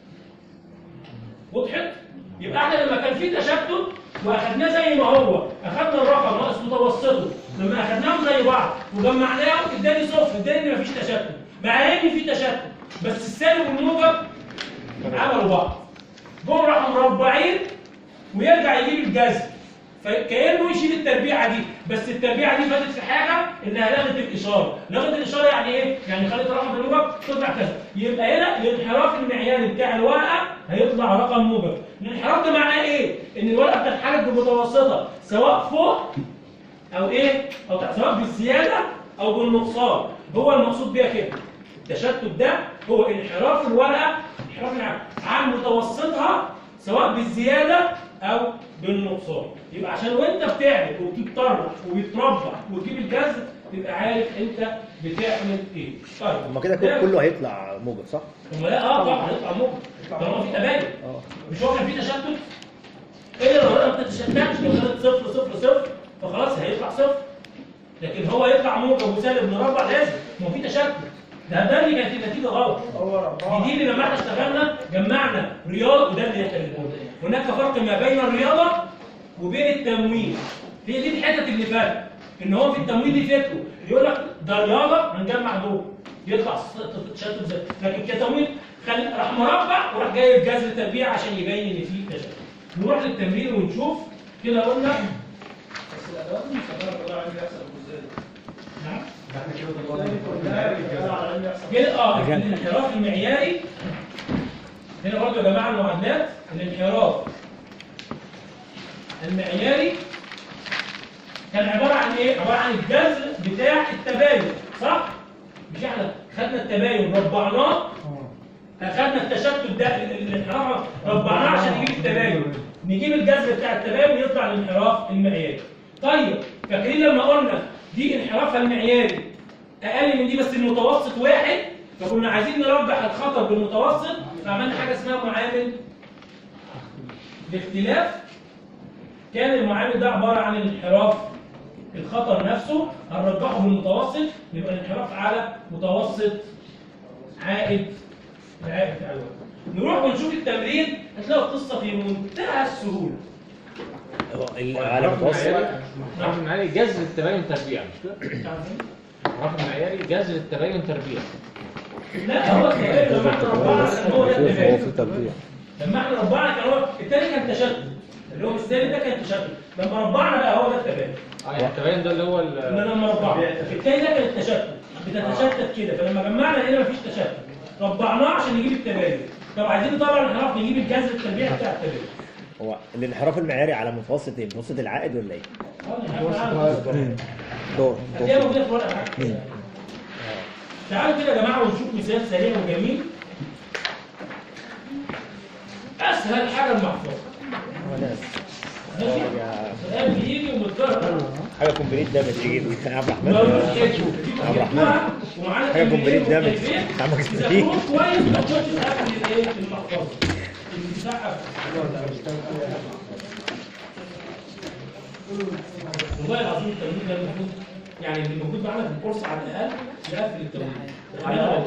وضحت يبقى احنا لما كان في تشتت واخدناه زي ما هو اخدنا الرقم ناقص متوسطه لما اخدناهم زي بعض وجمعناهم اداني صفر اداني ان مفيش تشتت مع ان في تشتت بس السالب والموجب عملوا بعض جم راحوا مربعين ويرجع يجيب الجذر فكانه يشيل التربيعه دي بس التربيعه دي فاتت في حاجه انها لغت الاشاره لغت الاشاره يعني ايه يعني خلت رقم الموجب تطلع كذا يبقى هنا الانحراف المعياري بتاع الورقه هيطلع رقم موجب الانحراف ده معناه ايه ان الورقه بتتحرك بمتوسطه سواء فوق او ايه او تحت سواء بالزياده او بالنقصان هو المقصود بيها كده التشتت ده هو انحراف الورقه انحراف الع- عن متوسطها سواء بالزياده او بالنقصان يبقى عشان وانت بتعمل وبتطرح وبتربع وتجيب الجذر تبقى عارف انت بتعمل ايه طيب هما كده كل- كله هيطلع موجب صح؟ ثم لا اه طبعا هيطلع موجب طالما في تباين اه مش هو كان في تشتت ايه لو الورقه ما بتتشتتش لو كانت صفر صفر صفر فخلاص هيطلع صفر لكن هو يطلع موجب وسالب مربع لازم ما هو في تشتت ده ده اللي كانت النتيجه غلط دي, دي اللي لما احنا اشتغلنا جمعنا رياض وده اللي احنا بنقوله. هناك فرق ما بين الرياضه وبين التمويل هي دي الحتت اللي فرق ان هو في التمويل دي فكره يقول لك ده رياضه هنجمع دول يطلع تشتت زي لكن كتمويل خل... راح مربع وراح جايب جذر تربيع عشان يبين ان في تشتت نروح للتمرين ونشوف كده قلنا بس الادوات المستخدمه كلها عندي يحصل ازاي نعم احنا كده طلعنا كده اه الانحراف المعياري هنا برضه يا جماعه المعادلات الانحراف المعياري كان عباره عن ايه؟ عباره عن الجذر بتاع التباين صح؟ مش احنا خدنا التباين ربعناه اخدنا التشتت ده ال- ال- الانحراف ربعناه عشان نجيب التباين نجيب الجذر بتاع التباين ويطلع الانحراف المعياري طيب فاكرين لما قلنا دي انحرافها المعياري اقل من دي بس المتوسط واحد فكنا عايزين نربح الخطر بالمتوسط فعملنا حاجه اسمها معامل الاختلاف كان المعامل ده عباره عن الانحراف الخطر نفسه هنرجحه بالمتوسط يبقى الانحراف على متوسط عائد العائد بتاع الوقت نروح ونشوف التمرين هتلاقوا القصه في منتهى السهوله هو ال- على متوسط رقم معياري جذر التباين تربيع مش كده؟ رقم معياري جذر التباين تربيع لا هو التباين لما احنا ربعنا كان هو ده التباين تربيع لما احنا ربعنا كان هو التاني كان تشتت اللي هو الثاني ده كان تشتت لما ربعنا بقى هو ده التباين اه يعني التباين ده اللي هو ال- ان انا لما ربعنا التاني ده كان التشتت بتتشتت كده فلما جمعنا هنا مفيش تشتت ربعناه عشان نجيب التباين طب عايزين نطلع الانحراف نجيب الجذر التربيعي بتاع التباين هو الانحراف المعياري على متوسط ايه؟ متوسط العائد ولا ايه؟ دور هتلاقيها موجوده في الورقه معاك. تعالوا كده يا جماعه ونشوف مثال سريع وجميل اسهل حاجه المحفظه وناس ماشي سؤال بيجي ومتكرر حاجه كومبليت دامج يجيب يا عبد ما الرحمن مش كده. عبد الرحمن ومعانا حاجة تمرين كومبليت دامج وتدريب. عمك إذا كتير. كنت كويس ما تخش تقفل الايه المحفظه المساحه والله العظيم التمرين ده المفروض يعني اللي موجود معانا في الكورس على الاقل يقفل التمرين أنا والله.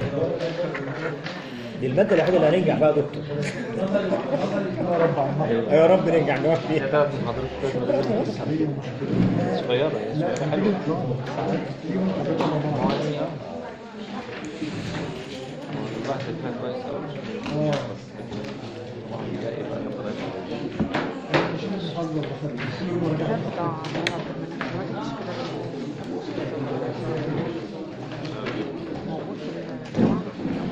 دي الماده الوحيده اللي هننجح فيها يا دكتور يا رب ننجح نقف فيها ثلاث محاضرات صغيرة يعني صغيرة حلوة ده بتاع عمر عبد المنعم ما كانش كده موجود في الجامعة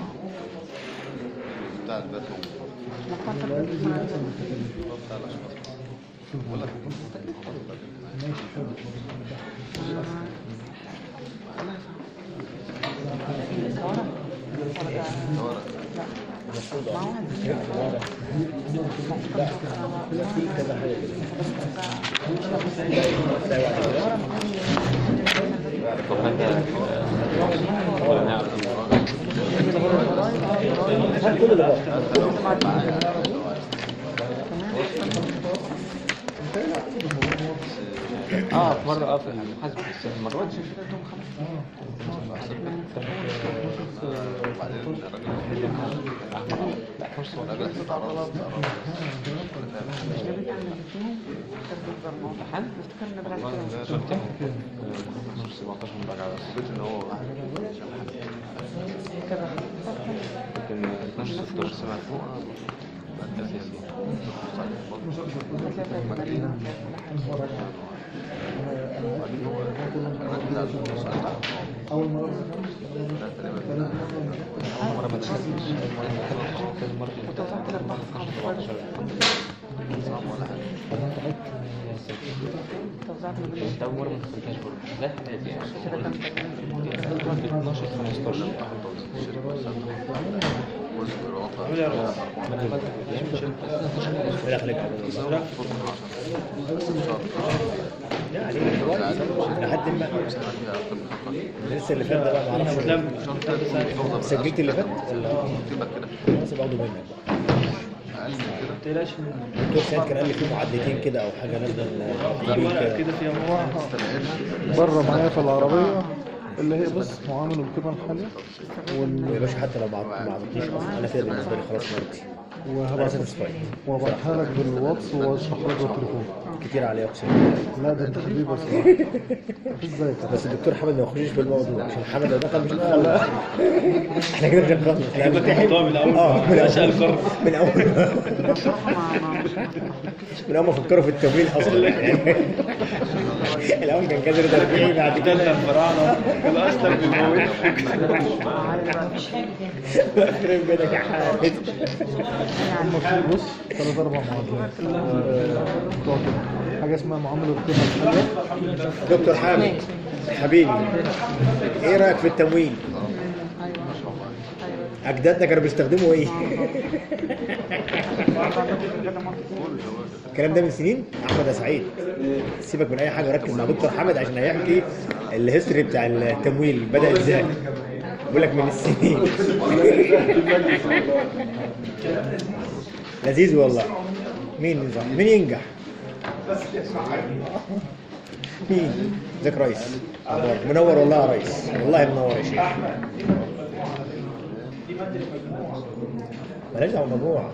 بتاع الباتون مقاطع السنة بتاع الاشخاص ولا طب هذا ولا نعرف هل كل ده بقى اه في مره اه في المحاسبه بس المرات دي لا خمس امتحان نص 17 مراجعه بس ان هو لكن 12 16 سمع فوق مره ما تشتغلش مره وتوزعت لك بعض توزعت ما بين انت اول مره ما دخلتهاش برضه لا حياتي يعني كده كام تقريبا 12 15 لا خليك لا عليك دلوقتي لحد ما لسه اللي فات ده بقى ما اعرفش سجلت اللي فات ولا خلاص باخده منك الدكتور سيد كان قال لي في معدتين كده او حاجه نازله كده كده فيها مواقع بره معايا في العربية اللي هي بص معامل القيمة الحالية ويا باشا حتى لو ما ما عملتنيش اصلا انا كده بالنسبه لي خلاص مرضي انا وهبعت ساتسفايد وابعتها لك بالواتس واشرح لك بالتليفون كتير عليه اقسم بالله. لا ده انت حبيبي الصراحة ازيك بس الدكتور حمد ما يخشش في الموضوع عشان حمد لو دخل مش لا احنا كده مش هنخلص احنا كنت محتوى من الأول. اه من عشان اول القرن. من اول بصراحة ما ما مش من اول ما فكروا في التمويل اصلا الاول كان كادر تربيعي بعد ده كده الفراعنه الاصلا بيموت يخرب بيتك يا حامد هم في بص ثلاث اربع معادلات آه، بتوع كده. حاجة اسمها معاملة القيمة الحالية دكتور حامد حبيبي ايه رايك في التمويل؟ اجدادنا كانوا بيستخدموا ايه؟ الكلام ده من سنين احمد يا سعيد سيبك من اي حاجه ركز مع دكتور حمد عشان هيحكي الهيستوري بتاع التمويل بدا ازاي بقول لك من السنين لذيذ والله مين ينجح مين ينجح مين ازيك يا ريس أخبارك؟ منور والله يا ريس والله منور يا شيخ مالهاش دعوه بالمجموعه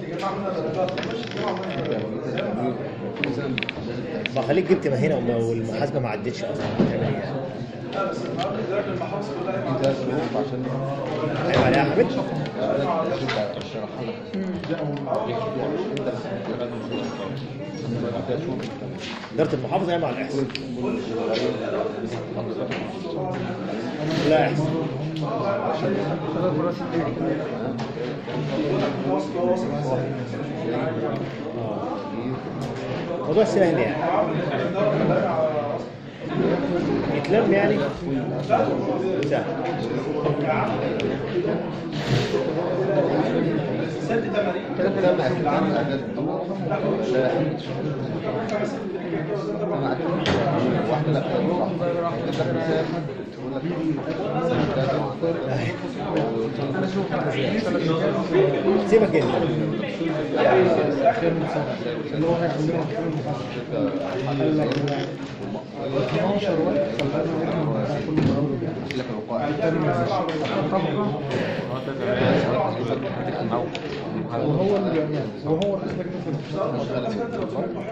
ما خليك جبت ما هنا وما- والمحاسبه ما عدتش اصلا هتعمل ايه يعني؟ عيب عليها يا حبيبي إدارة المحافظة هي مع الإحسان لا إحسان آه. موضوع سهل يعني يتلم يعني سهل سيبك انت اللي هو هيعلمك قال لك 12 واحد خلانا بتاع كل مرة وهو اللي بيعمل وهو رئيس لجنة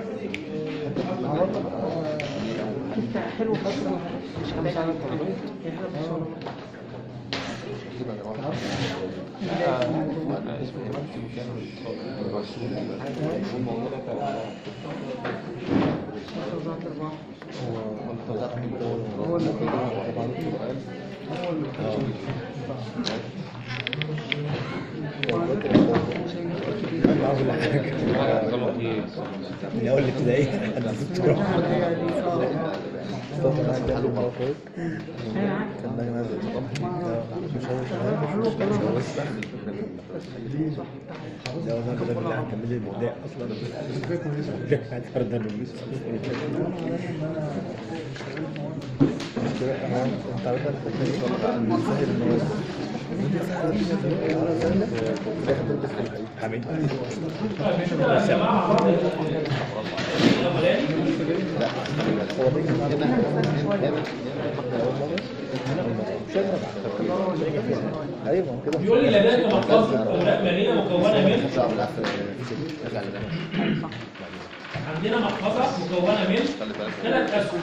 انت حلو فترة مش كام سنة تربية هي حلوة بس ولا اسمه هو اللي طبعا هو اللي انا اقول لك حاجه غلط ايه من اول الابتدائيه لحد الدكتوراه كان ده نازل مش عارف ده والله كده بالله هنكمل لي الابتدائي اصلا هتفرد ده النبيس انت عارف سهل النواس حميد طيب كده يا جماعه بعض الاولاني هو ده كده ايوه كده بيقول لي لديك محفظه اوراق ماليه مكونه من عندنا محفظه مكونه من ثلاث اسهم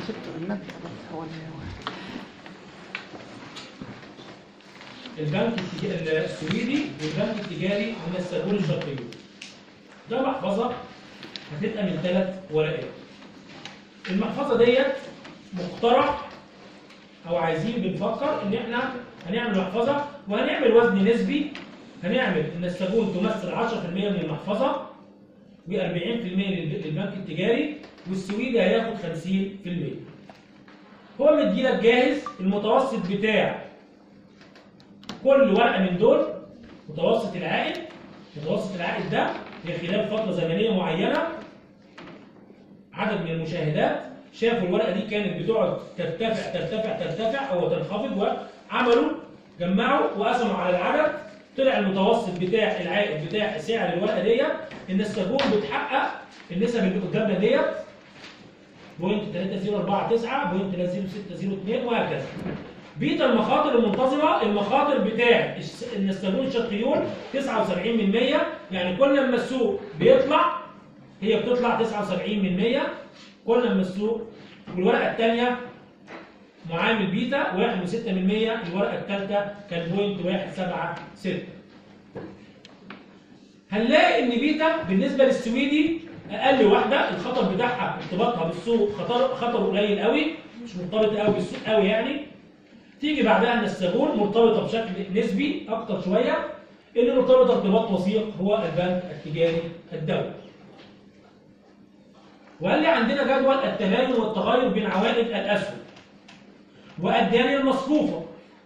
البنك التج- السويدي والبنك التجاري من السجون الشرقية ده محفظة هتبقى من ثلاث ورقات المحفظة ديت مقترح أو عايزين بنفكر إن إحنا هنعمل محفظة وهنعمل وزن نسبي هنعمل إن السجون تمثل 10% من المحفظة و40% للبنك التجاري والسويدي هياخد 50% هو مديلك جاهز المتوسط بتاع كل ورقه من دول متوسط العائد متوسط العائد ده في خلال فتره زمنيه معينه عدد من المشاهدات شافوا الورقه دي كانت بتقعد ترتفع ترتفع ترتفع او تنخفض وعملوا جمعوا وقسموا على العدد طلع المتوسط بتاع العائد بتاع سعر الورقه ديت ان السجون بتحقق النسب اللي قدامنا ديت بوينت 3049 بوينت 0602 وهكذا بيتا المخاطر المنتظمة المخاطر بتاع الس- النساجون الشرقيون 79 من 100 يعني كل ما السوق بيطلع هي بتطلع 79 من 100 كل ما السوق والورقة الثانية معامل بيتا 1.6 من 100 الورقة الثالثة كان بوينت 176 هنلاقي ان بيتا بالنسبة للسويدي اقل واحدة الخطر بتاعها ارتباطها بالسوق خطر خطر قليل قوي مش مرتبط قوي بالسوق قوي يعني تيجي بعدها ان السجون مرتبطه بشكل نسبي اكتر شويه اللي مرتبطه ارتباط وثيق هو البنك التجاري الدولي. وقال لي عندنا جدول التباين والتغير بين عوائد الاسهم واداني المصروفه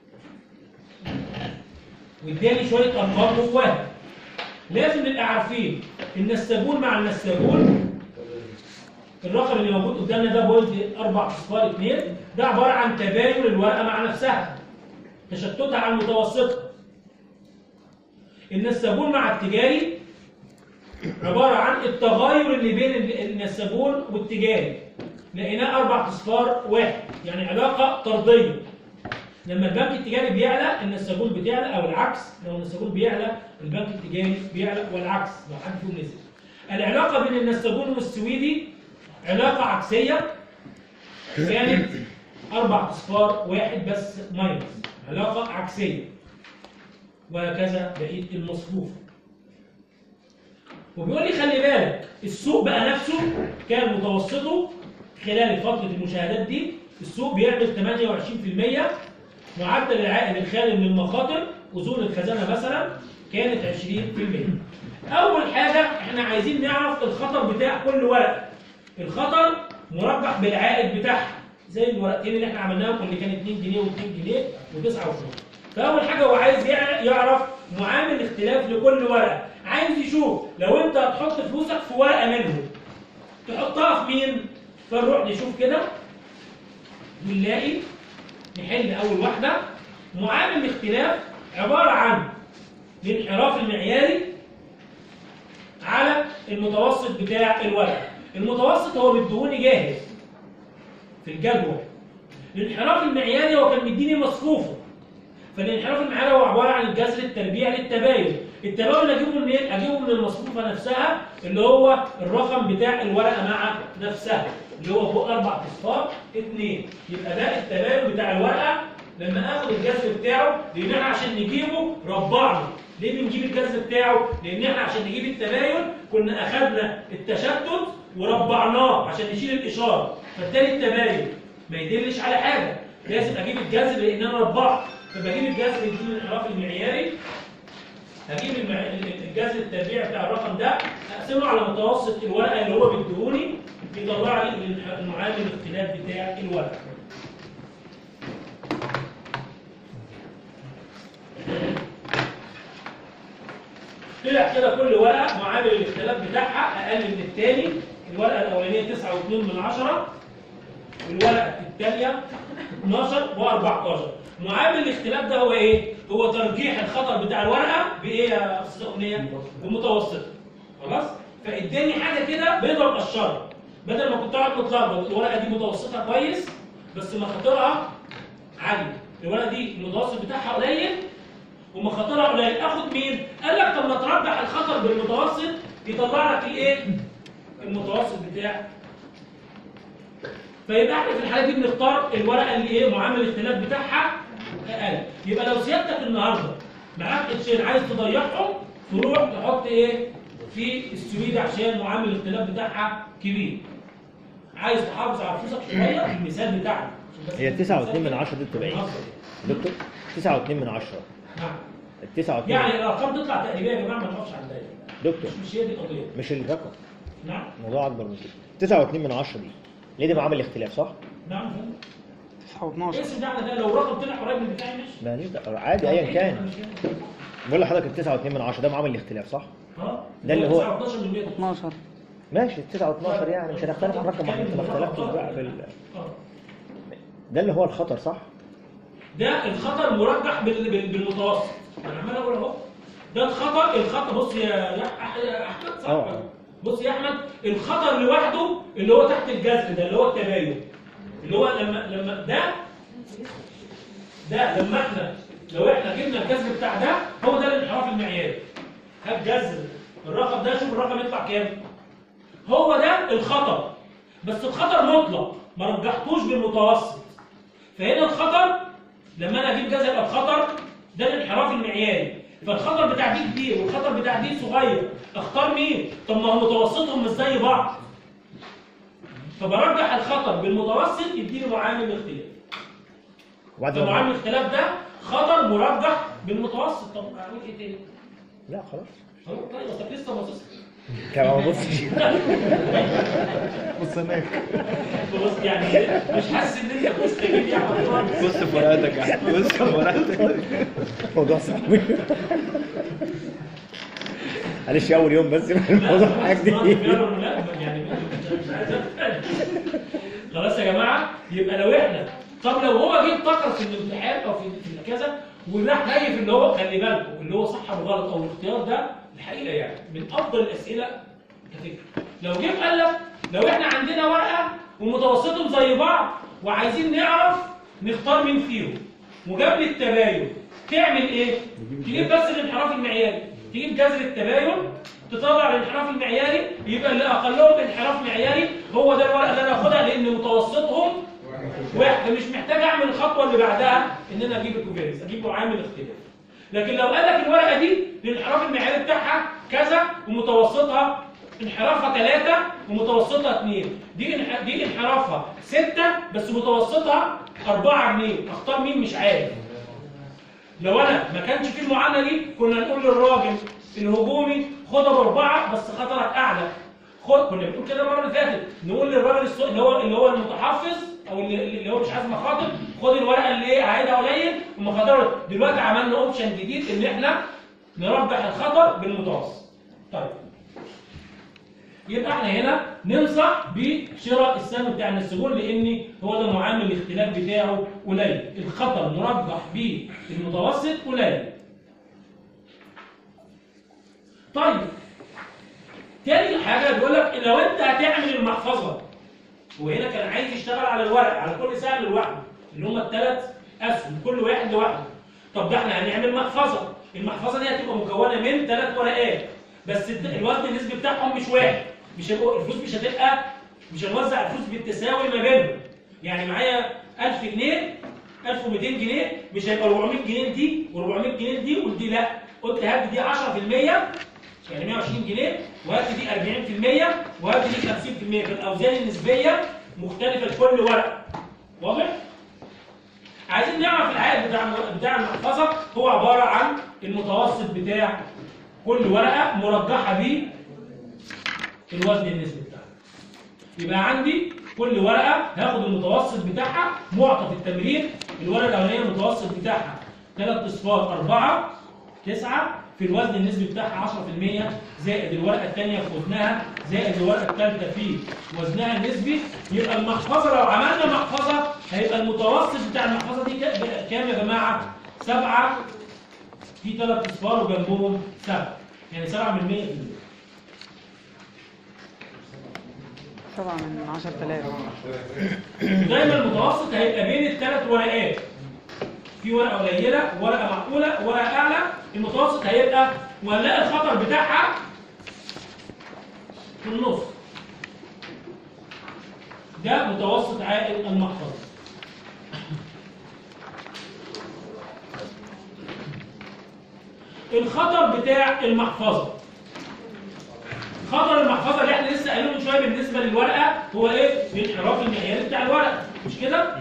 واداني شويه ارقام جواها لازم نبقى عارفين ان السجون مع النساجون الرقم اللي موجود قدامنا ده بوينت 4 اصفار 2 ده عباره عن تباين الورقه مع نفسها تشتتها على المتوسطه النساجون مع التجاري عباره عن التغير اللي بين ال- النساجون والتجاري لقيناه اربع اصفار واحد يعني علاقه طرديه لما البنك التجاري بيعلى النساجون بتعلى او العكس لو النساجون بيعلى البنك التجاري بيعلى والعكس لو حد فيهم نزل العلاقه بين النساجون والسويدي علاقه عكسيه كانت اربع اصفار واحد بس ماينس علاقه عكسيه وهكذا بقيه المصروف وبيقول لي خلي بالك السوق بقى نفسه كان متوسطه خلال فتره المشاهدات دي السوق بيعمل 28% معدل العائد الخالي من المخاطر اذون الخزانه مثلا كانت 20% اول حاجه احنا عايزين نعرف الخطر بتاع كل ورقه الخطر مربح بالعائد بتاعها زي الورقتين اللي احنا عملناهم اللي كان 2 جنيه و2 جنيه و9 فاول حاجه هو عايز يع- يعرف معامل اختلاف لكل ورقه عايز يشوف لو انت هتحط فلوسك في ورقه منهم تحطها في مين فنروح نشوف كده ونلاقي نحل اول واحده معامل الاختلاف عباره عن الانحراف المعياري على المتوسط بتاع الورقه المتوسط هو مديهوني جاهز في الجدول الانحراف المعياري هو كان مديني مصروفه فالانحراف المعياري هو عباره عن الجذر التربيعي للتباين التباين اجيبه منين اجيبه من المصروفه نفسها اللي هو الرقم بتاع الورقه مع نفسها اللي هو فوق اربع اصفار اثنين يبقى ده التباين بتاع الورقه لما اخد الجذر بتاعه لان احنا عشان نجيبه ربعنا ليه بنجيب الجذر بتاعه؟ لان احنا عشان نجيب التباين كنا اخدنا التشتت وربعناه عشان نشيل الاشاره فبالتالي التباين ما يدلش على حاجه لازم اجيب الجذر لان انا ربعت فبجيب الجذر يديني الانحراف المعياري هجيب المع... الجذر التربيع بتاع الرقم ده اقسمه على متوسط الورقه اللي هو بيديهوني يطلع لي الانح- المعامل الاختلاف بتاع الورقه طلع كده كل ورقه معامل الاختلاف بتاعها اقل من الثاني الورقه الاولانيه 9.2 من 10 والورقه الثانيه 12 و14 معامل الاختلاف ده هو ايه؟ هو ترجيح الخطر بتاع الورقه بايه يا استاذ امنيه؟ بمتوسطه خلاص؟ فاداني حاجه كده بيضرب الشر بدل ما كنت اقعد متلخبط الورقه دي متوسطه كويس بس مخاطرها عاليه الورقه دي المتوسط بتاعها قليل ومخاطرها قليل اخد مين؟ قال لك طب ما تربح الخطر بالمتوسط يطلع لك الايه؟ المتوسط بتاع فيبقى احنا في الحاله دي بنختار الورقه اللي ايه معامل الاختلاف بتاعها اقل يبقى لو سيادتك النهارده معاك قرشين عايز تضيعهم تروح تحط ايه في السويد عشان معامل الاختلاف بتاعها كبير عايز تحافظ على فلوسك شويه المثال بتاعنا عشان بس هي المثال 9 و2 من 10 دي بتبقى ايه؟ نعم. دكتور 9 و2 من 10 ال 9 و2 يعني الارقام تطلع تقريبيه يا جماعه ما نخافش على الدايره دكتور مش مش هي دي القضيه مش الرقم نعم الموضوع اكبر من كده 9 و2 من 10 دي ليه دي معامل اختلاف صح؟ نعم 9 و12 اسم ده احنا ده لو رقم طلع قريب من بتاعي ماشي ما ليه ده عادي ايا كان بقول لحضرتك ال 9 و2 من 10 ده معامل الاختلاف صح؟ اه ده اللي هو- 19 من 100 12 ماشي ال 9 و12 يعني مش هنختلف عن الرقم واحنا ما اختلفتش بقى بال... آه. ده اللي هو الخطر صح؟ ده الخطر مرجح بال- بال- بالمتوسط انا عمال اقول اهو ده الخطر الخطر بص يا يا أح- يا احمد صح آه. بص يا احمد الخطر لوحده اللي هو تحت الجذر ده اللي هو التباين اللي هو لما لما ده ده لما احنا لو احنا جبنا الجذر بتاع ده هو ده الانحراف المعياري هات جذر الرقم ده شوف الرقم يطلع كام هو ده الخطر بس الخطر مطلق ما رجحتوش بالمتوسط فهنا الخطر لما انا اجيب جذر يبقى الخطر ده الانحراف المعياري فالخطر بتاع دي كبير والخطر بتاع دي صغير اختار مين طب ما هو متوسطهم مش زي بعض فبرجح الخطر بالمتوسط يديني معامل الاختلاف وبعد فمعامل ما الاختلاف ده خطر مرجح بالمتوسط طب اعمل ايه تاني؟ لا خلاص خلاص طيب بس لسه باصص كمان ما بصش بص هناك بص يعني مش حاسس ان انت مستجيب يا عم بص في ورقتك يا أحمد، بص في ورقتك موضوع صعب معلش اول يوم بس الموضوع حاجه جديد يعني مش عايز أفهم. خلاص يا جماعه يبقى لو احنا طب لو هو جه افتكر في الامتحان او في في كذا وراح نايف اللي هو خلي بالكم اللي هو صح او غلط او الاختيار ده الحقيقه يعني من افضل الاسئله كفكره لو جه قال لك لو احنا عندنا ورقه ومتوسطهم زي بعض وعايزين نعرف نختار مين فيهم وجاب لي التباين تعمل ايه؟ تجيب بس الانحراف المعياري تجيب جذر التباين تطلع الانحراف المعياري يبقى اللي اقلهم انحراف معياري هو ده الورقه اللي انا اخدها لان متوسطهم واحد مش محتاج اعمل الخطوه اللي بعدها ان انا اجيب الكوفيرنس اجيب معامل اختلاف لكن لو قال لك الورقه دي الانحراف المعياري بتاعها كذا ومتوسطها انحرافها ثلاثة ومتوسطها اثنين دي انح... دي انحرافها ستة بس متوسطها أربعة جنيه اختار مين مش عارف لو انا ما كانش في المعامله دي كنا نقول للراجل الهجومي خدها باربعه بس خطرك اعلى خد كنا بنقول كده المره اللي فاتت نقول للراجل السو... اللي هو اللي هو المتحفظ او اللي, اللي هو مش عايز مخاطر خد الورقه اللي ايه عايدها قليل ومخاطره دلوقتي عملنا اوبشن جديد ان احنا نربح الخطر بالمتوسط طيب يبقى احنا هنا ننصح بشراء السهم بتاع النسيجون لان هو ده معامل الاختلاف بتاعه قليل الخطر مرجح بالمتوسط قليل طيب تاني حاجه بيقول لك لو انت هتعمل المحفظه وهنا كان عايز يشتغل على الورق على كل سهم لوحده اللي هم الثلاث اسهم كل واحد لوحده طب ده احنا هنعمل محفظه المحفظه دي هتبقى مكونه من ثلاث ورقات بس الت- الوزن النسبي بتاعهم مش واحد مش هيبقوا الفلوس مش هتبقى مش هنوزع الفلوس بالتساوي ما بينهم يعني معايا 1000 جنيه 1200 جنيه مش هيبقى 400 جنيه دي و400 جنيه دي ودي لا قلت هات دي 10% يعني 120 جنيه وهات دي 40% وهات دي 50% فالاوزان النسبيه مختلفه لكل ورقه واضح؟ عايزين نعرف العائد بتاع بتاع المحفظه هو عباره عن المتوسط بتاع كل ورقه مرجحه ب الوزن النسبي بتاعها يبقى عندي كل ورقه هاخد المتوسط بتاعها معطى في التمرين الورقه الاولانيه المتوسط بتاعها 3 اصفار 4 9 في الوزن النسبي بتاعها 10% زائد الورقه الثانيه في وزنها زائد الورقه الثالثه في وزنها النسبي يبقى المحفظه لو عملنا محفظه هيبقى المتوسط بتاع المحفظه دي كا- كام يا جماعه؟ 7 في ثلاث اصفار وجنبهم 7 يعني 7 من 100 في المية. سبعة من عشرة آلاف ودايما المتوسط هيبقى بين الثلاث ورقات في ورقه قليله ورقه معقوله ورقه اعلى المتوسط هيبقى وهنلاقي الخطر بتاعها في النص ده متوسط عائد المحفظه الخطر بتاع المحفظه خطر المحفظه اللي احنا لسه قايلينه من شويه بالنسبه للورقه هو ايه؟ الانحراف المعياري بتاع الورقه مش كده؟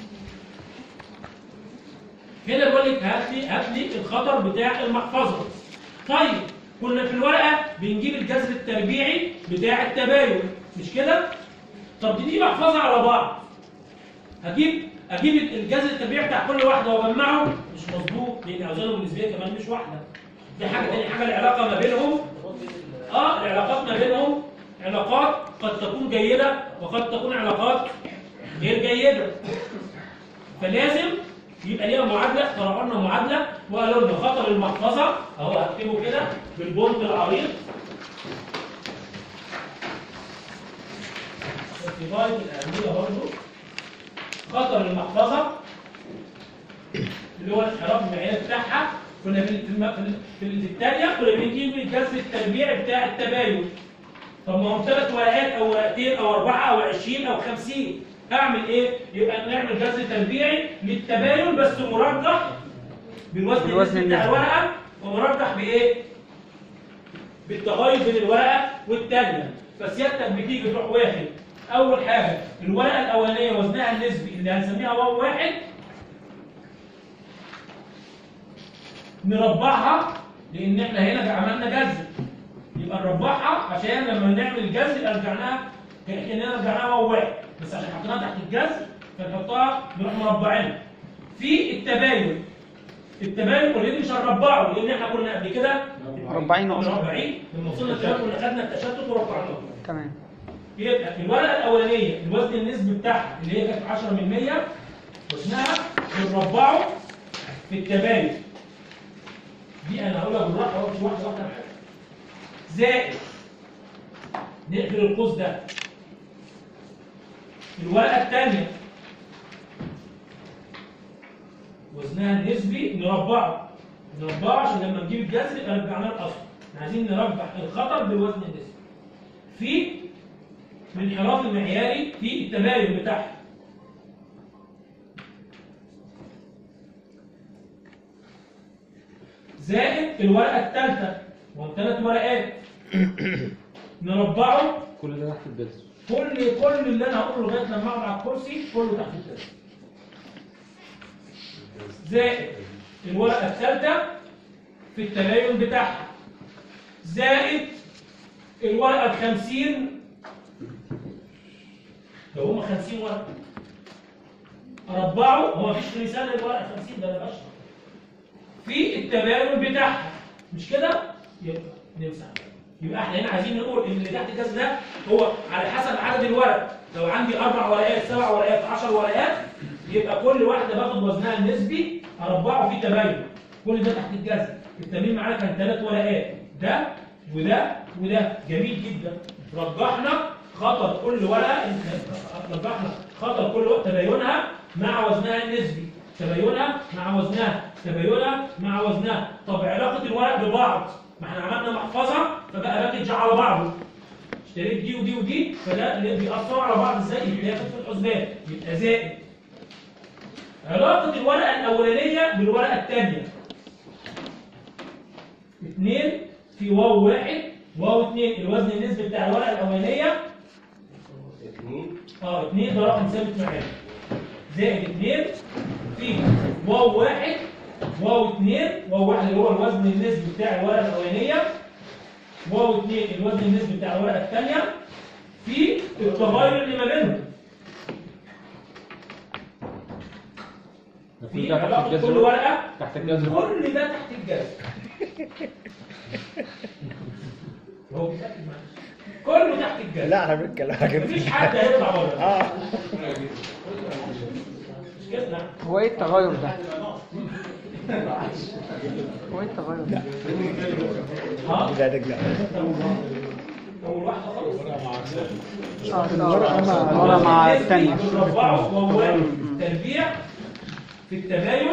هنا بيقول لك هات لي هات لي الخطر بتاع المحفظه. طيب كنا في الورقه بنجيب الجذر التربيعي بتاع التباين مش كده؟ طب دي محفظه على بعض. هجيب اجيب الجذر التربيعي بتاع كل واحده واجمعه مش مظبوط لان اوزانهم النسبيه كمان مش واحده. دي حاجه تاني حاجه العلاقه ما بينهم اه العلاقات ما بينهم علاقات قد تكون جيده وقد تكون علاقات غير جيده. فلازم يبقى ليها معادله اخترعوا لنا معادله وقالوا لنا خطر المحفظه اهو هكتبه كده بالبنط العريض في غايه الاهميه برضه خطر المحفظه اللي هو الانحراف المعياري بتاعها كنا في في الم- في ال- في ال- في الثانيه كنا بنجيب الجذر التربيعي بتاع التباين طب ما هم ثلاث ورقات او ورقتين او اربعه او 20 او 50 اعمل ايه؟ يبقى نعمل جذر تربيعي للتباين بس مرجح بالوزن بالوزن النسبي بتاع النسبي. الورقه ومرجح بايه؟ بالتغير بين الورقه والثانيه فسيادتك بتيجي تروح واخد اول حاجه الورقه الاولانيه وزنها النسبي اللي هنسميها واو واحد نربعها لان احنا هنا عملنا جذر يبقى نربعها عشان لما نعمل جذر يبقى رجعناها كاننا رجعناها واو واحد بس عشان حطيناها تحت الجذر فنحطها نروح مربعينها في التباين التباين اوريدي مش هنربعه لان احنا كنا قبل كده مربعين أصلا. مربعين لما وصلنا التشتت كنا خدنا التشتت ورفعناه تمام يبقى الورقه الاولانيه الوزن النسبي بتاعها اللي هي كانت 10 من 100 وزنها بنربعه في التباين دي انا هقولها بالراحه اهو مش واحده واحده معاك زائد نقفل القوس ده الورقه الثانيه وزنها النسبي نربعه نربعه عشان لما نجيب الجذر يبقى رجعناه الاصل احنا عايزين نربح الخطر بالوزن النسبي في الانحراف المعياري في التباين بتاعها زائد الورقه الثالثه وهم ثلاث ورقات نربعه كل ده تحت الجذر كل كل اللي انا هقوله لغايه لما اقعد على الكرسي كله تحت الجذر زائد الورقه الثالثه في التباين بتاعها زائد الورقه ال 50 لو هم 50 ورقه اربعه هو مفيش مثال للورقه 50 ده انا بشرح في التباين بتاعها مش كده يبقى نمسح يبقى احنا هنا عايزين نقول ان اللي تحت الجذر ده هو على حسب عدد الورق لو عندي اربع ورقات سبع ورقات 10 ورقات يبقى كل واحده باخد وزنها النسبي اربعه في تباين كل ده تحت الجذر التمرين معانا كان ثلاث ورقات ده وده وده جميل جدا رجحنا خطر كل ورقه رجحنا خطر كل ورقه تباينها مع وزنها النسبي تباينها مع وزنها تباينها مع وزنها طب علاقه الورق ببعض ما احنا عملنا محفظه فبقى باكج على بعضه اشتريت دي ودي ودي فده اللي بيأثروا على بعض ازاي بياخد في الحسبان يبقى زائد علاقه الورقه الاولانيه بالورقه الثانيه 2 في واو واحد واو اثنين الوزن النسبي بتاع الورقه الاولانيه اه اثنين ده رقم ثابت معانا زائد اثنين في واو واحد واو اثنين واو واحد اللي هو الوزن النسبي بتاع الورقه الاولانيه واو اثنين الوزن النسبي بتاع الورقه الثانيه في التغير اللي ما بينهم كل في ده تحت علاقه الجذر كل ورقه تحت الجذر كل ده تحت الجذر هو بيتأكد معلش. كله تحت الجذر لا احنا بنتكلم حاجه مفيش حد هيطلع بره اه مش كده نعم. هو ايه التغير ده؟ هو ايه التغير ده؟ ها لا ده اول واحده خالص اه الورقة مع الورقة مع الثانية بنربعه وهو واحد تربيع في التباين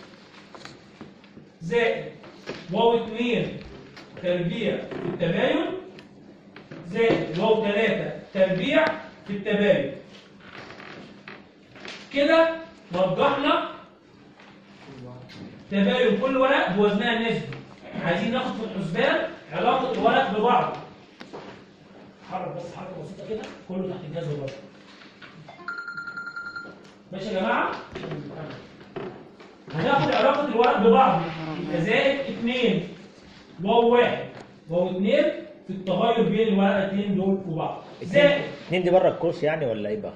زائد واو اثنين تربيع في التباين زائد واو ثلاثة تربيع في التباين كده وضحنا تباين كل ورق بوزنها النسبي عايزين ناخد في الحسبان علاقة الورق ببعض حرك بس حركة بسيطة كده كله تحت الجذر برضه ماشي يا جماعة؟ هناخد علاقة الورق ببعض يبقى زائد اتنين واو واحد واو اتنين في التغير بين الورقتين دول وبعض زائد اتنين دي بره الكورس يعني ولا ايه بقى؟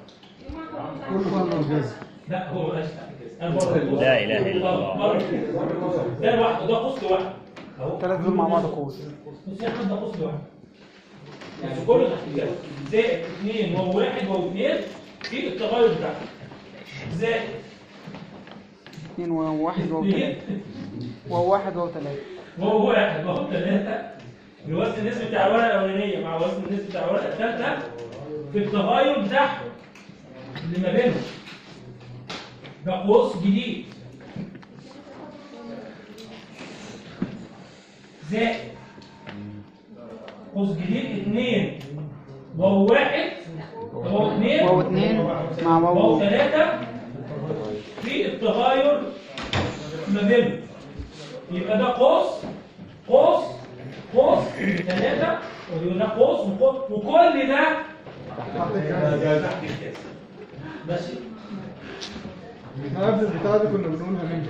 لا هو مالهاش تحت الجذر انا بره القوس. لا إله إلا الله. بره القوس. ده لوحده ده قوس لوحده اهو الثلاثة دول مع بعض قوس بص يا احمد ده قوس لوحده يعني كله تحت الجذر زائد اثنين واو واحد واو اثنين في التغير بتاعه زائد اثنين وواحد وواحد اثنين وواحد وثلاثة وهو واحد وهو ثلاثة الوزن النسبي بتاع الورقة الأولانية مع الوزن النسبي بتاع الورقة الثالثة في التغير بتاعهم اللي ما بينهم ده قوس جديد زائد قوس جديد اثنين وهو واحد وهو اثنين واو اتنين مع وهو واو ثلاثة في التغير ما بينهم يبقى ده قوس قوس قوس ثلاثة وده قوس وقوس وكل ده ماشي قبل البتاعة دي كنا بنقولها مين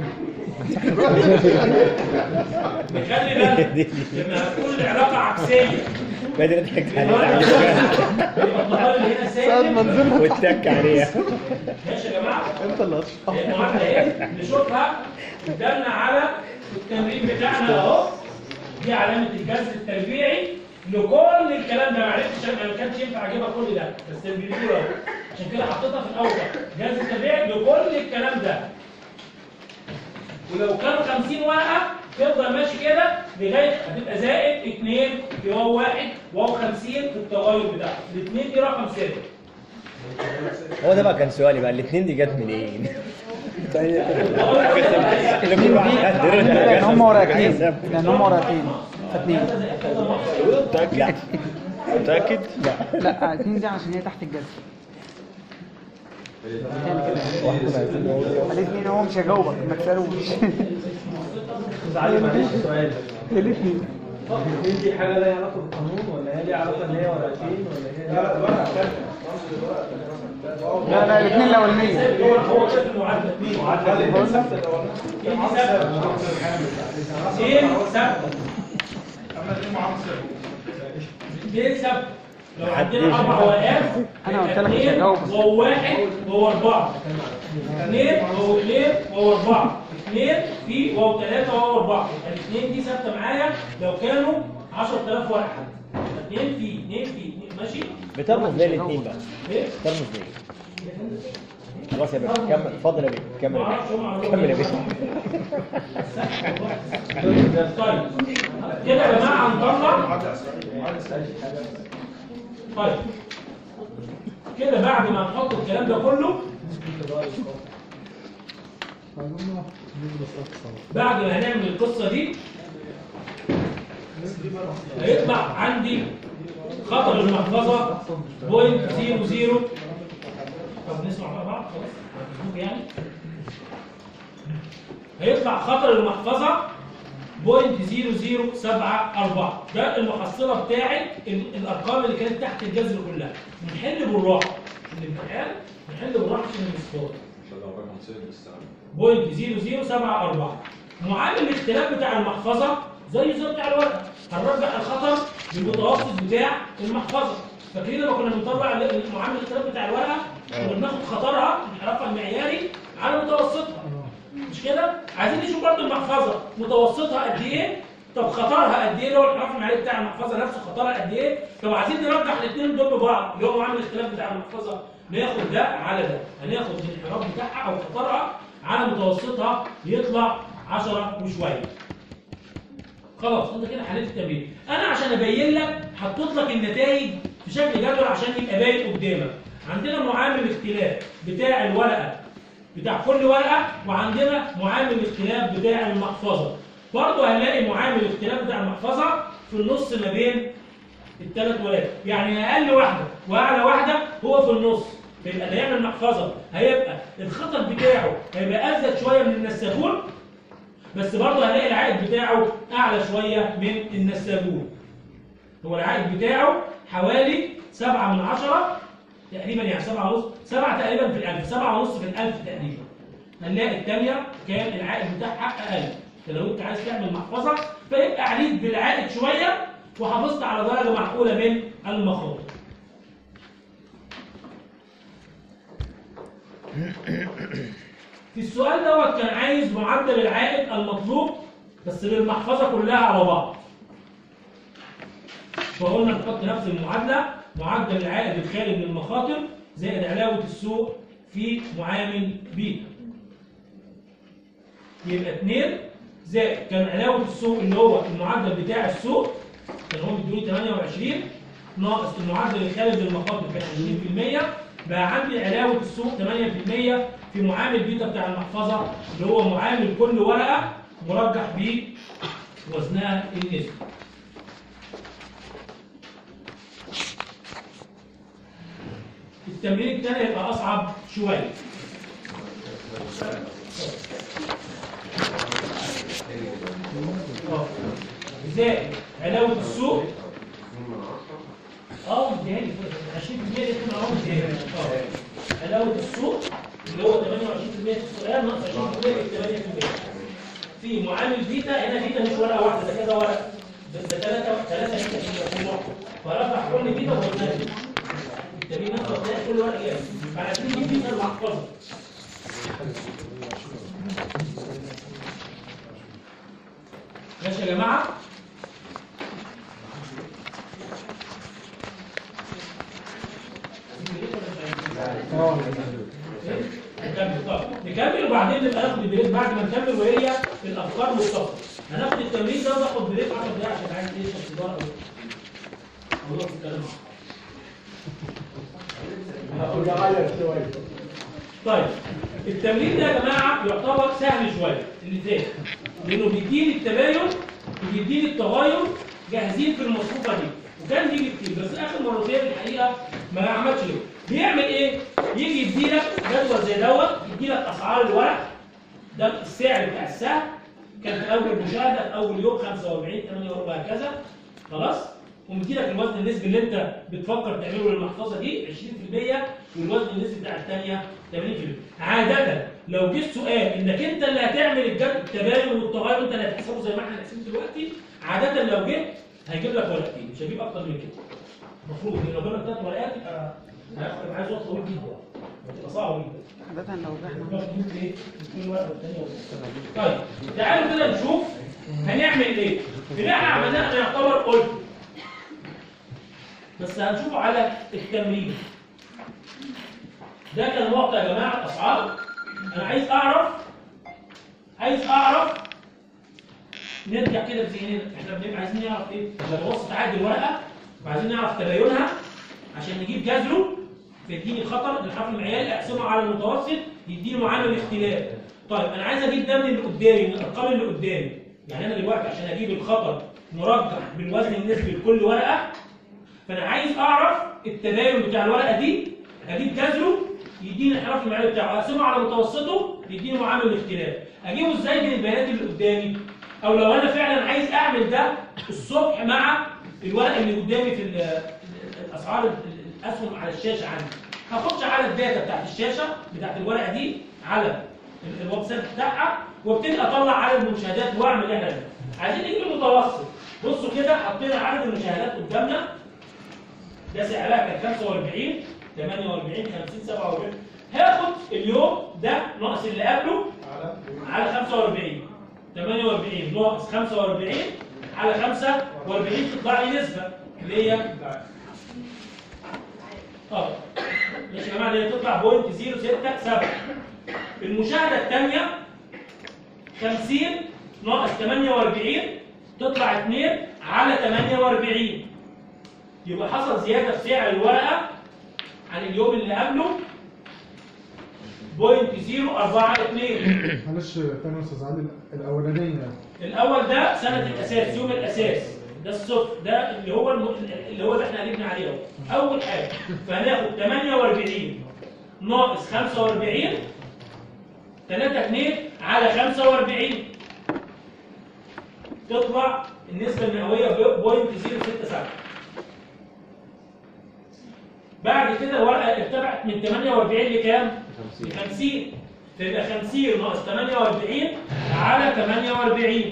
نخلي بالك لما هتكون العلاقة عكسية بدري ضحكت يبقى عليها التغير هنا ساعة ما سالب نزلنا واتك عليها ماشي يا جماعة انت اللي هتشرح المعادلة ايه؟ نشوفها قدامنا على التمرين بتاعنا اهو دي علامة الجذر التربيعي لكل الكلام ده معرفتش ما كانش ينفع اجيبها كل ده بس الفيديو اهو عشان كده حطيتها في الاول جذر التربيعي لكل الكلام ده ولو كانوا 50 ورقة تفضل ماشي كده لغاية هتبقى زائد 2 في واو 1 واو 50 في التغير بتاعه الاثنين دي رقم ثابت هو ده بقى كان سؤالي بقى الاثنين دي جت منين؟ التغير ثابت. اللي كل واحد خد دول لان هم ورقتين حاجة ثابتة. لان هم ورقتين فاتنين لا متأكد؟ لا اتنين دي عشان هي تحت الجذر تاني كده قالت لي ان هو مش هجاوبك ما تسالوش زعلي معلش سؤال قالت لي دي حاجه لها علاقه بالقانون ولا هي ليها علاقه ان هي ورقتين ولا هي لا لا لا لا الاثنين الاولانيه هو هو كده في المعادله اثنين معادله بص ايه دي ثابته ايه ثابته ايه ثابته لو عندنا اربع ورقات أنا قلت لك مش هجاوب. وهو واحد وهو اربعه اثنين وهو اثنين وهو اربعه اثنين في وهو ثلاثه وهو اربعه الاثنين دي ثابته معايا لو كانوا 10000 ورقه اثنين في اثنين في اثنين ماشي بترمز ليه الاثنين بقى؟ ايه بترمز ليه؟ خلاص يا باشا كمل اتفضل يا باشا كمل يا معرفش هم باشا عملوا كمل يا إيه. باشا طيب كده يا جماعه هنطلع طيب كده بعد ما نحط الكلام ده كله بعد ما هنعمل القصه دي هيطلع عندي خطر المحفظه بوينت زيرو زيرو طب نسمع مع بعض خلاص مفهوم يعني هيطلع خطر المحفظه ده المحصله بتاعت ال- الارقام اللي كانت تحت الجذر كلها نحل بالراحه في الامتحان نحل بالراحه عشان الاسقاط عشان لو رقم صفر بالسلام بوينت 0074 معامل الاختلاف بتاع المحفظه زي زي بتاع الورقه هنرجع الخطر بالمتوسط بتاع المحفظه فاكرين لما كنا بنطلع ال- معامل الاختلاف بتاع الورقه كنا بناخد خطرها انحرافها المعياري على متوسطها مش كده عايزين نشوف برضه المحفظه متوسطها قد ايه طب خطرها قد ايه اللي هو الانحراف المعياري بتاع المحفظه نفسه خطرها قد ايه طب عايزين نرجح الاثنين دول ببعض اللي هو معامل الاختلاف بتاع المحفظه ناخد ده على ده هناخد الانحراف بتاعها او خطرها على متوسطها يطلع 10 وشويه خلاص انت كده حليت التمرين انا عشان ابين لك حطيت لك النتائج في شكل جدول عشان يبقى باين قدامك عندنا معامل الاختلاف بتاع الورقه بتاع كل ورقه وعندنا معامل الاختلاف بتاع المحفظه برضه هنلاقي معامل الاختلاف بتاع المحفظه في النص ما بين الثلاث ورقات يعني اقل واحده واعلى واحده هو في النص يبقى اللي يعمل محفظه هيبقى الخطر بتاعه هيبقى ازيد شويه من النساجون بس برضه هنلاقي العائد بتاعه اعلى شويه من النساجون هو العائد بتاعه حوالي 7 من 10 تقريبا يعني 7 ونص 7 تقريبا في الألف 7 ونص في الألف تقريبا هنلاقي الثانيه كان العائد بتاعها اقل فلو انت عايز تعمل محفظه فيبقى عليك بالعائد شويه وحافظت على درجه معقوله من المخاطر في السؤال دوت كان عايز معدل العائد المطلوب بس للمحفظه كلها على بعض فقلنا نحط نفس المعادله معدل العائد الخالي من المخاطر زائد علاوه السوق في معامل بيتا يبقى 2 زائد كان علاوه السوق اللي هو المعدل بتاع السوق كان هو مديوني 28 ناقص المعدل الخالي للمخاطر كان 20% بقى عندي علاوه السوق 8% في معامل بيتا بتاع المحفظه اللي هو معامل كل ورقه مرجح بوزنها النسبي التمرين الثاني يبقى اصعب شويه آه. زائد علاوه السوق اه مديها لي 20% دي كده اهو مديها لي. اه علاوه السوق اللي هو 28% في السؤال ناقص 20% في 8% في معامل بيتا هنا بيتا مش ورقه واحده ده كذا ورقه ده ده ثلاثه ثلاثه بيتا في الموضوع فرفع كل بيتا وقلنا التمرين نفسه هتلاقي كل ورقه ايه فعايزين نجيب بيتا المحفظه ماشي يا جماعه نكمل طب نكمل وبعدين نبقى ناخد البريك بعد ما نكمل وهي الافكار متصله هناخد التمرين ده وناخد بريك 10 دقايق عشان عايز ايه سيجاره او نقف الكلام طيب التمرين ده يا جماعه يعتبر سهل شويه اللي فات لانه بيديني التباين وبيديني التغير جاهزين في المصفوفه دي وكان بيجي كتير بس اخر مرتين الحقيقه ما عملش كده بيعمل ايه؟ يجي يديلك جدول زي دوت يديلك اسعار الورق ده السعر بتاع السهم كان في اول مشاهده في اول يوم 45 48 وهكذا خلاص ومديلك الوزن النسبي اللي انت بتفكر تعمله للمحفظه دي 20% والوزن النسبي بتاع الثانيه 80% عاده لو جه السؤال انك انت اللي هتعمل الجد التباين والتغير انت اللي هتحسبه زي ما احنا هنحسبه دلوقتي عاده لو جه هيجيب لك ورقتين مش هيجيب اكتر من كده المفروض ان لو جاب لك ثلاث ورقات يبقى هياخد معاه وقت طويل جدا هتبقى صعبه جدا عادة لو رحنا يقعد يجيب ايه؟ كل ورقه والثانيه والثانيه. طيب تعالوا كده نشوف هنعمل ايه؟ اللي احنا عملناه يعتبر قلت بس هنشوفه على التمرين ده كان معطى يا جماعه الاسعار انا عايز اعرف عايز اعرف نرجع كده بذهننا احنا بنبقى عايزين نعرف ايه؟ متوسط عائد الورقه وعايزين نعرف تباينها عشان نجيب جذره فيديني خطر الحرف المعياري اقسمه على المتوسط يديني معامل اختلاف طيب انا عايز اجيب ده من اللي قدامي من الارقام اللي قدامي يعني انا دلوقتي عشان اجيب الخطر مرجح بالوزن النسبي لكل ورقه فانا عايز اعرف التباين بتاع الورقه دي اجيب جذره يديني الانحراف المعياري بتاعه اقسمه على متوسطه يديني معامل الاختلاف اجيبه ازاي من البيانات اللي قدامي او لو انا فعلا عايز اعمل ده الصبح مع الورق اللي قدامي في ال- الاسعار ال- الاسهم على الشاشه عندي هخش على الداتا بتاعت الشاشه بتاعت الورقه دي على ال- الويب سايت بتاعها وابتدي اطلع عدد المشاهدات واعمل اللي احنا بنعمله. عايزين نجيب المتوسط بصوا كده حطينا عدد المشاهدات قدامنا ده سعرها كان 45 48 50 47 هاخد اليوم ده ناقص اللي قبله على 45 48 ناقص 45 على 45 تطلع لي نسبة اللي هي اه ماشي يا جماعه اللي هي تطلع بوينت 067 المشاهدة الثانية 50 ناقص 48 تطلع 2 على 48 يبقى حصل زيادة في سعر الورقة عن اليوم اللي قبله بوينت 042 معلش تاني يا استاذ علي الاولانيه الاول ده سنه الاساس يوم الاساس ده الصفر ده اللي هو الم... اللي هو اللي احنا قلبنا عليه اهو اول حاجه فهناخد 48 ناقص 45 3 2 على 45 تطلع النسبه المئويه ب- بوينت 067 بعد كده الورقه ارتفعت من 48 لكام؟ ل 50 تبقى 50 ناقص 48 على 48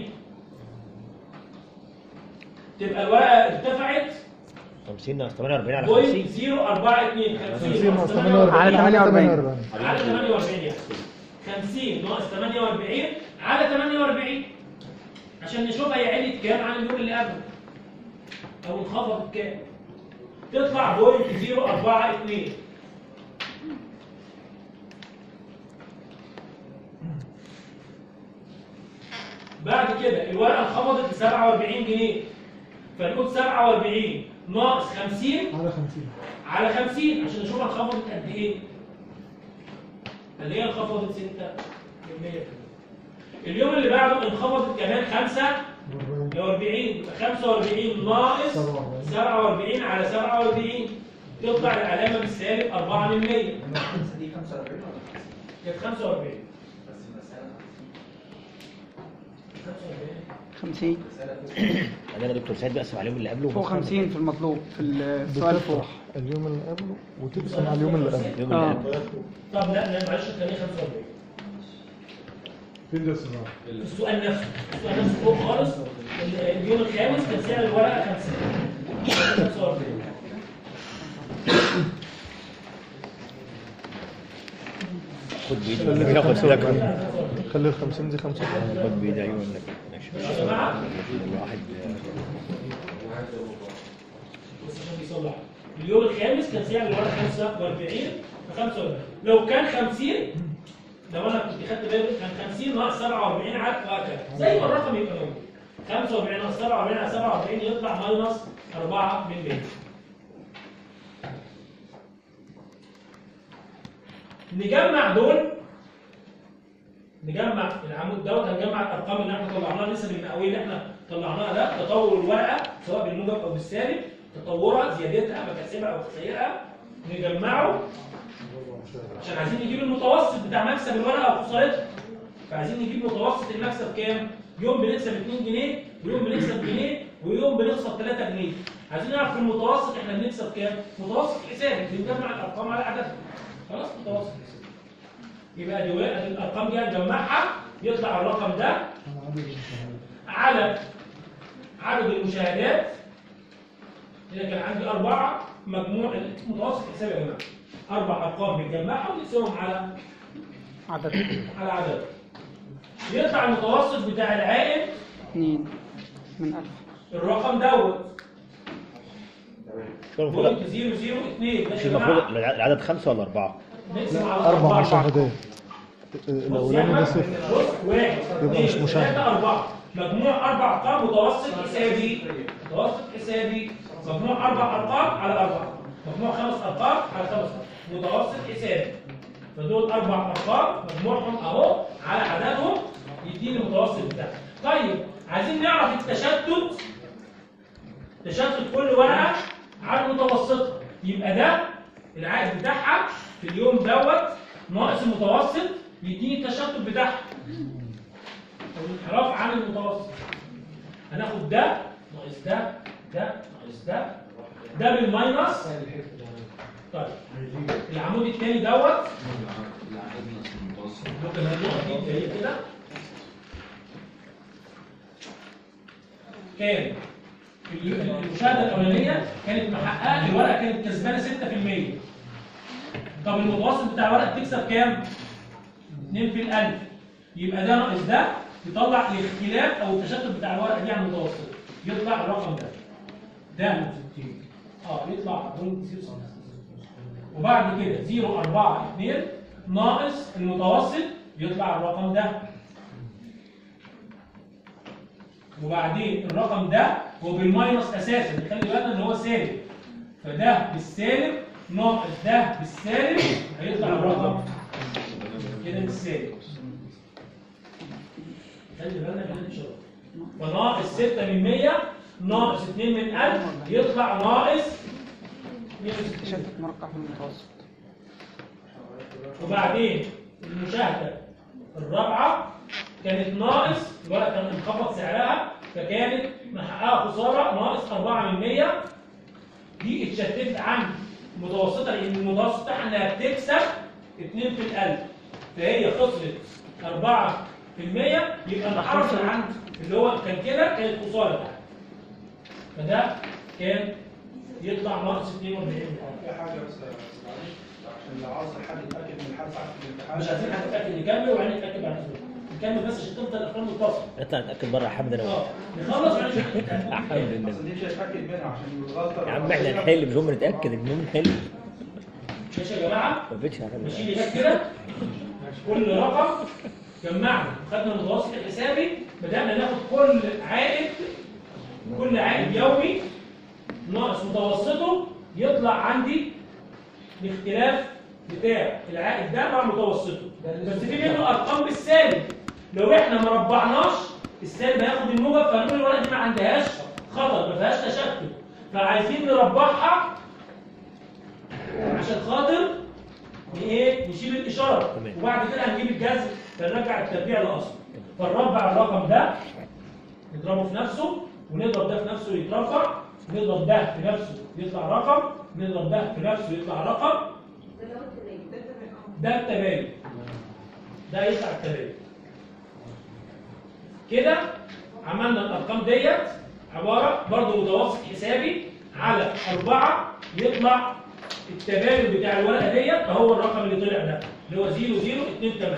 تبقى الورقه ارتفعت 50 ناقص 48 على بوينت 50 042 50 50 ناقص ناقص 48 على 48 على 48 يعني 50 ناقص 48 على 48 عشان نشوف هي علت كام عن اليوم اللي قبله او انخفضت كام تطلع بوينت 042 بعد كده الورقه انخفضت ل 47 جنيه فنقول 47 ناقص 50 على 50 على 50 عشان نشوف انخفضت قد ايه اللي هي انخفضت 6 اليوم اللي بعده انخفضت كمان 5 ل 40 يبقى 45 ناقص 47. 47 على 47 تطلع العلامه بالسالب 4 من 100 دي 45 ولا كانت 45 بس المسألة 50 عندنا دكتور سيد بيقسم عليهم اللي قبله فوق 50 في المطلوب في السؤال فوق بتطرح اليوم اللي قبله وتقسم على اليوم اللي قبله اليوم اه اللي قبله طب لا لا معلش الثانيه 45 فين ده يا استاذ علي؟ السؤال نفسه السؤال نفسه فوق خالص ال- اليوم الخامس كان سعر الورقه 50 45 خد بايدي ولا خد بايدك خلي ال 50 دي 5 خد بايدي ايوه ولا ماشي يا جماعه الواحد بص عشان بيصلح اليوم الخامس كان سعر الورقه 45 ف 45 لو كان 50 لو انا كنت خدت بالي كان 50 ناقص 47 على وهكذا زي ما الرقم يبقى موجود 45 ناقص 47 على 47 يطلع ماينص 4 من 100 نجمع دول نجمع العمود دوت هنجمع الارقام اللي احنا طلعناها النسب المئويه اللي احنا طلعناها ده تطور الورقه سواء بالموجب او بالسالب تطورها زيادتها مكاسبها او خسائرها نجمعه عشان عايزين نجيب المتوسط بتاع مكسب الورقه او خسارتها فعايزين نجيب متوسط المكسب كام؟ يوم بنكسب 2 جنيه ويوم بنكسب جنيه ويوم بنخسر 3 جنيه عايزين نعرف في المتوسط احنا بنكسب كام؟ متوسط حسابي بنجمع الارقام على عددها خلاص متوسط حسابي يبقى دي ورقة الارقام دي هنجمعها يطلع الرقم ده على عدد المشاهدات اللي كان عندي أربعة مجموع متوسط حسابي يا جماعة أربع أرقام بنجمعها ونقسمهم على عدد على عدد يطلع المتوسط بتاع العائد 2 من 1000 الرقم دوت المفروض بوينت 002 مش ماشي يا المفروض جماعة العدد خمسة ولا أربعة؟ نقسم على اربع أربعة. مشاهدات بص الاولاني ده صفر بص واحد يبقى مش اثنين مشاهد. ثلاثة أربعة مجموع أربع أرقام متوسط حسابي متوسط حسابي مجموع أربع أرقام على أربعة مجموع خمس أرقام على خمس متوسط حسابي فدول أربع أرقام مجموعهم أهو على عددهم يديني المتوسط بتاعي طيب عايزين نعرف التشتت تشتت كل ورقة على متوسطها يبقى ده العائد بتاعها في اليوم دوت ناقص المتوسط يديني التشتت بتاعها او الانحراف عن المتوسط هناخد ده ناقص ده ده ناقص ده ده بالماينس طيب العمود الثاني دوت ممكن هنقف دي زي كده كان ال- المشاهده الاولانيه كانت محققه الورقه كانت كسبانه 6% طب المتوسط بتاع الورقه بتكسب كام؟ 2 في الألف يبقى ده ناقص ده يطلع الاختلاف او التشتت بتاع الورقه دي عن المتوسط يطلع الرقم ده ده اه يطلع 0.06 وبعد كده 0 4 2 ناقص المتوسط يطلع الرقم ده وبعدين الرقم ده هو بالماينس اساسا خلي بالنا ان هو سالب فده بالسالب ناقص ده بالسالب هيطلع الرقم كده بالسالب خلي بالنا من الاشاره فناقص 6 من 100 ناقص 2 من 1000 يطلع ناقص 160 تشتت مرقع في المتوسط وبعدين المشاهدة الرابعة كانت ناقص الورقة كان انخفض سعرها فكانت محققة خسارة ناقص 4 من 100 دي اتشتت عن متوسطة لأن المتوسط بتاعها إنها بتكسب 2 في الألف فهي خسرت 4 في المية يبقى انحرفت عن اللي هو كان كده كانت خسارة بتاعتها فده كان يطلع ناقص 42 في حاجه بس معلش عشان لو عاوز حد يتاكد من الحل ساعه في الامتحان مش عايزين حد يتاكد نكمل وبعدين نتاكد بعد كده نكمل بس عشان تفضل الافكار متصله اطلع نتاكد بره يا حمد انا اه وانت. نخلص وبعدين الحمد لله اصل دي مش هيتاكد منها عشان الغلطه يا عم احنا نحل مش هم نتاكد المهم نحل ماشي يا جماعه ما فيش حاجه نشيل هناك كده كل رقم جمعنا خدنا المتوسط الحسابي بدانا ناخد كل عائد كل عائد يومي ناقص متوسطه يطلع عندي الاختلاف بتاع العائد ده مع متوسطه بس في منه ارقام بالسالب لو احنا ما ربعناش السالب هياخد الموجب فنقول الورقه دي ما عندهاش خطر ما فيهاش تشتت فعايزين نربعها عشان خاطر ايه نشيل الاشاره تمام. وبعد كده هنجيب الجذر فنرجع التربيع لاصله فنربع الرقم ده نضربه في نفسه ونضرب ده في نفسه يتربع نضرب ده في نفسه يطلع رقم نضرب ده في نفسه يطلع رقم ده التباين ده يطلع التباين كده عملنا الارقام ديت عباره برضه متوسط حسابي على أربعة يطلع التباين بتاع الورقه ديت فهو الرقم اللي طلع ده اللي هو 0028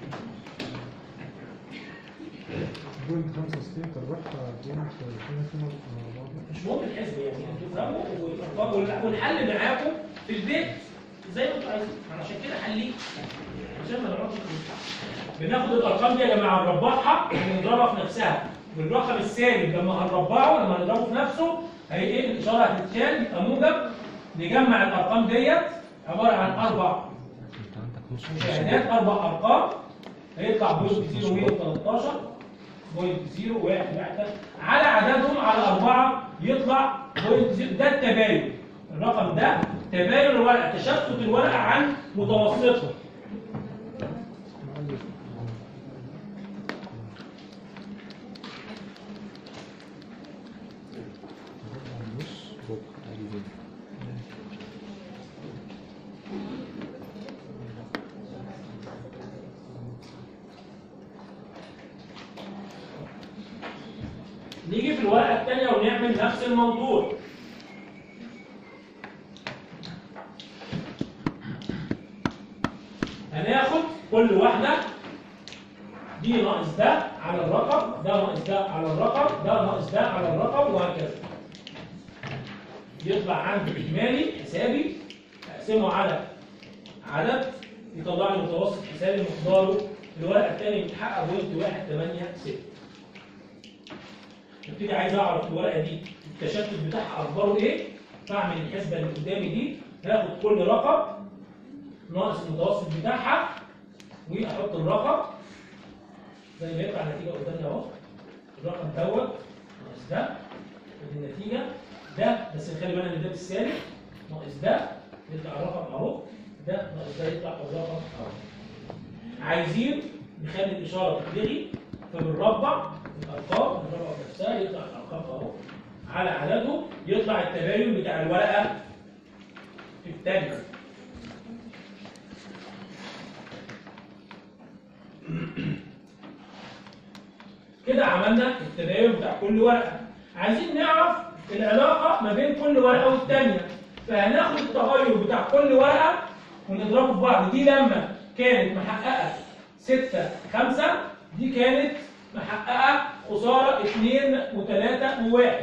بوينت 65 تربحها بوينت 22 مش مهم الحسب يعني انتوا تفهموا والارقام وال- والحل معاكم في البيت زي ما انتوا عايزين أنا عشان كده حليه عشان ما نقعدش نقول. بناخد الارقام دي يا جماعه نربعها ونضربها في نفسها والرقم السالب لما هنربعه لما نضربه في نفسه هي ايه الاشاره هتتشال يبقى موجب نجمع الارقام ديت عباره عن اربع مشاهدات اربع ارقام هيطلع بوينت 0113 بوينت 0 واحد واحد على عددهم على أربعة يطلع بوينت 0 ده التباين الرقم ده تباين الورقة تشتت الورقة عن متوسطها نيجي في الورقة الثانية ونعمل نفس الموضوع هناخد كل واحدة دي ناقص ده على الرقم ده ناقص ده على الرقم ده ناقص ده على الرقم وهكذا يطلع عندي إجمالي حسابي أقسمه على عدد يطلع لي متوسط حسابي مقداره الورقة الثانية بتحقق بوينت واحد تمانية ستة ابتدي عايز اعرف الورقه دي التشتت بتاعها اخباره ايه فاعمل الحسبه اللي قدامي دي هاخد كل رقم ناقص المتوسط بتاعها واحط الرقم زي ما يطلع النتيجه قدامي اهو الرقم دوت ناقص ده ودي النتيجه ده بس نخلي بالنا ان ده بالسالب ناقص ده يطلع الرقم اهو ده ناقص ده يطلع الرقم اهو عايزين نخلي الاشاره تتلغي فبنربع الارقام بنربع نفسها يطلع الارقام اهو على عدده يطلع التباين بتاع الورقه الثانيه كده عملنا التباين بتاع كل ورقه عايزين نعرف العلاقه ما بين كل ورقه والثانيه فهناخد التغير بتاع كل ورقه ونضربه في بعض دي لما كانت محققه 6 5 دي كانت محققه خساره 2 و3 و1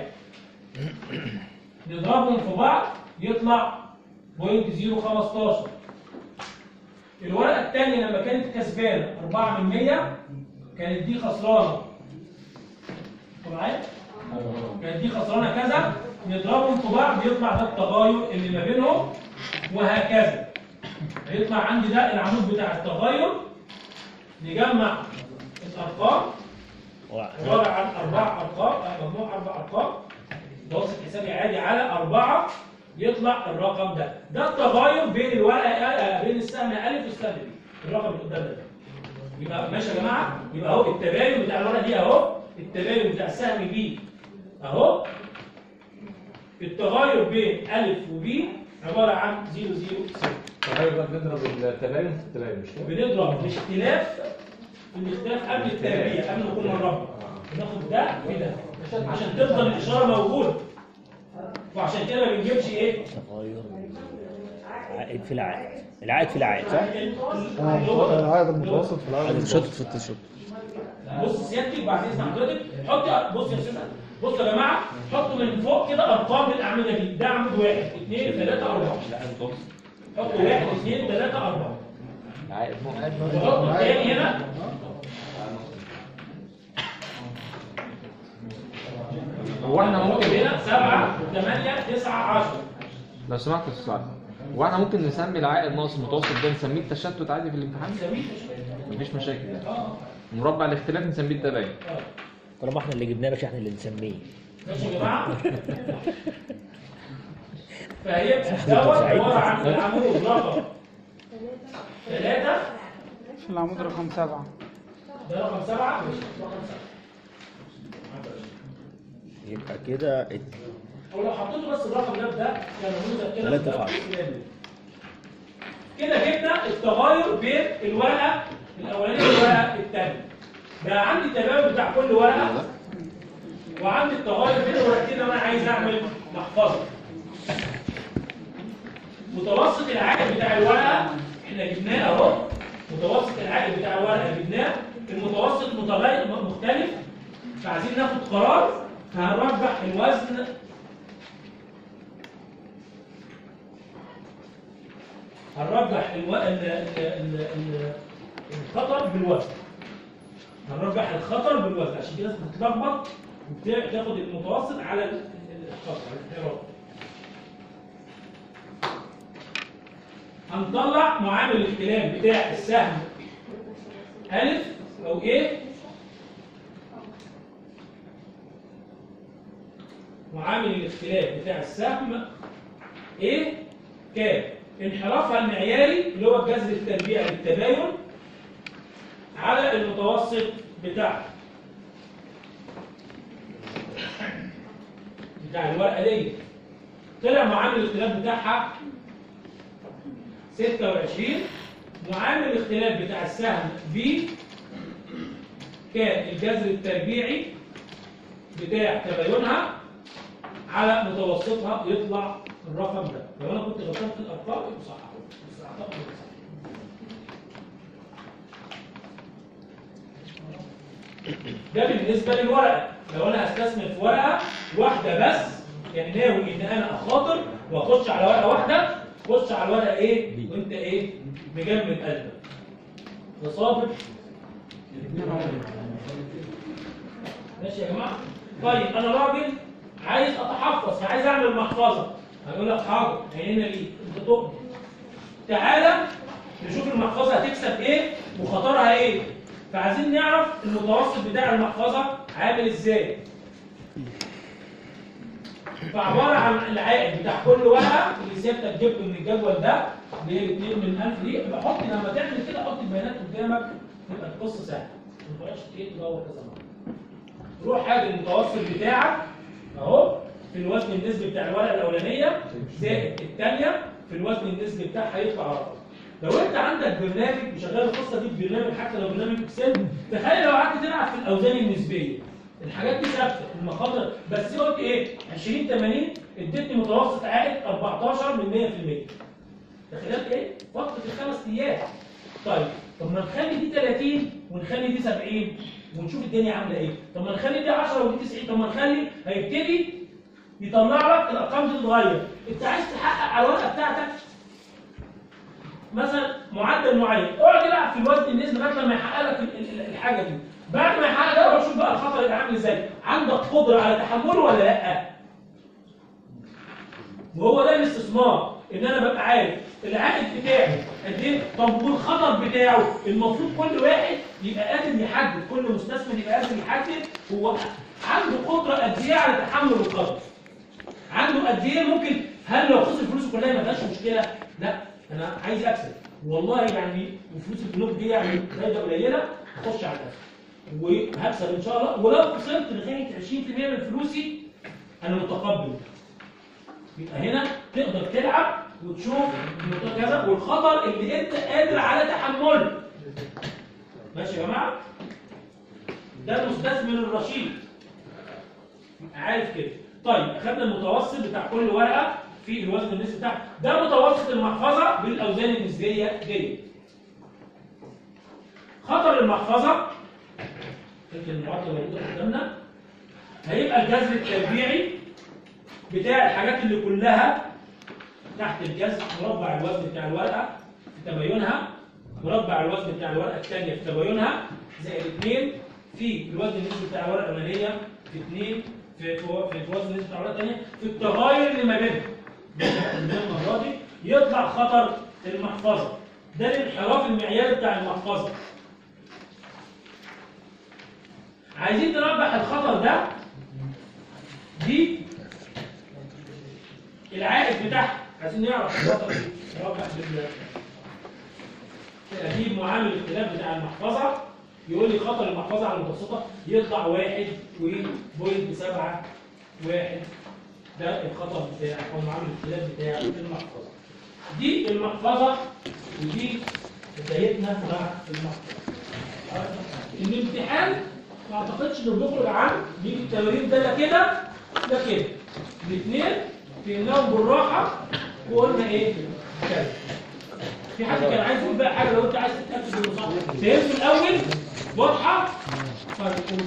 نضربهم في بعض يطلع بوينت 015 الورقه الثانيه لما كانت كسبانه 4 من 100 كانت دي خسرانه انتوا معايا؟ كانت دي خسرانه كذا نضربهم في بعض يطلع ده التغير اللي ما بينهم وهكذا هيطلع عندي ده العمود بتاع التغير نجمع الارقام عباره عن اربع ارقام آه، مجموع اربع ارقام بوصف حسابي عادي على اربعه يطلع الرقم ده ده التغير بين الورقه آه، بين السهم الف والسهم ب الرقم اللي قدامنا ده يبقى ماشي يا جماعه يبقى اهو التباين بتاع الورقه دي اهو التباين بتاع السهم ب اهو التغير بين الف وب عباره عن 0 0 0 التغير ده بنضرب التباين في التباين مش كده؟ بنضرب الاختلاف الاختلاف قبل التربيع قبل ما كنا نربع بناخد ده في ده عشان تفضل الاشاره موجوده وعشان كده ما بنجيبش ايه تغير عائد في العائد العائد في العائد صح؟ العائد المتوسط في العائد التشتت في التشتت بص سيادتك بعد اذن حضرتك حط بص يا استاذ بص يا جماعه حطوا من فوق كده ارقام الاعمده دي ده عمود واحد اثنين ثلاثه اربعه حطوا واحد اثنين ثلاثه اربعه العائد وحطوا الثاني هنا هو احنا ممكن هنا سبعه ثمانيه تسعه 10 لو سمحت يا استاذ علي، هو احنا ممكن نسمي العائد ناقص المتوسط ده نسميه التشتت عادي في الامتحان؟ مفيش مشاكل يعني مربع الاختلاف نسميه التباين طالما احنا اللي جبناه مش احنا اللي نسميه ماشي يا جماعه فهي دوت عباره عن العمود رقم ثلاثه العمود رقم سبعة ده رقم سبعه مش رقم سبعه يبقى كده او لو حطيتوا بس الرقم ده بده كنموذج كده ثلاثة ده في كده جبنا التغير بين الورقه الاولانيه والورقه الثانيه بقى عندي التباين بتاع كل ورقه وعندي التغير بين الورقتين لو انا عايز اعمل محفظه متوسط العائد بتاع الورقه احنا جبناه اهو متوسط العائد بتاع الورقه جبناه المتوسط متغير مختلف فعايزين ناخد قرار هنرجح الوزن هنرجح الو... ال... ال... ال... ال... الخطر بالوزن هنرجح الخطر بالوزن عشان في ناس بتتلخبط وبتاخد المتوسط على ال- ال- الخطر على الاحتراف هنطلع معامل الاختلاف بتاع السهم ألف أو إيه معامل الاختلاف بتاع السهم ايه كام انحرافها المعياري اللي هو الجذر التربيعي للتباين على المتوسط بتاعها بتاع الورقه دي طلع معامل الاختلاف بتاعها 26 معامل الاختلاف بتاع السهم B كان الجذر التربيعي بتاع تباينها على متوسطها يطلع الرقم ده لو انا كنت غلطان في الارقام يبقى صح بس اعتقد إنه صح. ده بالنسبه للورقه لو انا هستثمر في ورقه واحده بس يعني ناوي ان انا اخاطر واخش على ورقه واحده خش على الورقه ايه وانت ايه مجمد قلبك وصابر ماشي يا جماعه طيب انا راجل عايز اتحفظ فعايز اعمل محفظه هقول لك حاضر عينينا ليك انت تؤمن تعالى نشوف المحفظه هتكسب ايه وخطرها ايه فعايزين نعرف المتوسط بتاع المحفظه عامل ازاي فعباره عن العائد بتاع كل ورقه اللي سيادتك جبته من الجدول ده اللي هي الاثنين من 1000 دي بحط لما تعمل كده حط البيانات قدامك تبقى القصه سهله ما تقعدش ايه تدور كذا مره روح هات المتوسط بتاعك اهو في الوزن النسبي بتاع الورقه الاولانيه زائد الثانيه في الوزن النسبي بتاعها هيطلع رقم لو انت عندك برنامج مشغل القصه دي ببرنامج حتى لو برنامج اكسل تخيل لو قعدت تلعب في الاوزان النسبيه الحاجات دي ثابته المخاطر بس قلت ايه 20 80 ادتني متوسط عائد 14 من 100% ده خلال ايه؟ فتره الخمس ايام طيب طب ما نخلي دي 30 ونخلي دي 70 ونشوف الدنيا عامله ايه طب ما نخلي دي 10 ودي 90 طب ما نخلي هيبتدي يطلع لك الارقام دي تتغير انت عايز تحقق على الورقه بتاعتك مثلا معدل معين اقعد العب في الوزن النسبي لغايه لما يحقق لك ال- ال- الحاجه دي بعد ما يحقق ده روح شوف بقى الخطر يبقى عامل ازاي عندك قدره على تحمله ولا لا وهو ده الاستثمار ان انا ببقى عارف العائد بتاعي قد ايه طب والخطر بتاعه المفروض كل واحد يبقى قادر يحدد كل مستثمر يبقى قادر يحدد هو عنده قدره قد ايه على تحمل الخطر عنده قد ايه ممكن هل لو خسر فلوسه كلها ما فيهاش مشكله لا انا عايز اكسب والله يعني وفلوس البنوك دي يعني فايده قليله اخش على الاكسب وهكسب ان شاء الله ولو خسرت لغايه 20% من فلوسي انا متقبل يبقى هنا تقدر تلعب وتشوف النقطة كذا والخطر اللي انت قادر على تحمله ماشي يا جماعه ده المستثمر الرشيد عارف كده طيب اخدنا المتوسط بتاع كل ورقه في الوزن النسبي بتاعها ده متوسط المحفظه بالاوزان النسبيه دي خطر المحفظه يمكن المعادله موجوده قدامنا هيبقى الجذر التربيعي بتاع الحاجات اللي كلها تحت الجذر مربع الوزن بتاع الورقه في تباينها مربع الوزن بتاع الورقه الثانيه في تباينها زائد 2 في الوزن النسبي بتاع الورقه الاولانيه في 2 في في في الوزن النسبي بتاع الورقه الثانيه في التغاير اللي ما بينهم المره دي يطلع خطر المحفظه ده الانحراف المعياري بتاع المحفظه عايزين نربح الخطر ده دي العائد بتاعها عايزين نعرف الخطر دي نربح بال اجيب معامل الاختلاف بتاع المحفظه يقول لي خطر المحفظه على المتوسطه يطلع واحد وبوينت سبعة واحد ده الخطر بتاع او معامل الاختلاف بتاع المحفظه دي المحفظه ودي بدايتنا مع المحفظه الامتحان ما اعتقدش انه بيخرج عن بيجي التمارين ده لا كده لا كده الاثنين فهمناهم بالراحه وقلنا ايه كذا في حد كان عايز يقول بقى حاجه لو انت عايز تتاكد انه صح فهمت الاول واضحه طيب قول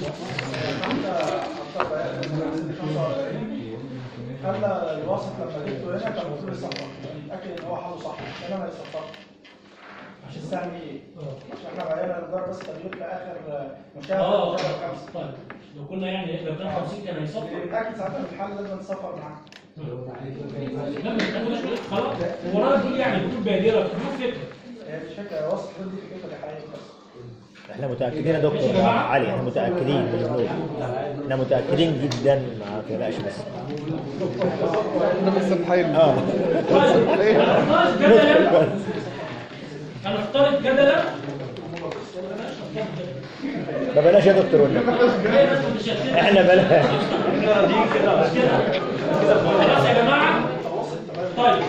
خلى الوسط لما جبته هنا كان المفروض يصفر يتاكد ان هو حاله صح انما ما يصفرش عشان السهم ايه؟ عشان احنا غيرنا الدرجه بس تغيير في اخر مشاهده اه مشاهده خمسه طيب لو كنا يعني لو كان 50 كان هيصفر بيتاكد ساعتها ان الحل لازم يتصفر معاه لا مش هتقولش كده، خلاص ورانا بتقول يعني بتقول بادره بتقول فكره هي مش فكره وسط دي فكرتها الحقيقيه بس احنا متاكدين يا دكتور علي احنا متاكدين من البنوك احنا متاكدين جدا ما تقلقش بس انا لسه بحايل اه هنفترض جدلا هنفترض جدلا ما بلاش يا دكتور والنبي هي بس مش هتلاقي- احنا بلاش خلاص يا جماعه طيب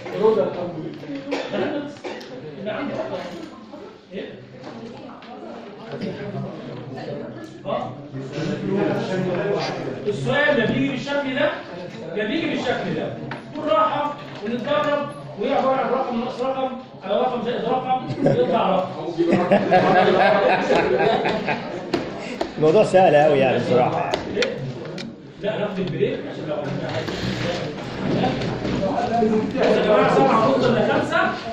لا، عندي. إيه؟ آه. السؤال ده بيجي بالشكل ده ده بيجي بالشكل ده بالراحه ونتدرب وهي عباره عن رقم ناقص رقم على رقم زائد رقم يطلع رقم الموضوع سهل قوي يعني بصراحه لا ناخد البريك عشان لو عايزين يا جماعه سبعه ونص ولا خمسه